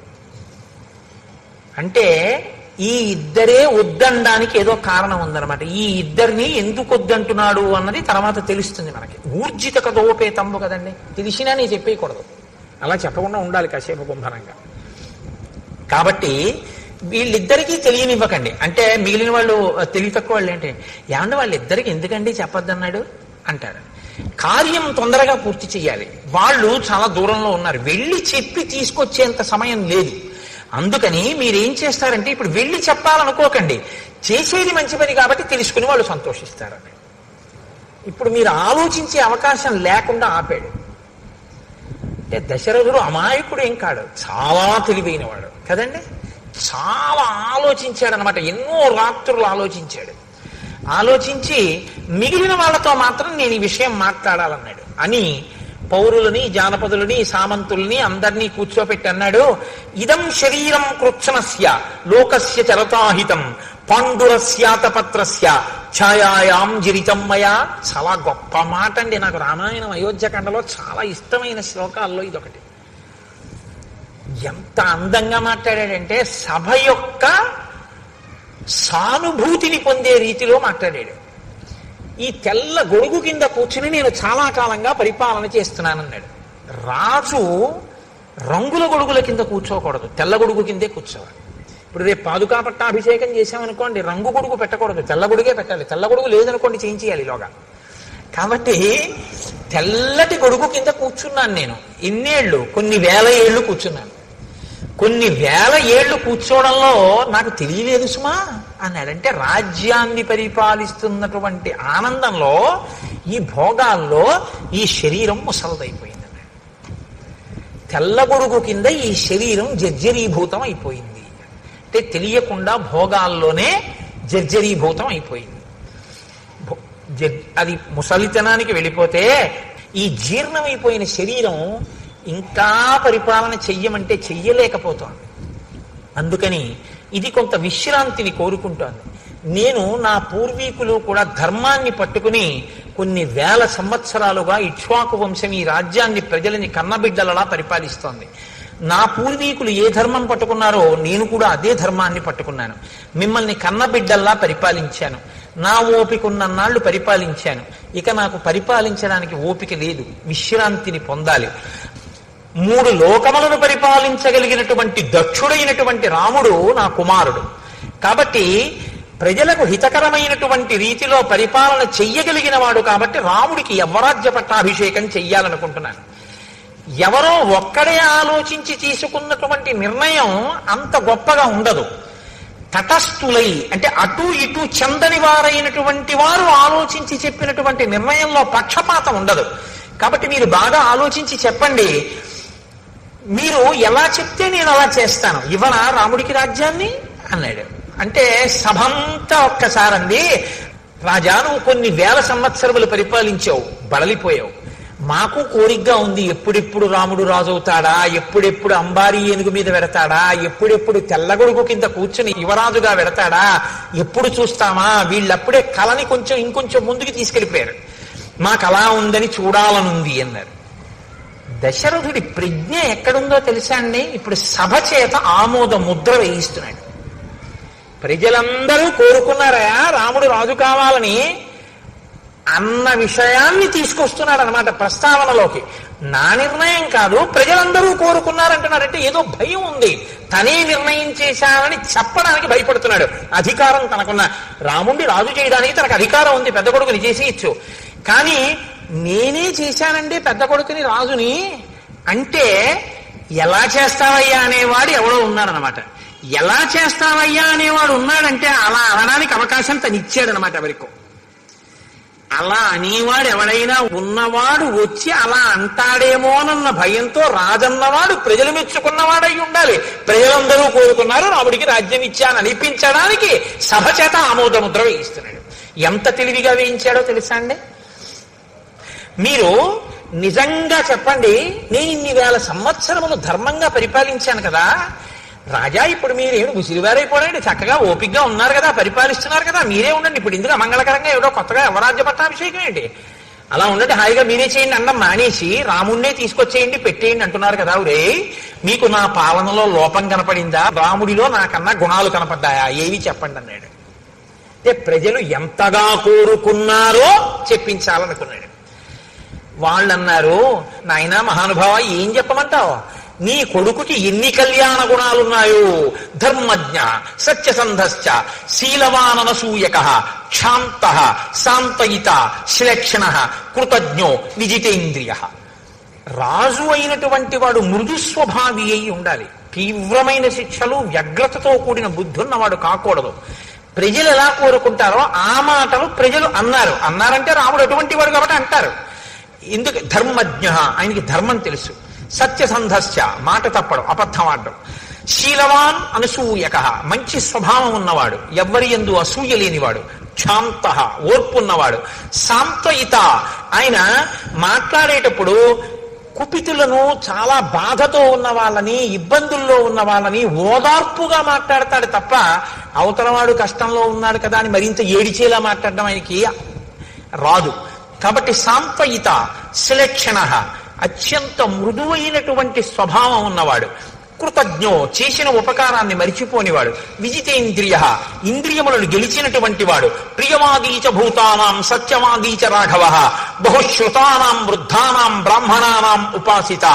[SPEAKER 1] అంటే ఈ ఇద్దరే వద్దనడానికి ఏదో కారణం ఉందన్నమాట ఈ ఇద్దరిని ఎందుకు వద్దంటున్నాడు అన్నది తర్వాత తెలుస్తుంది మనకి ఊర్జిత కదోపే తమ్ము కదండి తెలిసినా నేను చెప్పేయకూడదు అలా చెప్పకుండా ఉండాలి కాసేపు గుంభనంగా కాబట్టి వీళ్ళిద్దరికీ తెలియనివ్వకండి అంటే మిగిలిన వాళ్ళు తెలివి తక్కువ వాళ్ళు ఏంటి ఏమంటే వాళ్ళిద్దరికి ఎందుకండి చెప్పొద్దన్నాడు అంటారు కార్యం తొందరగా పూర్తి చేయాలి వాళ్ళు చాలా దూరంలో ఉన్నారు వెళ్ళి చెప్పి తీసుకొచ్చేంత సమయం లేదు అందుకని మీరేం చేస్తారంటే ఇప్పుడు వెళ్ళి చెప్పాలనుకోకండి చేసేది మంచి పని కాబట్టి తెలుసుకుని వాళ్ళు సంతోషిస్తారు ఇప్పుడు మీరు ఆలోచించే అవకాశం లేకుండా ఆపాడు అంటే దశరథుడు అమాయకుడు ఏం కాడు చాలా తెలివైనవాడు కదండి చాలా ఆలోచించాడు అనమాట ఎన్నో రాత్రులు ఆలోచించాడు ఆలోచించి మిగిలిన వాళ్ళతో మాత్రం నేను ఈ విషయం మాట్లాడాలన్నాడు అని పౌరులని జానపదులని సామంతుల్ని అందరినీ కూర్చోపెట్టి అన్నాడు ఇదం శరీరం కృత్సనస్య లోకస్య చరతాహితం పాండురస్యాతపత్రస్య ఛాయాయాం జిరితం మయా చాలా గొప్ప మాట అండి నాకు రామాయణం అయోధ్యకాండలో చాలా ఇష్టమైన శ్లోకాల్లో ఇదొకటి ఎంత అందంగా మాట్లాడాడంటే సభ యొక్క సానుభూతిని పొందే రీతిలో మాట్లాడాడు ఈ తెల్ల గొడుగు కింద కూర్చుని నేను చాలా కాలంగా పరిపాలన చేస్తున్నానన్నాడు రాజు రంగుల గొడుగుల కింద కూర్చోకూడదు తెల్ల గొడుగు కిందే కూర్చోవాలి ఇప్పుడు రేపు పాదుకా పట్టాభిషేకం చేశామనుకోండి రంగు గొడుగు పెట్టకూడదు తెల్ల గొడుగే పెట్టాలి తెల్ల గొడుగు లేదనుకోండి చేయించేయాలి ఇలాగా కాబట్టి తెల్లటి గొడుగు కింద కూర్చున్నాను నేను ఇన్నేళ్ళు కొన్ని వేల ఏళ్ళు కూర్చున్నాను కొన్ని వేల ఏళ్ళు కూర్చోవడంలో నాకు తెలియలేదు సుమా అన్నాడంటే రాజ్యాన్ని పరిపాలిస్తున్నటువంటి ఆనందంలో ఈ భోగాల్లో ఈ శరీరం ముసలదైపోయింది అన్నాడు తెల్ల గొడుగు కింద ఈ శరీరం జర్జరీభూతం అయిపోయింది అంటే తెలియకుండా భోగాల్లోనే జర్జరీభూతం అయిపోయింది భో- జర్- అది ముసలితనానికి వెళ్ళిపోతే ఈ జీర్ణమైపోయిన శరీరం ఇంకా పరిపాలన చెయ్యమంటే చెయ్యలేకపోతోంది అందుకని ఇది కొంత విశ్రాంతిని కోరుకుంటోంది నేను నా పూర్వీకులు కూడా ధర్మాన్ని పట్టుకుని కొన్ని వేల సంవత్సరాలుగా ఇక్ష్వాకు వంశం ఈ రాజ్యాన్ని ప్రజలని కన్నబిడ్డలలా పరిపాలిస్తోంది నా పూర్వీకులు ఏ ధర్మం పట్టుకున్నారో నేను కూడా అదే ధర్మాన్ని పట్టుకున్నాను మిమ్మల్ని కన్నబిడ్డల్లా పరిపాలించాను నా ఓపిక ఉన్నన్నాళ్ళు పరిపాలించాను ఇక నాకు పరిపాలించడానికి ఓపిక లేదు విశ్రాంతిని పొందాలి మూడు లోకములను పరిపాలించగలిగినటువంటి దక్షుడైనటువంటి రాముడు నా కుమారుడు కాబట్టి ప్రజలకు హితకరమైనటువంటి రీతిలో పరిపాలన చెయ్యగలిగిన వాడు కాబట్టి రాముడికి యవ్వరాజ్య పట్టాభిషేకం చెయ్యాలనుకుంటున్నాను ఎవరో ఒక్కడే ఆలోచించి తీసుకున్నటువంటి నిర్ణయం అంత గొప్పగా ఉండదు తటస్థులై అంటే అటు ఇటు చెందని వారైనటువంటి వారు ఆలోచించి చెప్పినటువంటి నిర్ణయంలో పక్షపాతం ఉండదు కాబట్టి మీరు బాగా ఆలోచించి చెప్పండి మీరు ఎలా చెప్తే నేను అలా చేస్తాను ఇవ్వనా రాముడికి రాజ్యాన్ని అన్నాడు అంటే సభంతా ఒక్కసారండి రాజా నువ్వు కొన్ని వేల సంవత్సరములు పరిపాలించావు బడలిపోయావు మాకు కోరికగా ఉంది ఎప్పుడెప్పుడు రాముడు రాజు అవుతాడా ఎప్పుడెప్పుడు అంబారీ ఏనుగు మీద పెడతాడా ఎప్పుడెప్పుడు తెల్లగొడుగు కింద కూర్చుని యువరాజుగా పెడతాడా ఎప్పుడు చూస్తామా వీళ్ళప్పుడే కళని కొంచెం ఇంకొంచెం ముందుకు తీసుకెళ్ళిపోయారు మాకు అలా ఉందని చూడాలనుంది అన్నారు దశరథుడి ప్రజ్ఞ ఎక్కడుందో తెలుసా అండి ఇప్పుడు సభ చేత ఆమోద ముద్ర వేయిస్తున్నాడు ప్రజలందరూ కోరుకున్నారా రాముడు రాజు కావాలని అన్న విషయాన్ని తీసుకొస్తున్నాడు అనమాట ప్రస్తావనలోకి నా నిర్ణయం కాదు ప్రజలందరూ కోరుకున్నారంటున్నారంటే ఏదో భయం ఉంది తనే నిర్ణయం చేశానని చెప్పడానికి భయపడుతున్నాడు అధికారం తనకున్న రాముడిని రాజు చేయడానికి తనకు అధికారం ఉంది పెద్ద కొడుకుని చేసేయచ్చు కానీ నేనే చేశానండి పెద్ద కొడుకుని రాజుని అంటే ఎలా చేస్తావయ్యా అనేవాడు ఎవడో ఉన్నాడనమాట ఎలా చేస్తావయ్యా అనేవాడు ఉన్నాడంటే అలా అనడానికి అవకాశం తను ఇచ్చాడనమాట ఎవరికో అలా అనేవాడు ఎవడైనా ఉన్నవాడు వచ్చి అలా అంటాడేమోనన్న భయంతో రాజన్నవాడు ప్రజలు మెచ్చుకున్నవాడై ఉండాలి ప్రజలందరూ కోరుకున్నారు రాముడికి రాజ్యం ఇచ్చాను అనిపించడానికి సభ చేత ఆమోదముద్ర వేయిస్తున్నాడు ఎంత తెలివిగా వేయించాడో తెలుసా అండి మీరు నిజంగా చెప్పండి నేను ఇన్ని వేల సంవత్సరములు ధర్మంగా పరిపాలించాను కదా రాజా ఇప్పుడు మీరేమి ముసిరివారైపోడండి చక్కగా ఓపిగ్గా ఉన్నారు కదా పరిపాలిస్తున్నారు కదా మీరే ఉండండి ఇప్పుడు ఇందులో మంగళకరంగా ఏదో కొత్తగా యువరాజ్య పట్టాభిషేకం ఏంటి అలా ఉండండి హాయిగా మీరే చేయండి అన్నం మానేసి రాముణ్ణే తీసుకొచ్చేయండి పెట్టేయండి అంటున్నారు కదా ఒరే మీకు నా పాలనలో లోపం కనపడిందా రాముడిలో నాకన్నా గుణాలు కనపడ్డాయా ఏవి చెప్పండి అన్నాడు అంటే ప్రజలు ఎంతగా కోరుకున్నారో చెప్పించాలనుకున్నాడు వాళ్ళన్నారు నాయనా మహానుభావ ఏం చెప్పమంటావు నీ కొడుకుకి ఎన్ని కళ్యాణ గుణాలున్నాయో ధర్మజ్ఞ సత్యసంధశ్చ శీలవాననసూయక క్షాంత శాంతయిత శ్లేక్షణ కృతజ్ఞో విజితేంద్రియ రాజు అయినటువంటి వాడు మృదు స్వభావి అయి ఉండాలి తీవ్రమైన శిక్షలు వ్యగ్రతతో కూడిన బుద్ధి ఉన్నవాడు కాకూడదు ప్రజలు ఎలా కోరుకుంటారో ఆ మాటలు ప్రజలు అన్నారు అన్నారంటే రాముడు అటువంటి వాడు కాబట్టి అంటారు ఎందుకు ధర్మజ్ఞ ఆయనకి ధర్మం తెలుసు సత్యసంధస్య మాట తప్పడం అబద్ధం ఆడడం శీలవాన్ అనసూయక మంచి స్వభావం ఉన్నవాడు ఎవ్వరి ఎందు అసూయ లేనివాడు శాంత ఓర్పున్నవాడు శాంతయిత ఆయన మాట్లాడేటప్పుడు కుపితులను చాలా బాధతో ఉన్న వాళ్ళని ఇబ్బందుల్లో ఉన్న వాళ్ళని ఓదార్పుగా మాట్లాడతాడు తప్ప అవతలవాడు కష్టంలో ఉన్నాడు కదా అని మరింత ఏడిచేలా మాట్లాడడం ఆయనకి రాదు కాబట్టి సాంతయిత శిలక్షణ అత్యంత మృదువైనటువంటి స్వభావం ఉన్నవాడు కృతజ్ఞో చేసిన ఉపకారాన్ని మరిచిపోనివాడు విజితేంద్రియ ఇంద్రియములను గెలిచినటువంటి వాడు ప్రియవాదీచ భూతానాం సత్యవాదీచ రాఘవ బహుశ్రుతానాం వృద్ధానాం బ్రాహ్మణానాం ఉపాసిత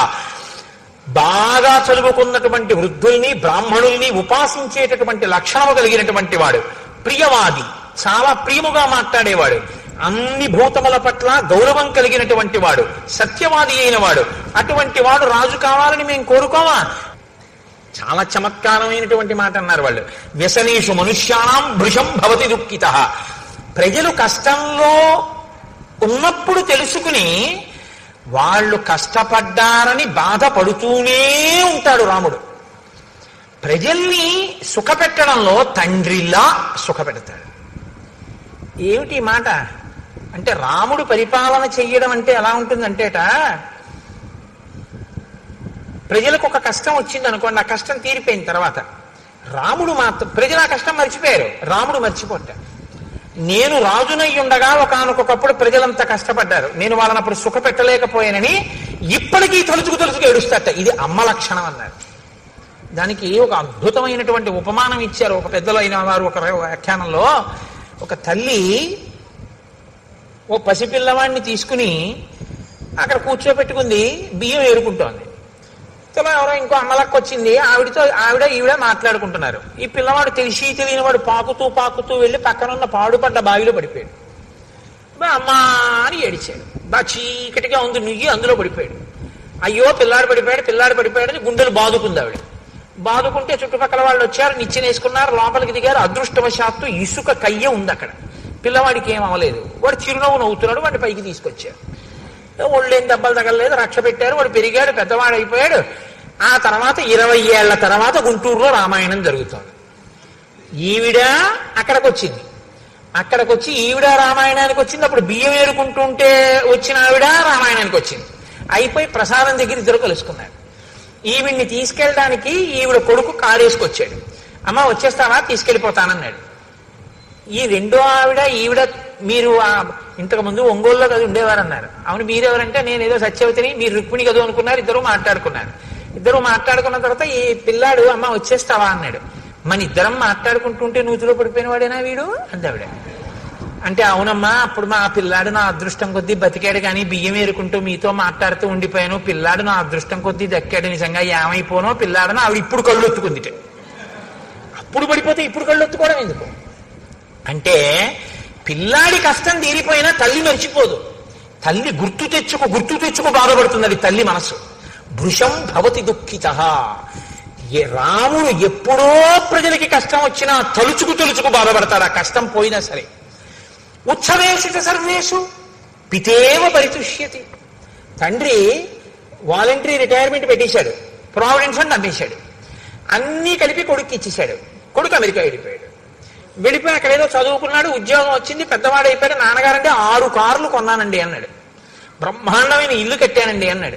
[SPEAKER 1] బాగా చదువుకున్నటువంటి వృద్ధుల్ని బ్రాహ్మణుల్ని ఉపాసించేటటువంటి లక్షణము కలిగినటువంటి వాడు ప్రియవాది చాలా ప్రియముగా మాట్లాడేవాడు అన్ని భూతముల పట్ల గౌరవం కలిగినటువంటి వాడు సత్యవాది అయిన వాడు అటువంటి వాడు రాజు కావాలని మేము కోరుకోమా చాలా చమత్కారమైనటువంటి మాట అన్నారు వాళ్ళు వ్యసనేషు మనుష్యానాం భృషం భవతి దుఃఖిత ప్రజలు కష్టంలో ఉన్నప్పుడు తెలుసుకుని వాళ్ళు కష్టపడ్డారని బాధపడుతూనే ఉంటాడు రాముడు ప్రజల్ని సుఖపెట్టడంలో తండ్రిలా సుఖపెడతాడు ఏమిటి ఈ మాట అంటే రాముడు పరిపాలన చెయ్యడం అంటే ఎలా ఉంటుందంటేట ప్రజలకు ఒక కష్టం వచ్చింది అనుకోండి ఆ కష్టం తీరిపోయిన తర్వాత రాముడు మాత్రం ప్రజలు ఆ కష్టం మర్చిపోయారు రాముడు మర్చిపోట నేను రాజునై ఉండగా ఒకనకొకప్పుడు ప్రజలంతా కష్టపడ్డారు నేను వాళ్ళని అప్పుడు సుఖ పెట్టలేకపోయానని ఇప్పటికీ తలుచుకు తలుచుకు ఏడుస్తాట ఇది అమ్మ లక్షణం అన్నారు దానికి ఒక అద్భుతమైనటువంటి ఉపమానం ఇచ్చారు ఒక పెద్దలు అయిన వారు ఒక వ్యాఖ్యానంలో ఒక తల్లి ఓ పసిపిల్లవాడిని తీసుకుని అక్కడ కూర్చోబెట్టుకుంది బియ్యం ఏరుకుంటోంది ఇలా ఎవరో ఇంకో అమ్మలక్క వచ్చింది ఆవిడతో ఆవిడ ఈవిడ మాట్లాడుకుంటున్నారు ఈ పిల్లవాడు తెలిసి తెలియని వాడు పాకుతూ పాకుతూ వెళ్ళి పక్కనున్న పాడుపడ్డ బావిలో పడిపోయాడు బా అమ్మా అని ఏడిచాడు బా చీకటిగా ఉంది నుయ్యి అందులో పడిపోయాడు అయ్యో పిల్లాడు పడిపోయాడు పిల్లాడు పడిపోయాడు అని గుండెలు బాదుకుంది ఆవిడ బాదుకుంటే చుట్టుపక్కల వాళ్ళు వచ్చారు నిచ్చెన వేసుకున్నారు లోపలికి దిగారు అదృష్టవశాత్తు ఇసుక కయ్య ఉంది అక్కడ పిల్లవాడికి ఏం అవ్వలేదు వాడు చిరునవ్వు నవ్వుతున్నాడు వాడిని పైకి తీసుకొచ్చారు ఒళ్ళేం దెబ్బలు తగలలేదు రక్ష పెట్టారు వాడు పెరిగాడు పెద్దవాడు అయిపోయాడు ఆ తర్వాత ఇరవై ఏళ్ల తర్వాత గుంటూరులో రామాయణం జరుగుతోంది ఈవిడ అక్కడికి వచ్చింది అక్కడికి వచ్చి ఈవిడ రామాయణానికి వచ్చింది అప్పుడు బియ్యం ఏరుకుంటుంటే వచ్చిన ఆవిడ రామాయణానికి వచ్చింది అయిపోయి ప్రసాదం దగ్గర ఇద్దరు కలుసుకున్నారు ఈవిడ్ని తీసుకెళ్ళడానికి ఈవిడ కొడుకు కారేసుకొచ్చాడు అమ్మ వచ్చేస్తావా తీసుకెళ్ళిపోతానన్నాడు ఈ రెండో ఆవిడ ఈవిడ మీరు ఆ ఇంతకు ముందు ఒంగోలులో కదా ఉండేవారన్నారు అవును మీరెవరంటే నేను ఏదో సత్యవతిని మీరు రుక్మిణి కదా అనుకున్నారు ఇద్దరు మాట్లాడుకున్నారు ఇద్దరు మాట్లాడుకున్న తర్వాత ఈ పిల్లాడు అమ్మ వచ్చేస్తావా అన్నాడు మన ఇద్దరం మాట్లాడుకుంటుంటే నూతిలో పడిపోయిన వాడేనా వీడు అందావిడ అంటే అవునమ్మా అప్పుడు మా పిల్లాడు నా అదృష్టం కొద్దీ బతికాడు కానీ బియ్యం ఏరుకుంటూ మీతో మాట్లాడుతూ ఉండిపోయాను పిల్లాడు నా అదృష్టం కొద్దీ దక్కాడు నిజంగా ఏమైపోనో పిల్లాడనో ఆవిడ ఇప్పుడు కళ్ళు ఒత్తుకుందిట అప్పుడు పడిపోతే ఇప్పుడు కళ్ళు ఒత్తుకోవడం ఎందుకు అంటే పిల్లాడి కష్టం తీరిపోయినా తల్లి మర్చిపోదు తల్లి గుర్తు తెచ్చుకు గుర్తు తెచ్చుకు బాధపడుతున్నది తల్లి మనసు భృశం భవతి దుఃఖిత ఏ రాముడు ఎప్పుడో ప్రజలకి కష్టం వచ్చినా తలుచుకు తలుచుకు బాధపడతాడు ఆ కష్టం పోయినా సరే ఉత్సవేషిత సర్వేషు పితేవ పరితుష్యతి తండ్రి వాలంటరీ రిటైర్మెంట్ పెట్టేశాడు ప్రావిడెన్స్ ఫండ్ అమ్మేశాడు అన్నీ కలిపి కొడుకు ఇచ్చేశాడు కొడుకు అమెరికా వెళ్ళిపోయాడు వెళ్ళిపోయి అక్కడ ఏదో చదువుకున్నాడు ఉద్యోగం వచ్చింది పెద్దవాడు అయిపోయాడు నాన్నగారంటే ఆరు కార్లు కొన్నానండి అన్నాడు బ్రహ్మాండమైన ఇల్లు కట్టానండి అన్నాడు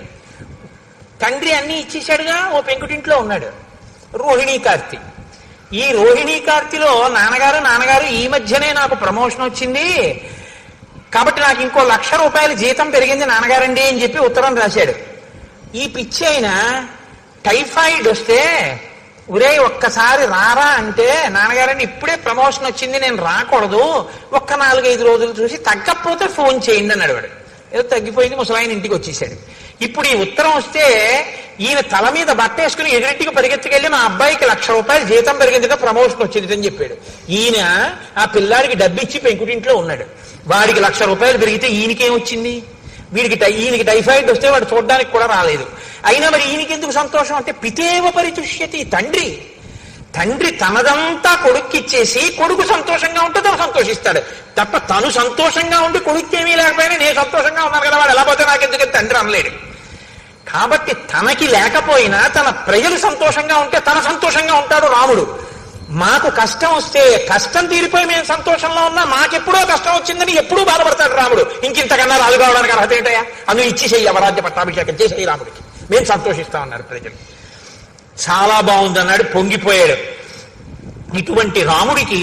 [SPEAKER 1] తండ్రి అన్ని ఇచ్చేశాడుగా ఓ పెంకుటింట్లో ఉన్నాడు రోహిణీ కార్తి ఈ రోహిణీ కార్తిలో నాన్నగారు నాన్నగారు ఈ మధ్యనే నాకు ప్రమోషన్ వచ్చింది కాబట్టి నాకు ఇంకో లక్ష రూపాయల జీతం పెరిగింది నాన్నగారండి అని చెప్పి ఉత్తరం రాశాడు ఈ పిచ్చి అయిన టైఫాయిడ్ వస్తే ఒరే ఒక్కసారి రారా అంటే నాన్నగారండి ఇప్పుడే ప్రమోషన్ వచ్చింది నేను రాకూడదు ఒక్క నాలుగైదు రోజులు చూసి తగ్గకపోతే ఫోన్ చేయండి అన్నాడు వాడు ఏదో తగ్గిపోయింది ముసలాయన ఇంటికి వచ్చేసాడు ఇప్పుడు ఈ ఉత్తరం వస్తే ఈయన తల మీద బట్ట వేసుకుని ఎదురింటికి పరిగెత్తుకెళ్ళి మా అబ్బాయికి లక్ష రూపాయలు జీతం పెరిగిందిగా ప్రమోషన్ వచ్చింది అని చెప్పాడు ఈయన ఆ పిల్లాడికి డబ్బిచ్చి పెంకుటింట్లో ఉన్నాడు వాడికి లక్ష రూపాయలు పెరిగితే ఈయనకేం వచ్చింది వీడికి టై- ఈయనకి టైఫాయిడ్ వస్తే వాడు చూడడానికి కూడా రాలేదు అయినా మరి ఈయనకి ఎందుకు సంతోషం అంటే పితేవ పరితుష్యతి తండ్రి తండ్రి తనదంతా కొడుక్కిచ్చేసి కొడుకు సంతోషంగా ఉంటే తను సంతోషిస్తాడు తప్ప తను సంతోషంగా ఉండి కొడుక్కి ఏమీ లేకపోయినా నేను సంతోషంగా ఉన్నాను కదా వాడు ఎలా పోతే నాకు ఎందుకని తండ్రి అనలేడు కాబట్టి తనకి లేకపోయినా తన ప్రజలు సంతోషంగా ఉంటే తన సంతోషంగా ఉంటాడు రాముడు మాకు కష్టం వస్తే కష్టం తీరిపోయి మేము సంతోషంలో ఉన్నా మాకెప్పుడో కష్టం వచ్చిందని ఎప్పుడూ బాధపడతాడు రాముడు ఇంకింతకన్నా రాజు కావడానికి అర్హత ఏంటయ్యా అందులో ఇచ్చేసేయి అవరాజ్య పట్టాభిషేకం చేసేయి రాముడికి మేము సంతోషిస్తామన్నారు ప్రజలు చాలా బాగుంది అన్నాడు పొంగిపోయాడు ఇటువంటి రాముడికి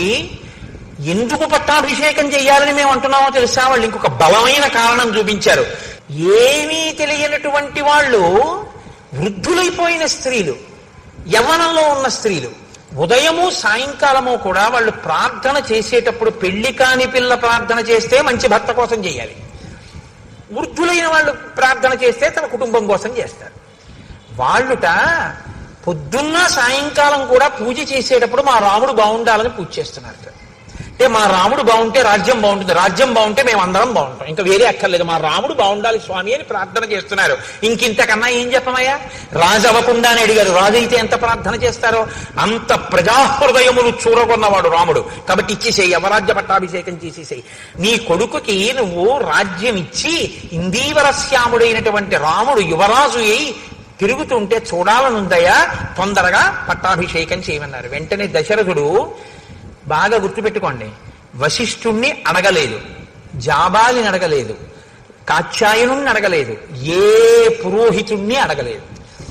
[SPEAKER 1] ఎందుకు పట్టాభిషేకం చెయ్యాలని మేము అంటున్నామో తెలుసా వాళ్ళు ఇంకొక బలమైన కారణం చూపించారు ఏమీ తెలియనటువంటి వాళ్ళు వృద్ధులైపోయిన స్త్రీలు యవ్వనంలో ఉన్న స్త్రీలు ఉదయము సాయంకాలము కూడా వాళ్ళు ప్రార్థన చేసేటప్పుడు పెళ్లి కాని పిల్ల ప్రార్థన చేస్తే మంచి భర్త కోసం చేయాలి వృద్ధులైన వాళ్ళు ప్రార్థన చేస్తే తన కుటుంబం కోసం చేస్తారు వాళ్ళుట పొద్దున్న సాయంకాలం కూడా పూజ చేసేటప్పుడు మా రాముడు బాగుండాలని పూజ చేస్తున్నారు అంటే మా రాముడు బాగుంటే రాజ్యం బాగుంటుంది రాజ్యం బాగుంటే మేము అందరం బాగుంటాం ఇంకా వేరే అక్కర్లేదు మా రాముడు బాగుండాలి స్వామి అని ప్రార్థన చేస్తున్నారు ఇంకింతకన్నా ఏం చెప్పమయ్యా రాజు అవ్వకుండా అని అడిగారు రాజు అయితే ఎంత ప్రార్థన చేస్తారో అంత ప్రజాహృదయములు చూరగొన్నవాడు రాముడు కాబట్టి ఇచ్చేసేయి అవరాజ్య పట్టాభిషేకం చేసేసేయి నీ కొడుకుకి నువ్వు రాజ్యం ఇచ్చి ఇందీవరశ్యాముడైనటువంటి రాముడు యువరాజు అయి తిరుగుతుంటే చూడాలనుందయ్యా తొందరగా పట్టాభిషేకం చేయమన్నారు వెంటనే దశరథుడు బాగా గుర్తుపెట్టుకోండి వశిష్ఠుణ్ణి అడగలేదు జాబాలిని అడగలేదు కాత్యాయనుణ్ణి అడగలేదు ఏ పురోహితుణ్ణి అడగలేదు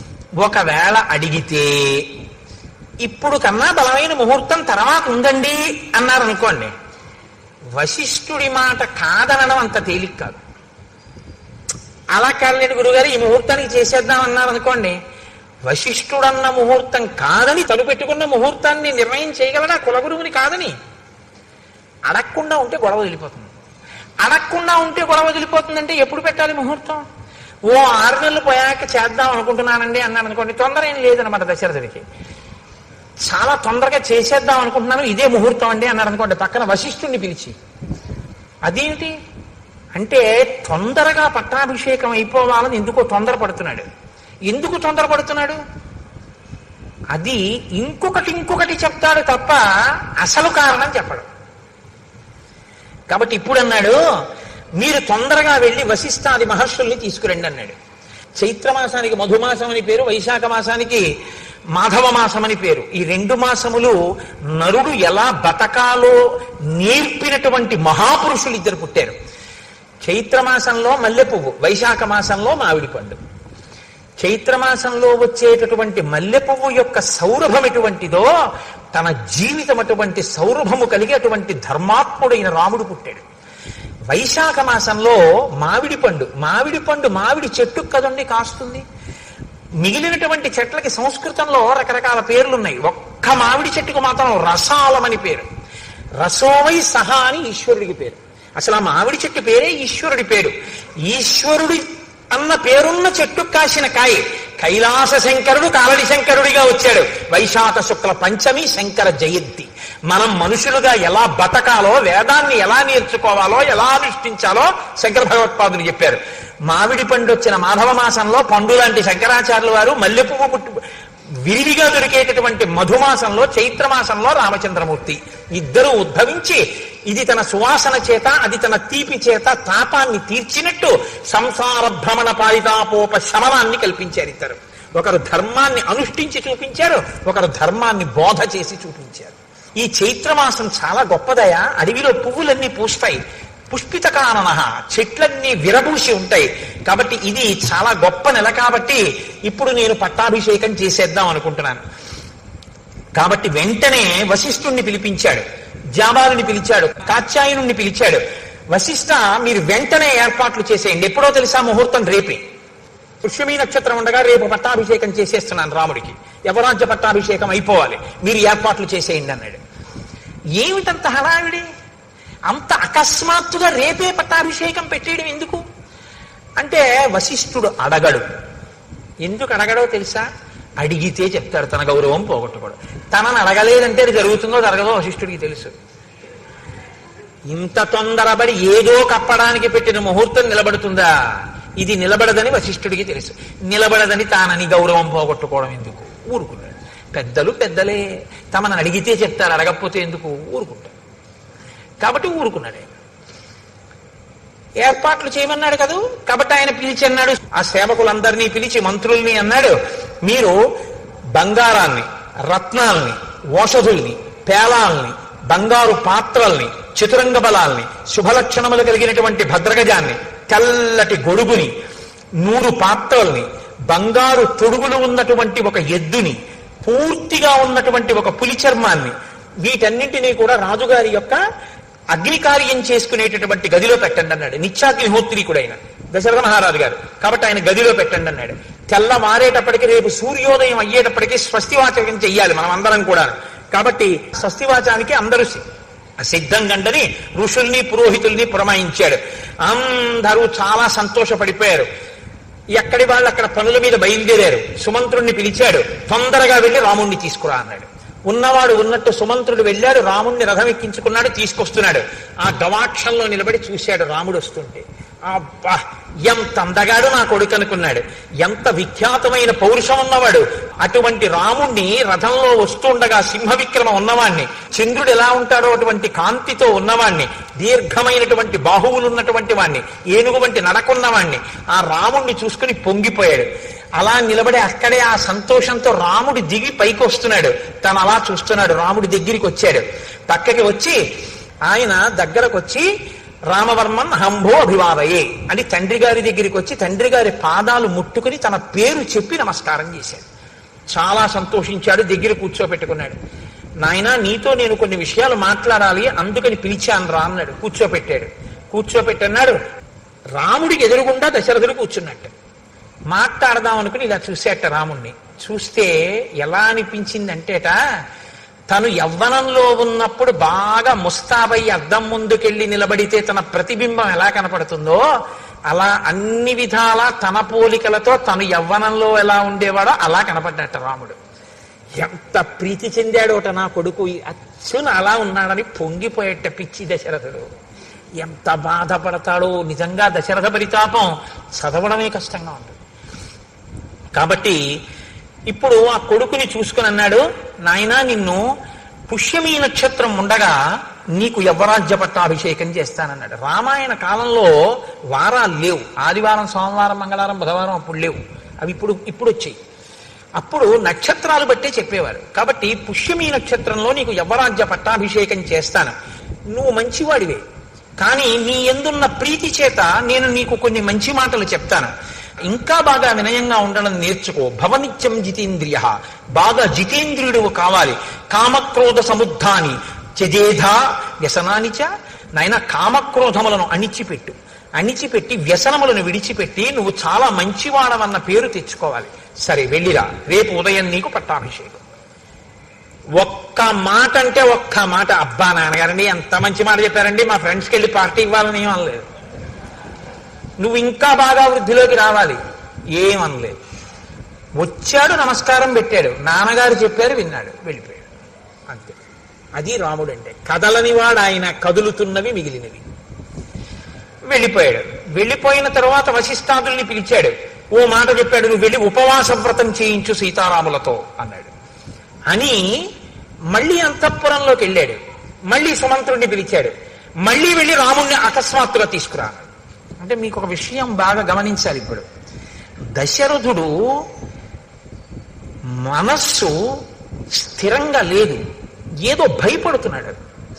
[SPEAKER 1] ఒకవేళ అడిగితే ఇప్పుడు కన్నా బలమైన ముహూర్తం తర్వాత ఉందండి అన్నారు అనుకోండి వశిష్ఠుడి మాట కాదనడం అంత తేలిక కాదు అలా కాలేదు గురుగారు ఈ ముహూర్తానికి చేసేద్దాం అన్నారు అనుకోండి వశిష్ఠుడన్న ముహూర్తం కాదని తను పెట్టుకున్న ముహూర్తాన్ని నిర్ణయం చేయగలడా కులగురువుని కాదని అడగకుండా ఉంటే గొడవ వదిలిపోతుంది అడగకుండా ఉంటే గొడవ వదిలిపోతుందంటే ఎప్పుడు పెట్టాలి ముహూర్తం ఓ ఆరు నెలలు పోయాక చేద్దాం అనుకుంటున్నానండి అన్నాడు అనుకోండి తొందర ఏం లేదనమాట దశరథుడికి చాలా తొందరగా చేసేద్దాం అనుకుంటున్నాను ఇదే ముహూర్తం అండి అన్నాడు అనుకోండి పక్కన వశిష్ఠుణ్ణి పిలిచి అదేంటి అంటే తొందరగా పట్టాభిషేకం అయిపోవాలని ఎందుకో తొందరపడుతున్నాడు ఎందుకు తొందరపడుతున్నాడు అది ఇంకొకటి ఇంకొకటి చెప్తాడు తప్ప అసలు కారణం చెప్పడు కాబట్టి ఇప్పుడు అన్నాడు మీరు తొందరగా వెళ్ళి వశిష్ఠాది మహర్షుల్ని తీసుకురండి అన్నాడు చైత్రమాసానికి మధుమాసం అని పేరు వైశాఖ మాసానికి మాధవ మాసం అని పేరు ఈ రెండు మాసములు నరుడు ఎలా బతకాలో నేర్పినటువంటి మహాపురుషులు ఇద్దరు పుట్టారు చైత్రమాసంలో మల్లె పువ్వు వైశాఖ మాసంలో మామిడి పండు చైత్రమాసంలో వచ్చేటటువంటి మల్లె పువ్వు యొక్క సౌరభం ఎటువంటిదో తన జీవితం అటువంటి సౌరభము కలిగి అటువంటి ధర్మాత్ముడైన రాముడు పుట్టాడు వైశాఖ మాసంలో మామిడి పండు మామిడి పండు మామిడి చెట్టు కదండి కాస్తుంది మిగిలినటువంటి చెట్లకి సంస్కృతంలో రకరకాల పేర్లు ఉన్నాయి ఒక్క మామిడి చెట్టుకు మాత్రం రసాలమని పేరు రసోవై సహా అని ఈశ్వరుడికి పేరు అసలు ఆ మామిడి చెట్టు పేరే ఈశ్వరుడి పేరు ఈశ్వరుడి అన్న పేరున్న చెట్టు కాసిన కాయ కైలాస శంకరుడు కాలడి శంకరుడిగా వచ్చాడు వైశాఖ శుక్ల పంచమి శంకర జయంతి మనం మనుషులుగా ఎలా బతకాలో వేదాన్ని ఎలా నేర్చుకోవాలో ఎలా అనుష్ఠించాలో శంకర భగవత్పాదులు చెప్పారు మామిడి పండు వచ్చిన మాధవ మాసంలో పండు లాంటి శంకరాచార్యుల వారు మల్లెపువ్వు పుట్టు విరివిగా దొరికేటటువంటి మధుమాసంలో చైత్రమాసంలో రామచంద్రమూర్తి ఇద్దరు ఉద్భవించి ఇది తన సువాసన చేత అది తన తీపి చేత తాపాన్ని తీర్చినట్టు సంసార భ్రమణ పారితాపోప శమనాన్ని కల్పించారు ఇద్దరు ఒకరు ధర్మాన్ని అనుష్ఠించి చూపించారు ఒకరు ధర్మాన్ని బోధ చేసి చూపించారు ఈ చైత్రమాసం చాలా గొప్పదయా అడవిలో పువ్వులన్నీ పూస్తాయి పుష్పిత కానన చెట్లన్నీ విరబూసి ఉంటాయి కాబట్టి ఇది చాలా గొప్ప నెల కాబట్టి ఇప్పుడు నేను పట్టాభిషేకం చేసేద్దాం అనుకుంటున్నాను కాబట్టి వెంటనే వశిష్ఠుణ్ణి పిలిపించాడు జాబాలుని పిలిచాడు కాత్యాయనుణ్ణి పిలిచాడు వశిష్ఠ మీరు వెంటనే ఏర్పాట్లు చేసేయండి ఎప్పుడో తెలుసా ముహూర్తం రేపే పుష్యమీ నక్షత్రం ఉండగా రేపు పట్టాభిషేకం చేసేస్తున్నాను రాముడికి యవరాజ్య పట్టాభిషేకం అయిపోవాలి మీరు ఏర్పాట్లు చేసేయండి అన్నాడు ఏమిటంత హడావిడి అంత అకస్మాత్తుగా రేపే పట్టాభిషేకం పెట్టేయడం ఎందుకు అంటే వశిష్ఠుడు అడగడు ఎందుకు అడగడో తెలుసా అడిగితే చెప్తాడు తన గౌరవం పోగొట్టుకోడు తనని అడగలేదంటే అది జరుగుతుందో జరగదో వశిష్ఠుడికి తెలుసు ఇంత తొందరపడి ఏదో కప్పడానికి పెట్టిన ముహూర్తం నిలబడుతుందా ఇది నిలబడదని వశిష్ఠుడికి తెలుసు నిలబడదని తానని గౌరవం పోగొట్టుకోవడం ఎందుకు ఊరుకున్నాడు పెద్దలు పెద్దలే తమను అడిగితే చెప్తారు అడగకపోతే ఎందుకు ఊరుకుంటారు కాబట్టి ఊరుకున్నాడు ఆయన. ఏర్పాట్లు చేయమన్నాడు కదూ కాబట్టి ఆయన పిలిచి అన్నాడు ఆ సేవకులందరినీ పిలిచి మంత్రుల్ని అన్నాడు మీరు బంగారాన్ని రత్నాల్ని ఓషధుల్ని పేలాల్ని బంగారు పాత్రల్ని చతురంగ బలాల్ని శుభలక్షణములు కలిగినటువంటి భద్రగజాన్ని తెల్లటి గొడుగుని నూరు పాత్రల్ని బంగారు తొడుగులు ఉన్నటువంటి ఒక ఎద్దుని పూర్తిగా ఉన్నటువంటి ఒక పులి చర్మాన్ని వీటన్నింటినీ కూడా రాజుగారి యొక్క అగ్ని కార్యం చేసుకునేటటువంటి గదిలో పెట్టండి అన్నాడు నిత్యాగ్నిహోత్రీకుడైన దశరథ మహారాజు గారు కాబట్టి ఆయన గదిలో పెట్టండి అన్నాడు తెల్లవారేటప్పటికి రేపు సూర్యోదయం అయ్యేటప్పటికి స్వస్తివాచకం చెయ్యాలి మనం అందరం కూడా కాబట్టి స్వస్తివాచానికి అందరూ సి- సిద్ధం గండని ఋషుల్ని పురోహితుల్ని పురమాయించాడు అందరూ చాలా సంతోషపడిపోయారు ఎక్కడి వాళ్ళు అక్కడ పనుల మీద బయలుదేరారు సుమంత్రుణ్ణి పిలిచాడు తొందరగా వెళ్ళి రాముణ్ణి తీసుకురా అన్నాడు ఉన్నవాడు ఉన్నట్టు సుమంత్రుడు వెళ్ళాడు రాముణ్ణి రథం ఎక్కించుకున్నాడు తీసుకొస్తున్నాడు ఆ గవాక్షంలో నిలబడి చూశాడు రాముడు వస్తుంటే అబ్బా ఎంత అందగాడు నా కొడుకు అనుకున్నాడు ఎంత విఖ్యాతమైన పౌరుషం ఉన్నవాడు అటువంటి రాముణ్ణి రథంలో వస్తుండగా సింహ విక్రమ ఉన్నవాణ్ణి చంద్రుడు ఎలా ఉంటాడో అటువంటి కాంతితో ఉన్నవాణ్ణి దీర్ఘమైనటువంటి బాహువులు ఉన్నటువంటి వాణ్ణి ఏనుగు వంటి నడకున్నవాణ్ణి ఆ రాముణ్ణి చూసుకుని పొంగిపోయాడు అలా నిలబడి అక్కడే ఆ సంతోషంతో రాముడు దిగి పైకి వస్తున్నాడు తను అలా చూస్తున్నాడు రాముడి దగ్గరికి వచ్చాడు పక్కకి వచ్చి ఆయన దగ్గరకు వచ్చి రామవర్మన్ హంభో అభివాదయే అని తండ్రి గారి దగ్గరికి వచ్చి తండ్రి గారి పాదాలు ముట్టుకుని తన పేరు చెప్పి నమస్కారం చేశాడు చాలా సంతోషించాడు దగ్గర కూర్చోపెట్టుకున్నాడు నాయనా నీతో నేను కొన్ని విషయాలు మాట్లాడాలి అందుకని పిలిచాను రా అన్నాడు కూర్చోపెట్టాడు కూర్చోపెట్టన్నాడు రాముడికి ఎదురుగుండా దశరథుడు కూర్చున్నట్టు మాట్లాడదాం అనుకుని ఇలా చూసేట రాముణ్ణి చూస్తే ఎలా అనిపించిందంటేట తను యవ్వనంలో ఉన్నప్పుడు బాగా ముస్తాబై అద్దం ముందుకెళ్ళి నిలబడితే తన ప్రతిబింబం ఎలా కనపడుతుందో అలా అన్ని విధాల తన పోలికలతో తను యవ్వనంలో ఎలా ఉండేవాడో అలా కనపడ్డట రాముడు ఎంత ప్రీతి చెందాడోట నా కొడుకు ఈ అచ్చున అలా ఉన్నాడని పొంగిపోయేట పిచ్చి దశరథుడు ఎంత బాధపడతాడో నిజంగా దశరథ పరితాపం చదవడమే కష్టంగా ఉంటుంది కాబట్టి ఇప్పుడు ఆ కొడుకుని చూసుకుని అన్నాడు నాయనా నిన్ను పుష్యమీ నక్షత్రం ఉండగా నీకు యవ్వరాజ్య పట్టాభిషేకం చేస్తానన్నాడు రామాయణ కాలంలో వారాలు లేవు ఆదివారం సోమవారం మంగళవారం బుధవారం అప్పుడు లేవు అవి ఇప్పుడు ఇప్పుడు వచ్చాయి అప్పుడు నక్షత్రాలు బట్టే చెప్పేవారు కాబట్టి పుష్యమి నక్షత్రంలో నీకు యవరాజ్య పట్టాభిషేకం చేస్తాను నువ్వు మంచివాడివే కానీ నీ ఎందున్న ప్రీతి చేత నేను నీకు కొన్ని మంచి మాటలు చెప్తాను ఇంకా బాగా వినయంగా ఉండడం నేర్చుకో భవనిత్యం జితేంద్రియ బాగా జితేంద్రియుడు కావాలి కామక్రోధ సముద్ధాని త్యజేధా వ్యసనానిచ నాయన కామక్రోధములను అణిచిపెట్టు అణిచిపెట్టి వ్యసనములను విడిచిపెట్టి నువ్వు చాలా మంచివాడవన్న పేరు తెచ్చుకోవాలి సరే వెళ్ళిరా రేపు ఉదయం నీకు పట్టాభిషేకం ఒక్క మాట అంటే ఒక్క మాట అబ్బా నాన్నగారండి ఎంత మంచి మాట చెప్పారండి మా ఫ్రెండ్స్కి వెళ్ళి పార్టీ ఇవ్వాలని ఏం అనలేదు నువ్వు ఇంకా బాగా వృద్ధిలోకి రావాలి ఏమనలేదు వచ్చాడు నమస్కారం పెట్టాడు నాన్నగారు చెప్పారు విన్నాడు వెళ్ళిపోయాడు అంతే అది రాముడు అంటే కదలని వాడు ఆయన కదులుతున్నవి మిగిలినవి వెళ్ళిపోయాడు వెళ్ళిపోయిన తర్వాత వశిష్ఠాదుల్ని పిలిచాడు ఓ మాట చెప్పాడు నువ్వు వెళ్ళి ఉపవాస వ్రతం చేయించు సీతారాములతో అన్నాడు అని మళ్ళీ అంతఃపురంలోకి వెళ్ళాడు మళ్ళీ సుమంత్రుడిని పిలిచాడు మళ్ళీ వెళ్ళి రాముణ్ణి అకస్మాత్తుగా తీసుకురా అంటే మీకు ఒక విషయం బాగా గమనించాలి ఇప్పుడు దశరథుడు మనస్సు స్థిరంగా లేదు ఏదో భయపడుతున్నాడు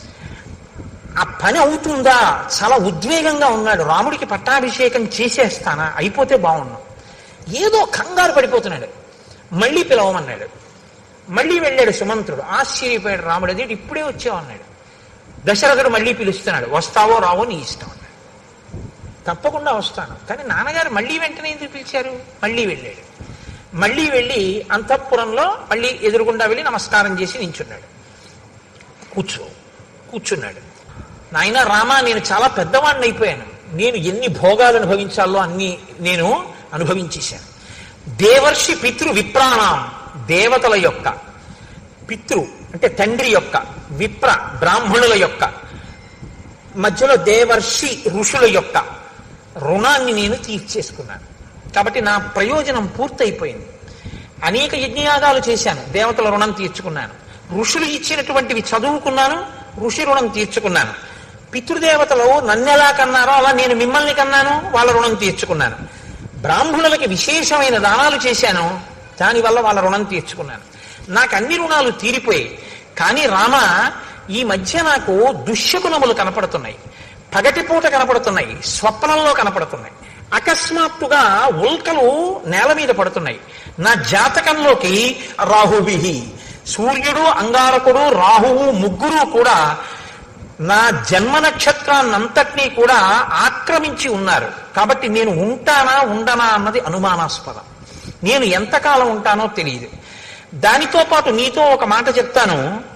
[SPEAKER 1] ఆ పని అవుతుందా చాలా ఉద్వేగంగా ఉన్నాడు రాముడికి పట్టాభిషేకం చేసేస్తానా అయిపోతే బాగున్నాం ఏదో కంగారు పడిపోతున్నాడు మళ్ళీ పిలవమన్నాడు మళ్ళీ వెళ్ళాడు సుమంత్రుడు ఆశ్చర్యపోయాడు రాముడు అదేంటి ఇప్పుడే వచ్చావు అన్నాడు దశరథుడు మళ్ళీ పిలుస్తున్నాడు వస్తావో రావో నీ ఇష్టం అన్నాడు తప్పకుండా వస్తాను కానీ నాన్నగారు మళ్ళీ వెంటనే ఎందుకు పిలిచారు మళ్ళీ వెళ్ళాడు మళ్ళీ వెళ్ళి అంతఃపురంలో మళ్ళీ ఎదురుగుండా వెళ్ళి నమస్కారం చేసి నించున్నాడు కూర్చో కూర్చున్నాడు నాయన రామా నేను చాలా పెద్దవాడిని అయిపోయాను నేను ఎన్ని భోగాలు అనుభవించాలో అన్ని నేను అనుభవించేశాను దేవర్షి పితృ విప్రాణం దేవతల యొక్క పితృ అంటే తండ్రి యొక్క విప్ర బ్రాహ్మణుల యొక్క మధ్యలో దేవర్షి ఋషుల యొక్క రుణాన్ని నేను తీర్చేసుకున్నాను కాబట్టి నా ప్రయోజనం పూర్తయిపోయింది అనేక యజ్ఞయాగాలు చేశాను దేవతల రుణం తీర్చుకున్నాను ఋషులు ఇచ్చినటువంటివి చదువుకున్నాను ఋషి రుణం తీర్చుకున్నాను పితృదేవతలు నన్నెలా కన్నారో అలా నేను మిమ్మల్ని కన్నాను వాళ్ళ రుణం తీర్చుకున్నాను బ్రాహ్మణులకి విశేషమైన దానాలు చేశాను దానివల్ల వాళ్ళ రుణం తీర్చుకున్నాను నాకు అన్ని రుణాలు తీరిపోయాయి కానీ రామ ఈ మధ్య నాకు దుశ్శకునములు కనపడుతున్నాయి పగటిపూట కనపడుతున్నాయి స్వప్నంలో కనపడుతున్నాయి అకస్మాత్తుగా ఉల్కలు నేల మీద పడుతున్నాయి నా జాతకంలోకి రాహువిహి సూర్యుడు అంగారకుడు రాహువు ముగ్గురు కూడా నా జన్మ నక్షత్రాన్నంతటినీ కూడా ఆక్రమించి ఉన్నారు కాబట్టి నేను ఉంటానా ఉండనా అన్నది అనుమానాస్పదం నేను ఎంతకాలం ఉంటానో తెలియదు దానితో పాటు నీతో ఒక మాట చెప్తాను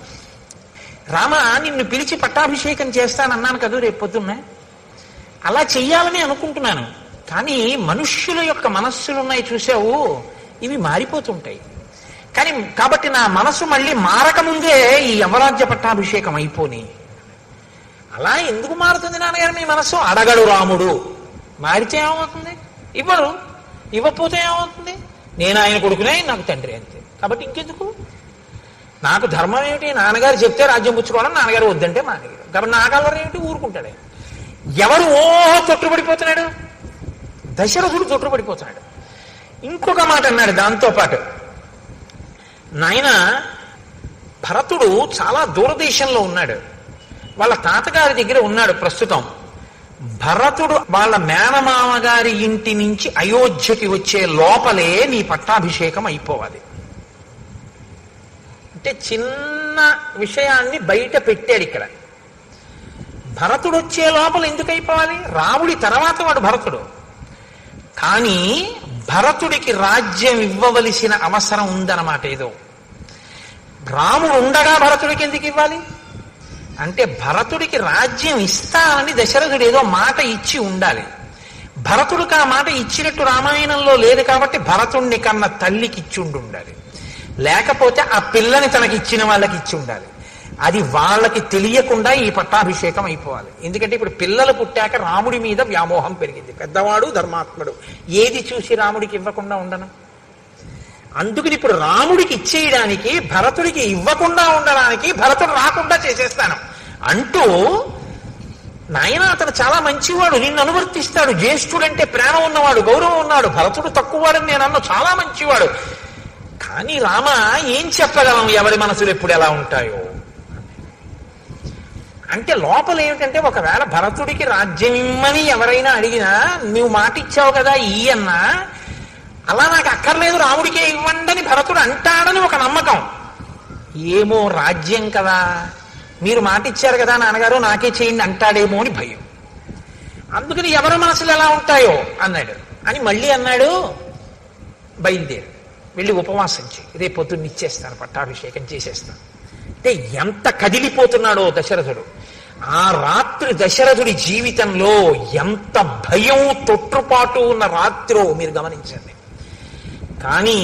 [SPEAKER 1] రామ నిన్ను పిలిచి పట్టాభిషేకం చేస్తానన్నాను కదా రేపు పొద్దున్నే అలా చెయ్యాలని అనుకుంటున్నాను కానీ మనుష్యుల యొక్క మనస్సులు ఉన్నాయి చూసావు ఇవి మారిపోతుంటాయి కానీ కాబట్టి నా మనసు మళ్ళీ మారకముందే ఈ యవరాజ్య పట్టాభిషేకం అయిపోని అలా ఎందుకు మారుతుంది నాన్నగారు మీ మనసు అడగడు రాముడు మారితే ఏమవుతుంది ఇవ్వరు ఇవ్వకపోతే ఏమవుతుంది నేను ఆయన కొడుకునే నాకు తండ్రి అంతే కాబట్టి ఇంకెందుకు నాకు ధర్మం ఏమిటి నాన్నగారు చెప్తే రాజ్యం పుచ్చుకోవడం నాన్నగారు వద్దంటే మానేగారు కాబట్టి నా కలవరం ఏమిటి ఊరుకుంటాడే ఎవరు ఓ తొట్టుపడిపోతున్నాడు దశరథుడు తొట్టుపడిపోతున్నాడు ఇంకొక మాట అన్నాడు దాంతో పాటు నాయన భరతుడు చాలా దూరదేశంలో ఉన్నాడు వాళ్ళ తాతగారి దగ్గర ఉన్నాడు ప్రస్తుతం భరతుడు వాళ్ళ మేనమామ గారి ఇంటి నుంచి అయోధ్యకి వచ్చే లోపలే నీ పట్టాభిషేకం అయిపోవాలి అంటే చిన్న విషయాన్ని బయట పెట్టాడు ఇక్కడ భరతుడు వచ్చే లోపల ఎందుకు అయిపోవాలి రాముడి తర్వాత వాడు భరతుడు కానీ భరతుడికి రాజ్యం ఇవ్వవలసిన అవసరం ఉందన్నమాట ఏదో రాముడు ఉండగా భరతుడికి ఎందుకు ఇవ్వాలి అంటే భరతుడికి రాజ్యం ఇస్తానని దశరథుడు ఏదో మాట ఇచ్చి ఉండాలి భరతుడికి ఆ మాట ఇచ్చినట్టు రామాయణంలో లేదు కాబట్టి భరతుణ్ణి కన్న తల్లికి ఇచ్చి ఉండి ఉండాలి లేకపోతే ఆ పిల్లని తనకి ఇచ్చిన వాళ్ళకి ఇచ్చి ఉండాలి అది వాళ్ళకి తెలియకుండా ఈ పట్టాభిషేకం అయిపోవాలి ఎందుకంటే ఇప్పుడు పిల్లలు పుట్టాక రాముడి మీద వ్యామోహం పెరిగింది పెద్దవాడు ధర్మాత్ముడు ఏది చూసి రాముడికి ఇవ్వకుండా ఉండను అందుకని ఇప్పుడు రాముడికి ఇచ్చేయడానికి భరతుడికి ఇవ్వకుండా ఉండడానికి భరతుడు రాకుండా చేసేస్తాను అంటూ నాయన అతను చాలా మంచివాడు నిన్ను అనువర్తిస్తాడు జ్యేష్ఠుడంటే ప్రేమ ఉన్నవాడు గౌరవం ఉన్నాడు భరతుడు తక్కువవాడని నేను అన్న చాలా మంచివాడు కానీ రామ ఏం చెప్పగలం ఎవరి మనసులు ఎప్పుడు ఎలా ఉంటాయో అంటే లోపల ఏమిటంటే ఒకవేళ భరతుడికి రాజ్యం ఇమ్మని ఎవరైనా అడిగినా నువ్వు మాట ఇచ్చావు కదా ఈ అన్నా అలా నాకు అక్కర్లేదు రాముడికే ఇవ్వండని భరతుడు అంటాడని ఒక నమ్మకం ఏమో రాజ్యం కదా మీరు మాట ఇచ్చారు కదా నాన్నగారు నాకే చేయండి అంటాడేమో అని భయం అందుకని ఎవరి మనసులు ఎలా ఉంటాయో అన్నాడు అని మళ్ళీ అన్నాడు బయలుదేరు వెళ్ళి ఉపవాసం చేయి రేపు పొద్దున్న ఇచ్చేస్తాను పట్టాభిషేకం చేసేస్తాను అంటే ఎంత కదిలిపోతున్నాడో దశరథుడు ఆ రాత్రి దశరథుడి జీవితంలో ఎంత భయం తొట్టుపాటు ఉన్న రాత్రో మీరు గమనించండి కానీ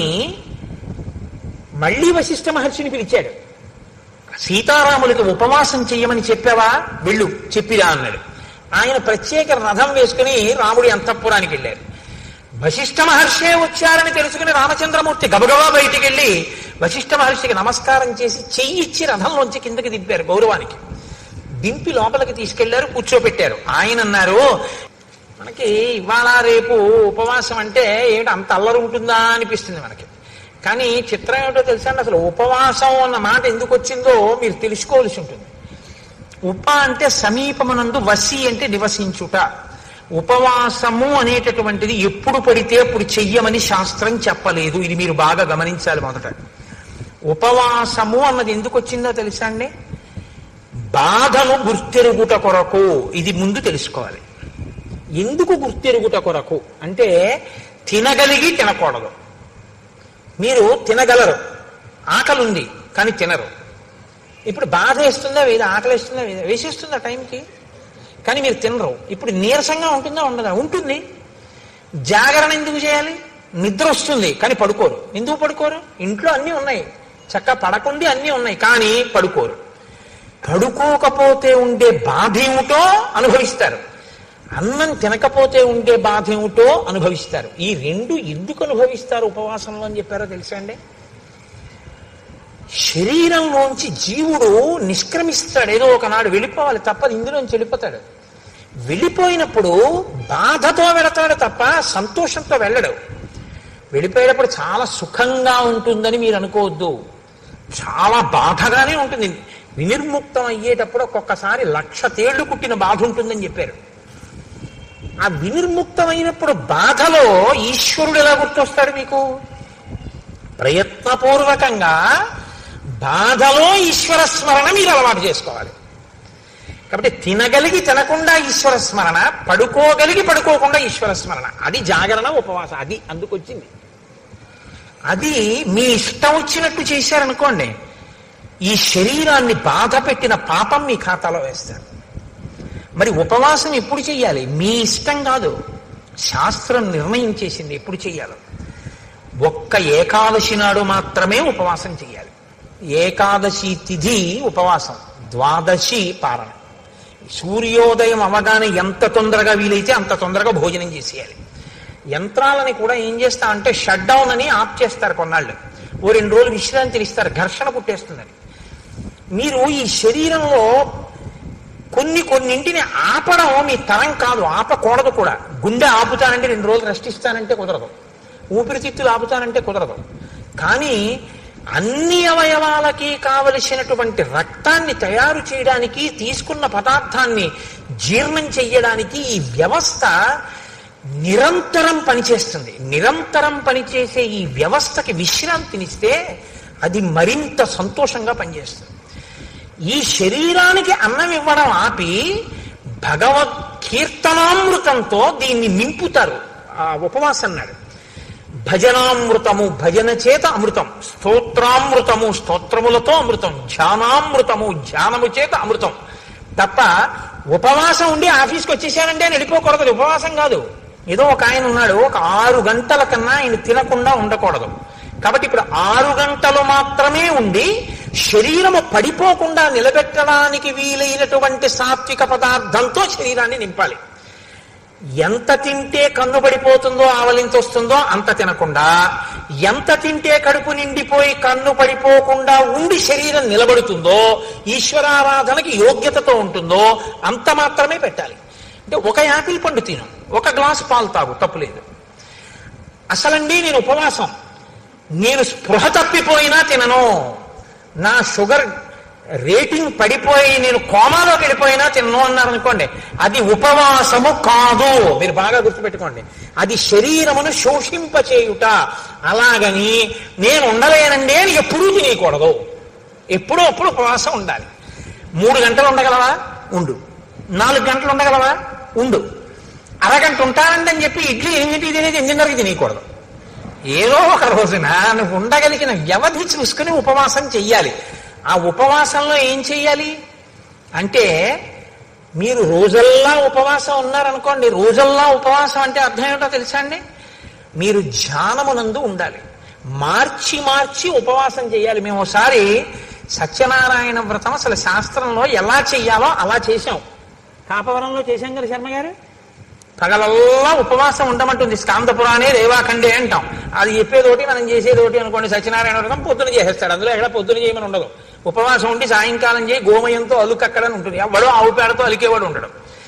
[SPEAKER 1] మళ్ళీ వశిష్ఠ మహర్షిని పిలిచాడు సీతారాములకి ఉపవాసం చెయ్యమని చెప్పావా వెళ్ళు చెప్పిరా అన్నాడు ఆయన ప్రత్యేక రథం వేసుకుని రాముడి అంతఃపురానికి వెళ్ళారు వశిష్ఠ మహర్షే వచ్చారని తెలుసుకుని రామచంద్రమూర్తి గబగబా బయటికి వెళ్ళి వశిష్ఠ మహర్షికి నమస్కారం చేసి చెయ్యిచ్చి రథంలోంచి కిందకి దింపారు గౌరవానికి దింపి లోపలికి తీసుకెళ్లారు కూర్చోబెట్టారు ఆయన అన్నారు మనకి ఇవాళ రేపు ఉపవాసం అంటే ఏమిటి అంత అల్లరి ఉంటుందా అనిపిస్తుంది మనకి కానీ చిత్రం ఏమిటో తెలుసా అండి అసలు ఉపవాసం అన్న మాట ఎందుకు వచ్చిందో మీరు తెలుసుకోవాల్సి ఉంటుంది ఉప అంటే సమీపమునందు వసి అంటే నివసించుట ఉపవాసము అనేటటువంటిది ఎప్పుడు పడితే అప్పుడు చెయ్యమని శాస్త్రం చెప్పలేదు ఇది మీరు బాగా గమనించాలి మొదట ఉపవాసము అన్నది ఎందుకు వచ్చిందో తెలుసా అండి బాధను గుర్తెరుగుట కొరకు ఇది ముందు తెలుసుకోవాలి ఎందుకు గుర్తెరుగుట కొరకు అంటే తినగలిగి తినకూడదు మీరు తినగలరు ఆకలి ఉంది కానీ తినరు ఇప్పుడు బాధ వేస్తుందా వేద ఆకలి వేస్తుందా వేద వేసేస్తుందా టైంకి కానీ మీరు తినరు ఇప్పుడు నీరసంగా ఉంటుందా ఉండదా ఉంటుంది జాగరణ ఎందుకు చేయాలి నిద్ర వస్తుంది కానీ పడుకోరు ఎందుకు పడుకోరు ఇంట్లో అన్నీ ఉన్నాయి చక్క పడకుండి అన్నీ ఉన్నాయి కానీ పడుకోరు పడుకోకపోతే ఉండే బాధ ఏమిటో అనుభవిస్తారు అన్నం తినకపోతే ఉండే బాధ ఏమిటో అనుభవిస్తారు ఈ రెండు ఎందుకు అనుభవిస్తారు ఉపవాసంలో అని చెప్పారో తెలుసా అండి శరీరంలోంచి జీవుడు నిష్క్రమిస్తాడు ఏదో ఒకనాడు వెళ్ళిపోవాలి తప్పదు ఇందులోంచి వెళ్ళిపోతాడు వెళ్ళిపోయినప్పుడు బాధతో వెళతాడు తప్ప సంతోషంతో వెళ్ళడు వెళ్ళిపోయేటప్పుడు చాలా సుఖంగా ఉంటుందని మీరు అనుకోవద్దు చాలా బాధగానే ఉంటుంది వినిర్ముక్తం అయ్యేటప్పుడు ఒక్కొక్కసారి లక్ష తేళ్లు కుట్టిన బాధ ఉంటుందని చెప్పారు ఆ వినిర్ముక్తమైనప్పుడు బాధలో ఈశ్వరుడు ఎలా గుర్తొస్తాడు మీకు ప్రయత్నపూర్వకంగా బాధలో ఈశ్వర స్మరణ మీరు అలవాటు చేసుకోవాలి కాబట్టి తినగలిగి తినకుండా ఈశ్వర స్మరణ పడుకోగలిగి పడుకోకుండా ఈశ్వర స్మరణ అది జాగరణ ఉపవాసం అది అందుకొచ్చింది అది మీ ఇష్టం వచ్చినట్టు చేశారనుకోండి ఈ శరీరాన్ని బాధ పెట్టిన పాపం మీ ఖాతాలో వేస్తారు మరి ఉపవాసం ఎప్పుడు చెయ్యాలి మీ ఇష్టం కాదు శాస్త్రం నిర్ణయం చేసింది ఎప్పుడు చెయ్యాలో ఒక్క ఏకాదశి నాడు మాత్రమే ఉపవాసం చెయ్యాలి ఏకాదశి తిథి ఉపవాసం ద్వాదశి పారణ సూర్యోదయం అవగానే ఎంత తొందరగా వీలైతే అంత తొందరగా భోజనం చేసేయాలి యంత్రాలని కూడా ఏం చేస్తా అంటే షట్ డౌన్ అని ఆఫ్ చేస్తారు కొన్నాళ్ళు ఓ రెండు రోజులు విశ్రాంతిని ఇస్తారు ఘర్షణ పుట్టేస్తుందని మీరు ఈ శరీరంలో కొన్ని కొన్నింటిని ఆపడం మీ తరం కాదు ఆపకూడదు కూడా గుండె ఆపుతానంటే రెండు రోజులు రెస్ట్ ఇస్తానంటే కుదరదు ఊపిరితిత్తులు ఆపుతానంటే కుదరదు కానీ అన్ని అవయవాలకి కావలసినటువంటి రక్తాన్ని తయారు చేయడానికి తీసుకున్న పదార్థాన్ని జీర్ణం చెయ్యడానికి ఈ వ్యవస్థ నిరంతరం పనిచేస్తుంది నిరంతరం పనిచేసే ఈ వ్యవస్థకి విశ్రాంతినిస్తే అది మరింత సంతోషంగా పనిచేస్తుంది ఈ శరీరానికి అన్నం ఇవ్వడం ఆపి భగవత్ కీర్తనామృతంతో దీన్ని నింపుతారు ఆ ఉపవాసం అన్నాడు భజనామృతము భజన చేత అమృతం స్తోత్రామృతము స్తోత్రములతో అమృతం ధ్యానామృతము ధ్యానము చేత అమృతం తప్ప ఉపవాసం ఉండి ఆఫీస్కి వచ్చేసానంటే అని వెళ్ళిపోకూడదు ఉపవాసం కాదు ఏదో ఒక ఆయన ఉన్నాడు ఒక ఆరు గంటల కన్నా ఆయన తినకుండా ఉండకూడదు కాబట్టి ఇప్పుడు ఆరు గంటలు మాత్రమే ఉండి శరీరము పడిపోకుండా నిలబెట్టడానికి వీలైనటువంటి సాత్విక పదార్థంతో శరీరాన్ని నింపాలి ఎంత తింటే కన్ను పడిపోతుందో ఆవలింత వస్తుందో అంత తినకుండా ఎంత తింటే కడుపు నిండిపోయి కన్ను పడిపోకుండా ఉండి శరీరం నిలబడుతుందో ఈశ్వరారాధనకి యోగ్యతతో ఉంటుందో అంత మాత్రమే పెట్టాలి అంటే ఒక యాపిల్ పండు తిను ఒక గ్లాస్ పాలు తాగు తప్పులేదు అసలండి నేను ఉపవాసం నేను స్పృహ తప్పిపోయినా తినను నా షుగర్ రేటింగ్ పడిపోయి నేను కోమాలోకి వెళ్ళిపోయినా తినను అన్నారు అనుకోండి అది ఉపవాసము కాదు మీరు బాగా గుర్తుపెట్టుకోండి అది శరీరమును శోషింపచేయుట అలాగని నేను ఉండలేనండి అని ఎప్పుడూ తినకూడదు ఎప్పుడూ అప్పుడు ఉపవాసం ఉండాలి మూడు గంటలు ఉండగలవా ఉండు నాలుగు గంటలు ఉండగలవా ఉండు అరగంట ఉంటానండి అని చెప్పి ఇడ్లీ ఎనిమిది తినేది ఎనిమిదిన్నరకి తినకూడదు ఏదో ఒక రోజున నువ్వు ఉండగలిగిన వ్యవధి చూసుకుని ఉపవాసం చెయ్యాలి ఆ ఉపవాసంలో ఏం చెయ్యాలి అంటే మీరు రోజల్లా ఉపవాసం ఉన్నారనుకోండి రోజల్లా ఉపవాసం అంటే అర్థం ఏమిటో తెలుసా అండి మీరు ధ్యానమునందు ఉండాలి మార్చి మార్చి ఉపవాసం చేయాలి మేము ఒకసారి సత్యనారాయణ వ్రతం అసలు శాస్త్రంలో ఎలా చెయ్యాలో అలా చేశాం కాపవరంలో చేశాం కదా శర్మ గారు పగలల్లా ఉపవాసం ఉండమంటుంది స్కాంద పురాణే రేవాఖండే అంటాం అది చెప్పేదోటి మనం చేసేదోటి అనుకోండి సత్యనారాయణ వ్రతం పొద్దున చేసేస్తాడు అందులో ఎక్కడ పొద్దున చేయమని ఉండదు ఉపవాసం ఉండి సాయంకాలం చేయి గోమయంతో అలుకక్కడని ఉంటుంది ఎవడో ఆవు పేడతో అలికేవాడు ఉండడు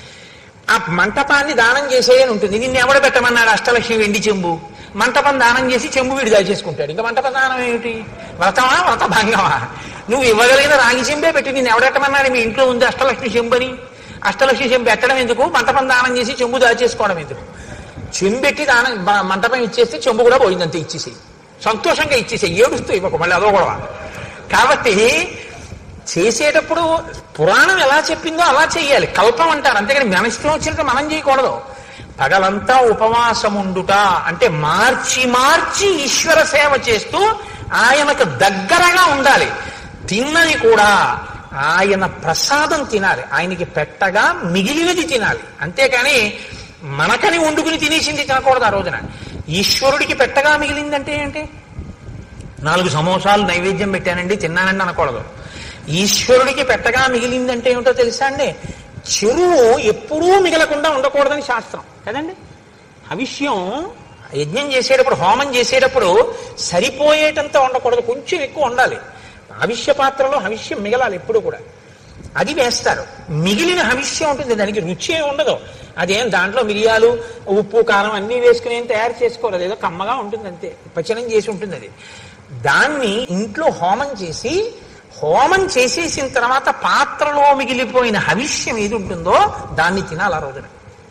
[SPEAKER 1] ఆ మంటపాన్ని దానం చేసేయని ఉంటుంది నిన్ను ఎవడ పెట్టమన్నాడు అష్టలక్ష్మి వెండి చెంబు మంటపం దానం చేసి చెంబు వీడు దాచేసుకుంటాడు ఇంకా మంటపం దానం ఏమిటి వ్రతమా వ్రత భంగమా నువ్వు ఇవ్వగలిగిన రాగి చెంబే పెట్టి నిన్ను ఎవడెట్టమన్నాడు మీ ఇంట్లో ఉంది అష్టలక్ష్మి చెంబు అని అష్టలక్ష్మి చెంబు పెట్టడం ఎందుకు మంటపం దానం చేసి చెంబు దాచేసుకోవడం ఎందుకు చెంబెట్టి దానం బ- మంటపం ఇచ్చేస్తే చెంబు కూడా పోయిందంతే ఇచ్చేసి సంతోషంగా ఇచ్చేసి ఏడుస్తూ ఇవ్వకు మళ్ళీ అదో గొడవ కాబట్టి చేసేటప్పుడు పురాణం ఎలా చెప్పిందో అలా చెయ్యాలి కల్పం అంటారు అంతేగాని మన ఇష్టం వచ్చినట్టు మనం చేయకూడదు పగలంతా ఉపవాసం ఉండుట అంటే మార్చి మార్చి ఈశ్వర సేవ చేస్తూ ఆయనకు దగ్గరగా ఉండాలి తిన్నది కూడా ఆయన ప్రసాదం తినాలి ఆయనకి పెట్టగా మిగిలినది తినాలి అంతేకాని మనకని వండుకుని తినేసింది తినకూడదు ఆ రోజున ఈశ్వరుడికి పెట్టగా మిగిలిందంటే ఏంటి నాలుగు సమోసాలు నైవేద్యం పెట్టానండి తిన్నానండి అనకూడదు ఈశ్వరుడికి పెట్టగా మిగిలిందంటే ఏమిటో తెలుసా అండి చెరువు ఎప్పుడూ మిగలకుండా ఉండకూడదని శాస్త్రం కదండి హవిష్యం యజ్ఞం చేసేటప్పుడు హోమం చేసేటప్పుడు సరిపోయేటంత ఉండకూడదు కొంచెం ఎక్కువ ఉండాలి హవిష్య పాత్రలో హవిష్యం మిగలాలి ఎప్పుడు కూడా అది వేస్తారు మిగిలిన హవిష్యం ఉంటుంది దానికి రుచి ఏమి ఉండదు అదేం దాంట్లో మిరియాలు ఉప్పు కారం అన్నీ వేసుకుని ఏం తయారు చేసుకోరు అదేదో కమ్మగా ఉంటుంది అంతే పచనం చేసి ఉంటుంది అది దాన్ని ఇంట్లో హోమం చేసి హోమం చేసేసిన తర్వాత పాత్రలో మిగిలిపోయిన హవిష్యం ఏది ఉంటుందో దాన్ని తినాలి ఆ రోజున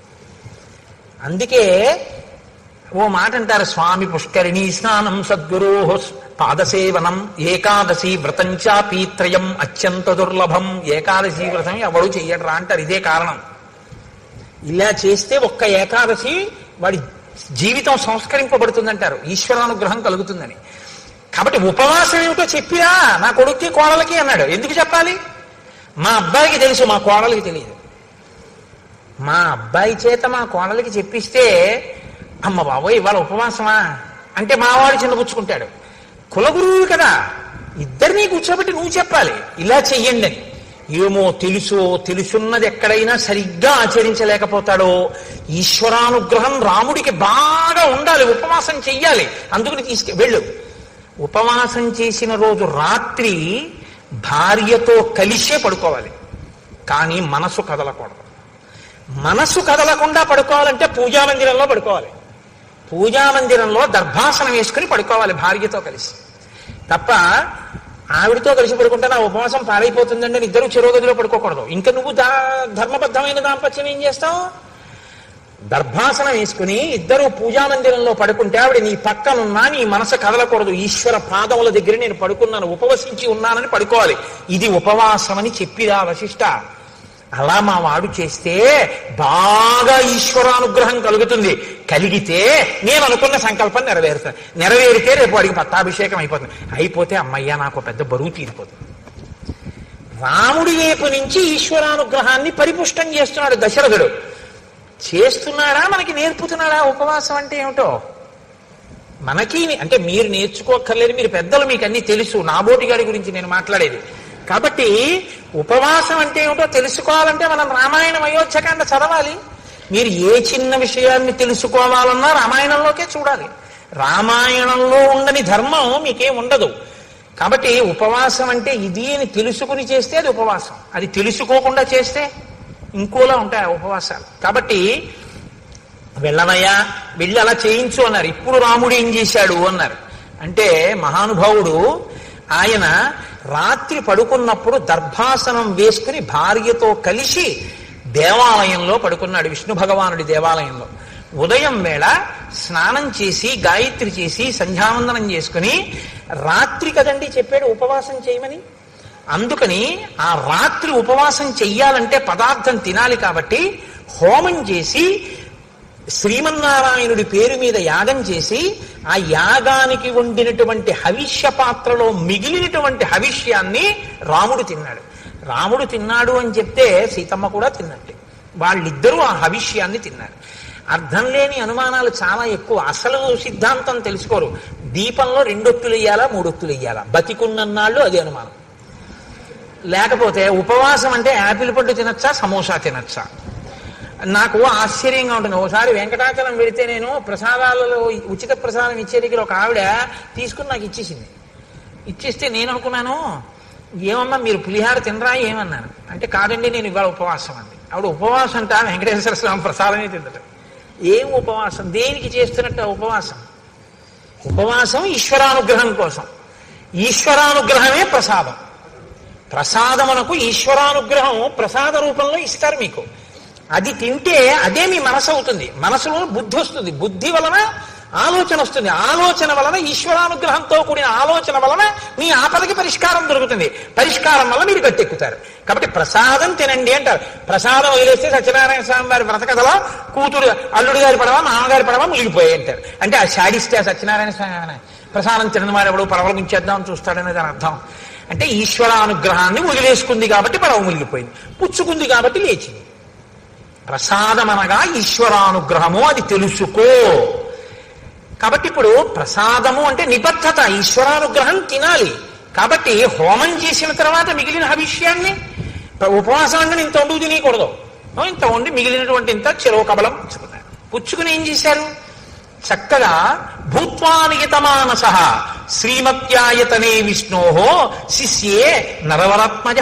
[SPEAKER 1] అందుకే ఓ మాట అంటారు స్వామి పుష్కరిణీ స్నానం సద్గురో పాదసేవనం ఏకాదశి వ్రతంచా పీత్రయం అత్యంత దుర్లభం ఏకాదశి వ్రతం ఎవడు చెయ్యడరా అంటారు ఇదే కారణం ఇలా చేస్తే ఒక్క ఏకాదశి వాడి జీవితం సంస్కరింపబడుతుందంటారు ఈశ్వరానుగ్రహం కలుగుతుందని కాబట్టి ఉపవాసం ఏమిటో చెప్పిరా నా కొడుక్కి కోడలకి అన్నాడు ఎందుకు చెప్పాలి మా అబ్బాయికి తెలుసు మా కోడలికి తెలియదు మా అబ్బాయి చేత మా కోడలికి చెప్పిస్తే అమ్మ బాబోయ్ ఇవాళ ఉపవాసమా అంటే మావాడు చిన్నపుచ్చుకుంటాడు కులగురువు కదా ఇద్దరినీ కూర్చోబెట్టి నువ్వు చెప్పాలి ఇలా చెయ్యండి అని ఏమో తెలుసో తెలుసున్నది ఎక్కడైనా సరిగ్గా ఆచరించలేకపోతాడో ఈశ్వరానుగ్రహం రాముడికి బాగా ఉండాలి ఉపవాసం చెయ్యాలి అందుకని తీసుకు వెళ్ళు ఉపవాసం చేసిన రోజు రాత్రి భార్యతో కలిసే పడుకోవాలి కానీ మనసు కదలకూడదు మనసు కదలకుండా పడుకోవాలంటే పూజా మందిరంలో పడుకోవాలి పూజా మందిరంలో దర్భాసనం వేసుకుని పడుకోవాలి భార్యతో కలిసి తప్ప ఆవిడతో కలిసి పడుకుంటే నా ఉపవాసం పాడైపోతుందండి అని ఇద్దరు చెరువుగదిలో పడుకోకూడదు ఇంకా నువ్వు దా ధర్మబద్ధమైన దాంపత్యం ఏం చేస్తావు దర్భాసనం వేసుకుని ఇద్దరు పూజా మందిరంలో పడుకుంటే ఆవిడ నీ పక్కనున్నా నీ మనసు కదలకూడదు ఈశ్వర పాదముల దగ్గర నేను పడుకున్నాను ఉపవసించి ఉన్నానని పడుకోవాలి ఇది ఉపవాసం అని చెప్పిరా వశిష్ట అలా మా వాడు చేస్తే బాగా ఈశ్వరానుగ్రహం కలుగుతుంది కలిగితే నేను అనుకున్న సంకల్పం నెరవేరుతాను నెరవేరితే రేపు వాడికి పట్టాభిషేకం అయిపోతుంది అయిపోతే అమ్మయ్య నాకు పెద్ద బరువు తీరిపోతుంది రాముడి వైపు నుంచి ఈశ్వరానుగ్రహాన్ని పరిపుష్టం చేస్తున్నాడు దశరథుడు చేస్తున్నాడా మనకి నేర్పుతున్నాడా ఉపవాసం అంటే ఏమిటో మనకి అంటే మీరు నేర్చుకోక్కర్లేదు మీరు పెద్దలు మీకు అన్ని తెలుసు నాబోటి గారి గురించి నేను మాట్లాడేది కాబట్టి ఉపవాసం అంటే ఏమిటో తెలుసుకోవాలంటే మనం రామాయణం అయోధ్యకాండ చదవాలి మీరు ఏ చిన్న విషయాన్ని తెలుసుకోవాలన్నా రామాయణంలోకే చూడాలి రామాయణంలో ఉండని ధర్మం మీకేం ఉండదు కాబట్టి ఉపవాసం అంటే ఇది అని తెలుసుకుని చేస్తే అది ఉపవాసం అది తెలుసుకోకుండా చేస్తే ఇంకోలా ఉంటాయి ఆ ఉపవాసాలు కాబట్టి వెళ్ళవయ్యా వెళ్ళి అలా చేయించు అన్నారు ఇప్పుడు రాముడు ఏం చేశాడు అన్నారు అంటే మహానుభావుడు ఆయన రాత్రి పడుకున్నప్పుడు దర్భాసనం వేసుకుని భార్యతో కలిసి దేవాలయంలో పడుకున్నాడు విష్ణు భగవానుడి దేవాలయంలో ఉదయం వేళ స్నానం చేసి గాయత్రి చేసి సంధ్యావందనం చేసుకుని రాత్రి కదండి చెప్పాడు ఉపవాసం చేయమని అందుకని ఆ రాత్రి ఉపవాసం చెయ్యాలంటే పదార్థం తినాలి కాబట్టి హోమం చేసి శ్రీమన్నారాయణుడి పేరు మీద యాగం చేసి ఆ యాగానికి వండినటువంటి హవిష్య పాత్రలో మిగిలినటువంటి హవిష్యాన్ని రాముడు తిన్నాడు రాముడు తిన్నాడు అని చెప్తే సీతమ్మ కూడా తిన్నట్టే వాళ్ళిద్దరూ ఆ హవిష్యాన్ని తిన్నారు అర్థం లేని అనుమానాలు చాలా ఎక్కువ అసలు సిద్ధాంతం తెలుసుకోరు దీపంలో రెండొత్తులు వేయాలా మూడొత్తులు వేయాలా బతికున్నన్నాళ్ళు అది అనుమానం లేకపోతే ఉపవాసం అంటే యాపిల్ పండు తినచ్చా సమోసా తినచ్చా నాకు ఆశ్చర్యంగా ఉంటుంది ఒకసారి వెంకటాచలం వెళితే నేను ప్రసాదాలలో ఉచిత ప్రసాదం ఇచ్చే దగ్గర ఒక ఆవిడ తీసుకుని నాకు ఇచ్చేసింది ఇచ్చేస్తే నేను అనుకున్నాను ఏమమ్మా మీరు పులిహార తినరా ఏమన్నాను అంటే కాదండి నేను ఇవాళ ఉపవాసం అంది ఆవిడ ఉపవాసం అంట వెంకటేశ్వర స్వామి ప్రసాదమే తిందట ఏం ఉపవాసం దేనికి చేస్తున్నట్టు ఆ ఉపవాసం ఉపవాసం ఈశ్వరానుగ్రహం కోసం ఈశ్వరానుగ్రహమే ప్రసాదం ప్రసాదమునకు ఈశ్వరానుగ్రహం ప్రసాద రూపంలో ఇస్తారు మీకు అది తింటే అదే మీ మనసు అవుతుంది మనసులో బుద్ధి వస్తుంది బుద్ధి వలన ఆలోచన వస్తుంది ఆలోచన వలన ఈశ్వరానుగ్రహంతో కూడిన ఆలోచన వలన మీ ఆపదకి పరిష్కారం దొరుకుతుంది పరిష్కారం వల్ల మీరు గట్టెక్కుతారు కాబట్టి ప్రసాదం తినండి అంటారు ప్రసాదం వదిలేస్తే సత్యనారాయణ స్వామి వారి వ్రతకథలో కూతురు అల్లుడు గారి పడవ మామగారి పడవ మునిగిపోయాయి అంటారు అంటే ఆ శాడిస్తే ఆ సత్యనారాయణ స్వామి ఏమైనా ప్రసాదం తినని వారు ఎవడు పడవలు ముంచేద్దామని చూస్తాడనే దాని అర్థం అంటే ఈశ్వరానుగ్రహాన్ని వదిలేసుకుంది కాబట్టి పడవ మునిగిపోయింది పుచ్చుకుంది కాబట్టి లేచింది ప్రసాదం అనగా ఈశ్వరానుగ్రహము అది తెలుసుకో కాబట్టి ఇప్పుడు ప్రసాదము అంటే నిబద్ధత ఈశ్వరానుగ్రహం తినాలి కాబట్టి హోమం చేసిన తర్వాత మిగిలిన హవిష్యాన్ని ఉపవాసం అంటే ఇంత వండు తినకూడదు ఇంత వండి మిగిలినటువంటి ఇంత చెరువు కబలం పుచ్చుకున్నారు పుచ్చుకుని ఏం చేశారు చక్కగా భూత్వానియతమానస శ్రీమత్యాయతనే విష్ణోహో శిష్యే నరవరాత్మజ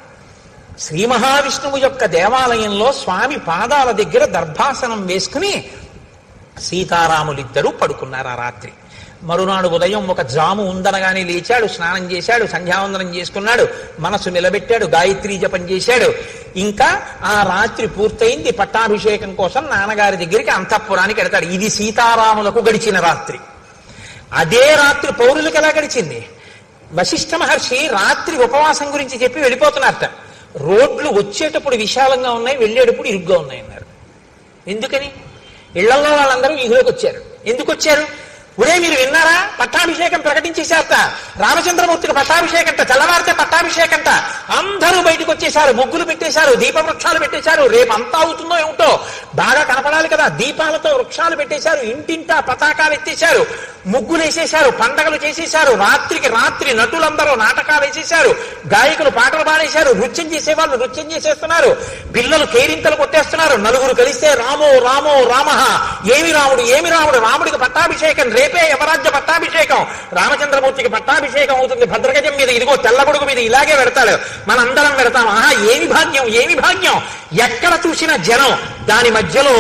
[SPEAKER 1] శ్రీ మహావిష్ణువు యొక్క దేవాలయంలో స్వామి పాదాల దగ్గర దర్భాసనం వేసుకుని సీతారాములిద్దరూ పడుకున్నారు ఆ రాత్రి మరునాడు ఉదయం ఒక జాము ఉందనగానే లేచాడు స్నానం చేశాడు సంధ్యావందనం చేసుకున్నాడు మనసు నిలబెట్టాడు గాయత్రీ జపం చేశాడు ఇంకా ఆ రాత్రి పూర్తయింది పట్టాభిషేకం కోసం నాన్నగారి దగ్గరికి అంతఃపురానికి వెడతాడు ఇది సీతారాములకు గడిచిన రాత్రి అదే రాత్రి పౌరులకు ఎలా గడిచింది వశిష్ఠ మహర్షి రాత్రి ఉపవాసం గురించి చెప్పి వెళ్ళిపోతున్నారట రోడ్లు వచ్చేటప్పుడు విశాలంగా ఉన్నాయి వెళ్ళేటప్పుడు ఇరుగ్గా ఉన్నాయి అన్నారు ఎందుకని ఇళ్లలో వాళ్ళందరూ వీధిలోకి వచ్చారు ఎందుకు వచ్చారు ఒరే మీరు విన్నారా పట్టాభిషేకం ప్రకటించేశారట రామచంద్రమూర్తికి పట్టాభిషేకంట తెల్లవారితే పట్టాభిషేకంట అందరూ బయటకు వచ్చేశారు ముగ్గులు పెట్టేశారు దీప వృక్షాలు పెట్టేశారు రేపు అంతా అవుతుందో ఏమిటో బాగా కనపడాలి కదా దీపాలతో వృక్షాలు పెట్టేశారు ఇంటింటా పతాకాలు ఎత్తేశారు ముగ్గులు వేసేశారు పండగలు చేసేశారు రాత్రికి రాత్రి నటులందరూ నాటకాలు వేసేశారు గాయకులు పాటలు పాడేశారు నృత్యం చేసేవాళ్ళు నృత్యం చేసేస్తున్నారు పిల్లలు కేరింతలు కొట్టేస్తున్నారు నలుగురు కలిస్తే రామో రామో రామ ఏమి రాముడు ఏమి రాముడు రాముడికి పట్టాభిషేకం రేపే యమరాజ్య పట్టాభిషేకం రామచంద్రమూర్తికి పట్టాభిషేకం అవుతుంది భద్రగజం మీద ఇదిగో తెల్లగొడుగు మీద ఇలాగే పెడతాడు మనందరం పెడతాం ఆహా ఏమి భాగ్యం ఏమి భాగ్యం ఎక్కడ చూసిన జనం దాని మధ్యలో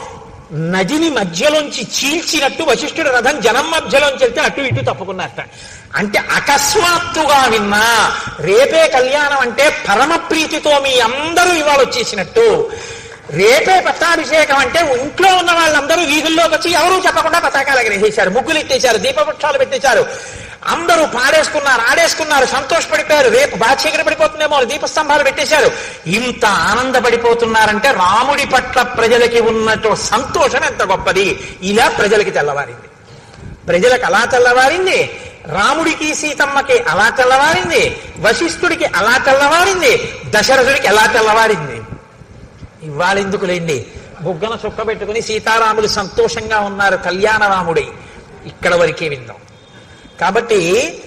[SPEAKER 1] నదిని మధ్యలోంచి చీల్చినట్టు వశిష్ఠుడు రథం జనం మధ్యలోంచి వెళ్తే అటు ఇటు తప్పుకున్నట్ట అంటే అకస్మాత్తుగా విన్నా రేపే కళ్యాణం అంటే పరమ ప్రీతితో మీ అందరూ ఇవాళ వచ్చేసినట్టు రేపే పట్టాభిషేకం అంటే ఇంట్లో ఉన్న వాళ్ళందరూ వీధుల్లోకి వచ్చి ఎవరూ చెప్పకుండా పతాకాలు ఎగరేసేశారు ముగ్గులు ఎత్తేశారు దీపవృక్షాలు పెట్టేశారు అందరూ పాడేసుకున్నారు ఆడేసుకున్నారు సంతోషపడిపోయారు రేపు బాధ్యత పడిపోతుందేమో దీపస్తంభాలు పెట్టేశారు ఇంత ఆనందపడిపోతున్నారంటే రాముడి పట్ల ప్రజలకి ఉన్నట్టు సంతోషం ఎంత గొప్పది ఇలా ప్రజలకి తెల్లవారింది ప్రజలకు అలా తెల్లవారింది రాముడికి సీతమ్మకి అలా తెల్లవారింది వశిష్ఠుడికి అలా తెల్లవారింది దశరథుడికి ఎలా తెల్లవారింది ఇవాళ ఎందుకు లేండి బుగ్గన చుక్క పెట్టుకుని సీతారాములు సంతోషంగా ఉన్నారు కళ్యాణ రాముడై ఇక్కడ వరకే విందాం కాబట్టి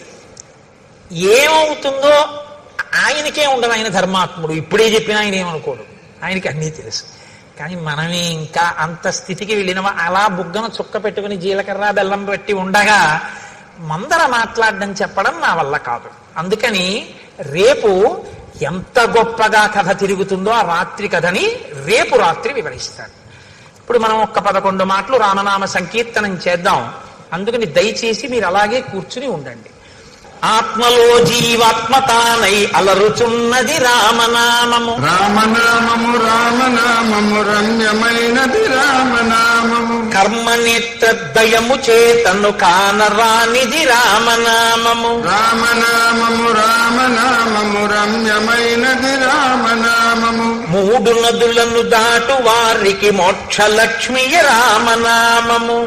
[SPEAKER 1] ఏమవుతుందో ఆయనకే ఉండదు ఆయన ధర్మాత్ముడు ఇప్పుడే చెప్పినా ఆయన ఏమనుకోడు ఆయనకి అన్నీ తెలుసు కానీ మనమే ఇంకా అంత స్థితికి వెళ్ళిన అలా బుగ్గన చుక్క పెట్టుకుని జీలకర్ర బెల్లం పెట్టి ఉండగా మందర మాట్లాడడం చెప్పడం నా వల్ల కాదు అందుకని రేపు ఎంత గొప్పగా కథ తిరుగుతుందో ఆ రాత్రి కథని రేపు రాత్రి వివరిస్తాను ఇప్పుడు మనం ఒక్క పదకొండు మాటలు రామనామ సంకీర్తనం చేద్దాం అందుకని దయచేసి మీరు అలాగే కూర్చుని ఉండండి ఆత్మలో జీవాత్మతానై అలరుచున్నది రామనామము
[SPEAKER 2] రామనామము రామనామము రమ్యమైనది రామనామము
[SPEAKER 1] కర్మనేత్రద్వయము చేతను కానరానిది రామనామము
[SPEAKER 2] రామనామము రామనామము రమ్యమైనది రామనామము
[SPEAKER 1] మూడు నదులను దాటు వారికి మోక్షలక్ష్మియ రామనామము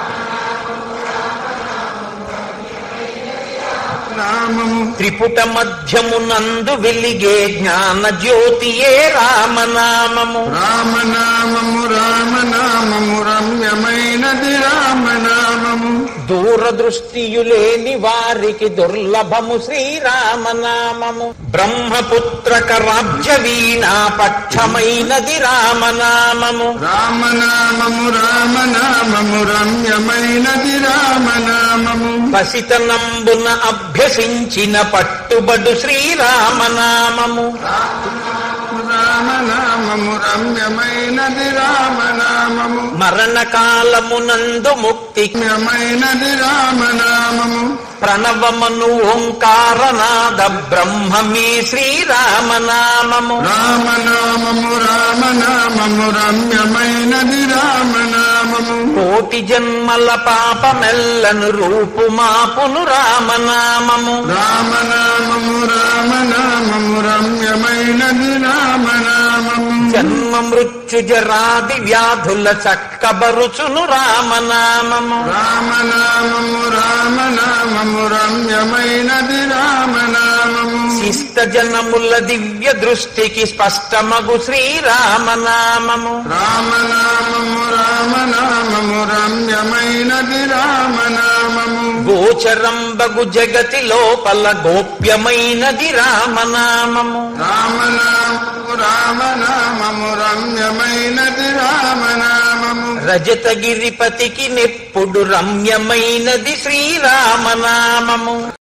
[SPEAKER 2] నామము
[SPEAKER 1] త్రిపుట మధ్యమునందు వెలిగే జ్ఞాన జ్యోతియే రామనామము
[SPEAKER 2] రామనామము రామనామము రమ్యమైనది రామనామము
[SPEAKER 1] దూరదృష్టియులేని వారికి దుర్లభము శ్రీరామనామము బ్రహ్మపుత్రక రాజ్య వీణా పక్షమైనది రామనామము
[SPEAKER 2] రామనామము రామనామము రమ్యమైనది రామనామము
[SPEAKER 1] పసితనంబున అభ్యసించిన పట్టుబడు శ్రీరామనామము
[SPEAKER 2] రామనామము రమ్యమైనది రామనామము
[SPEAKER 1] మరణకాలమునందు ముక్తి
[SPEAKER 2] రమ్యమైనది రామనామము
[SPEAKER 1] ప్రణవమను ఓంకారనాద బ్రహ్మమే శ్రీరామనామము
[SPEAKER 2] రామనామము రామనామము రమ్యమైనది రామనామము
[SPEAKER 1] కోటి జన్మల పాపమెల్లను రూపుమాపును రామనామము
[SPEAKER 2] రామనామము రామనామము రమ్యమైనది రామనామము
[SPEAKER 1] జన్మ మృత్యు జరాది వ్యాధుల చక్కబరుచును రామనామము
[SPEAKER 2] రామనామము రామనామము రమ్యమైనది రామనామము
[SPEAKER 1] శిష్ట జనముల దివ్య దృష్టికి స్పష్టమగు శ్రీరామనామము
[SPEAKER 2] రామనామము రామనామము రమ్యమైనది రామనామము
[SPEAKER 1] గోచరంబగు జగతి లోపల గోప్యమైనది రామనామము
[SPEAKER 2] రామనామము రామనామము రమ్యమైనది రామనామము
[SPEAKER 1] రజతగిరిపతికి నెప్పుడు రమ్యమైనది శ్రీరామనామము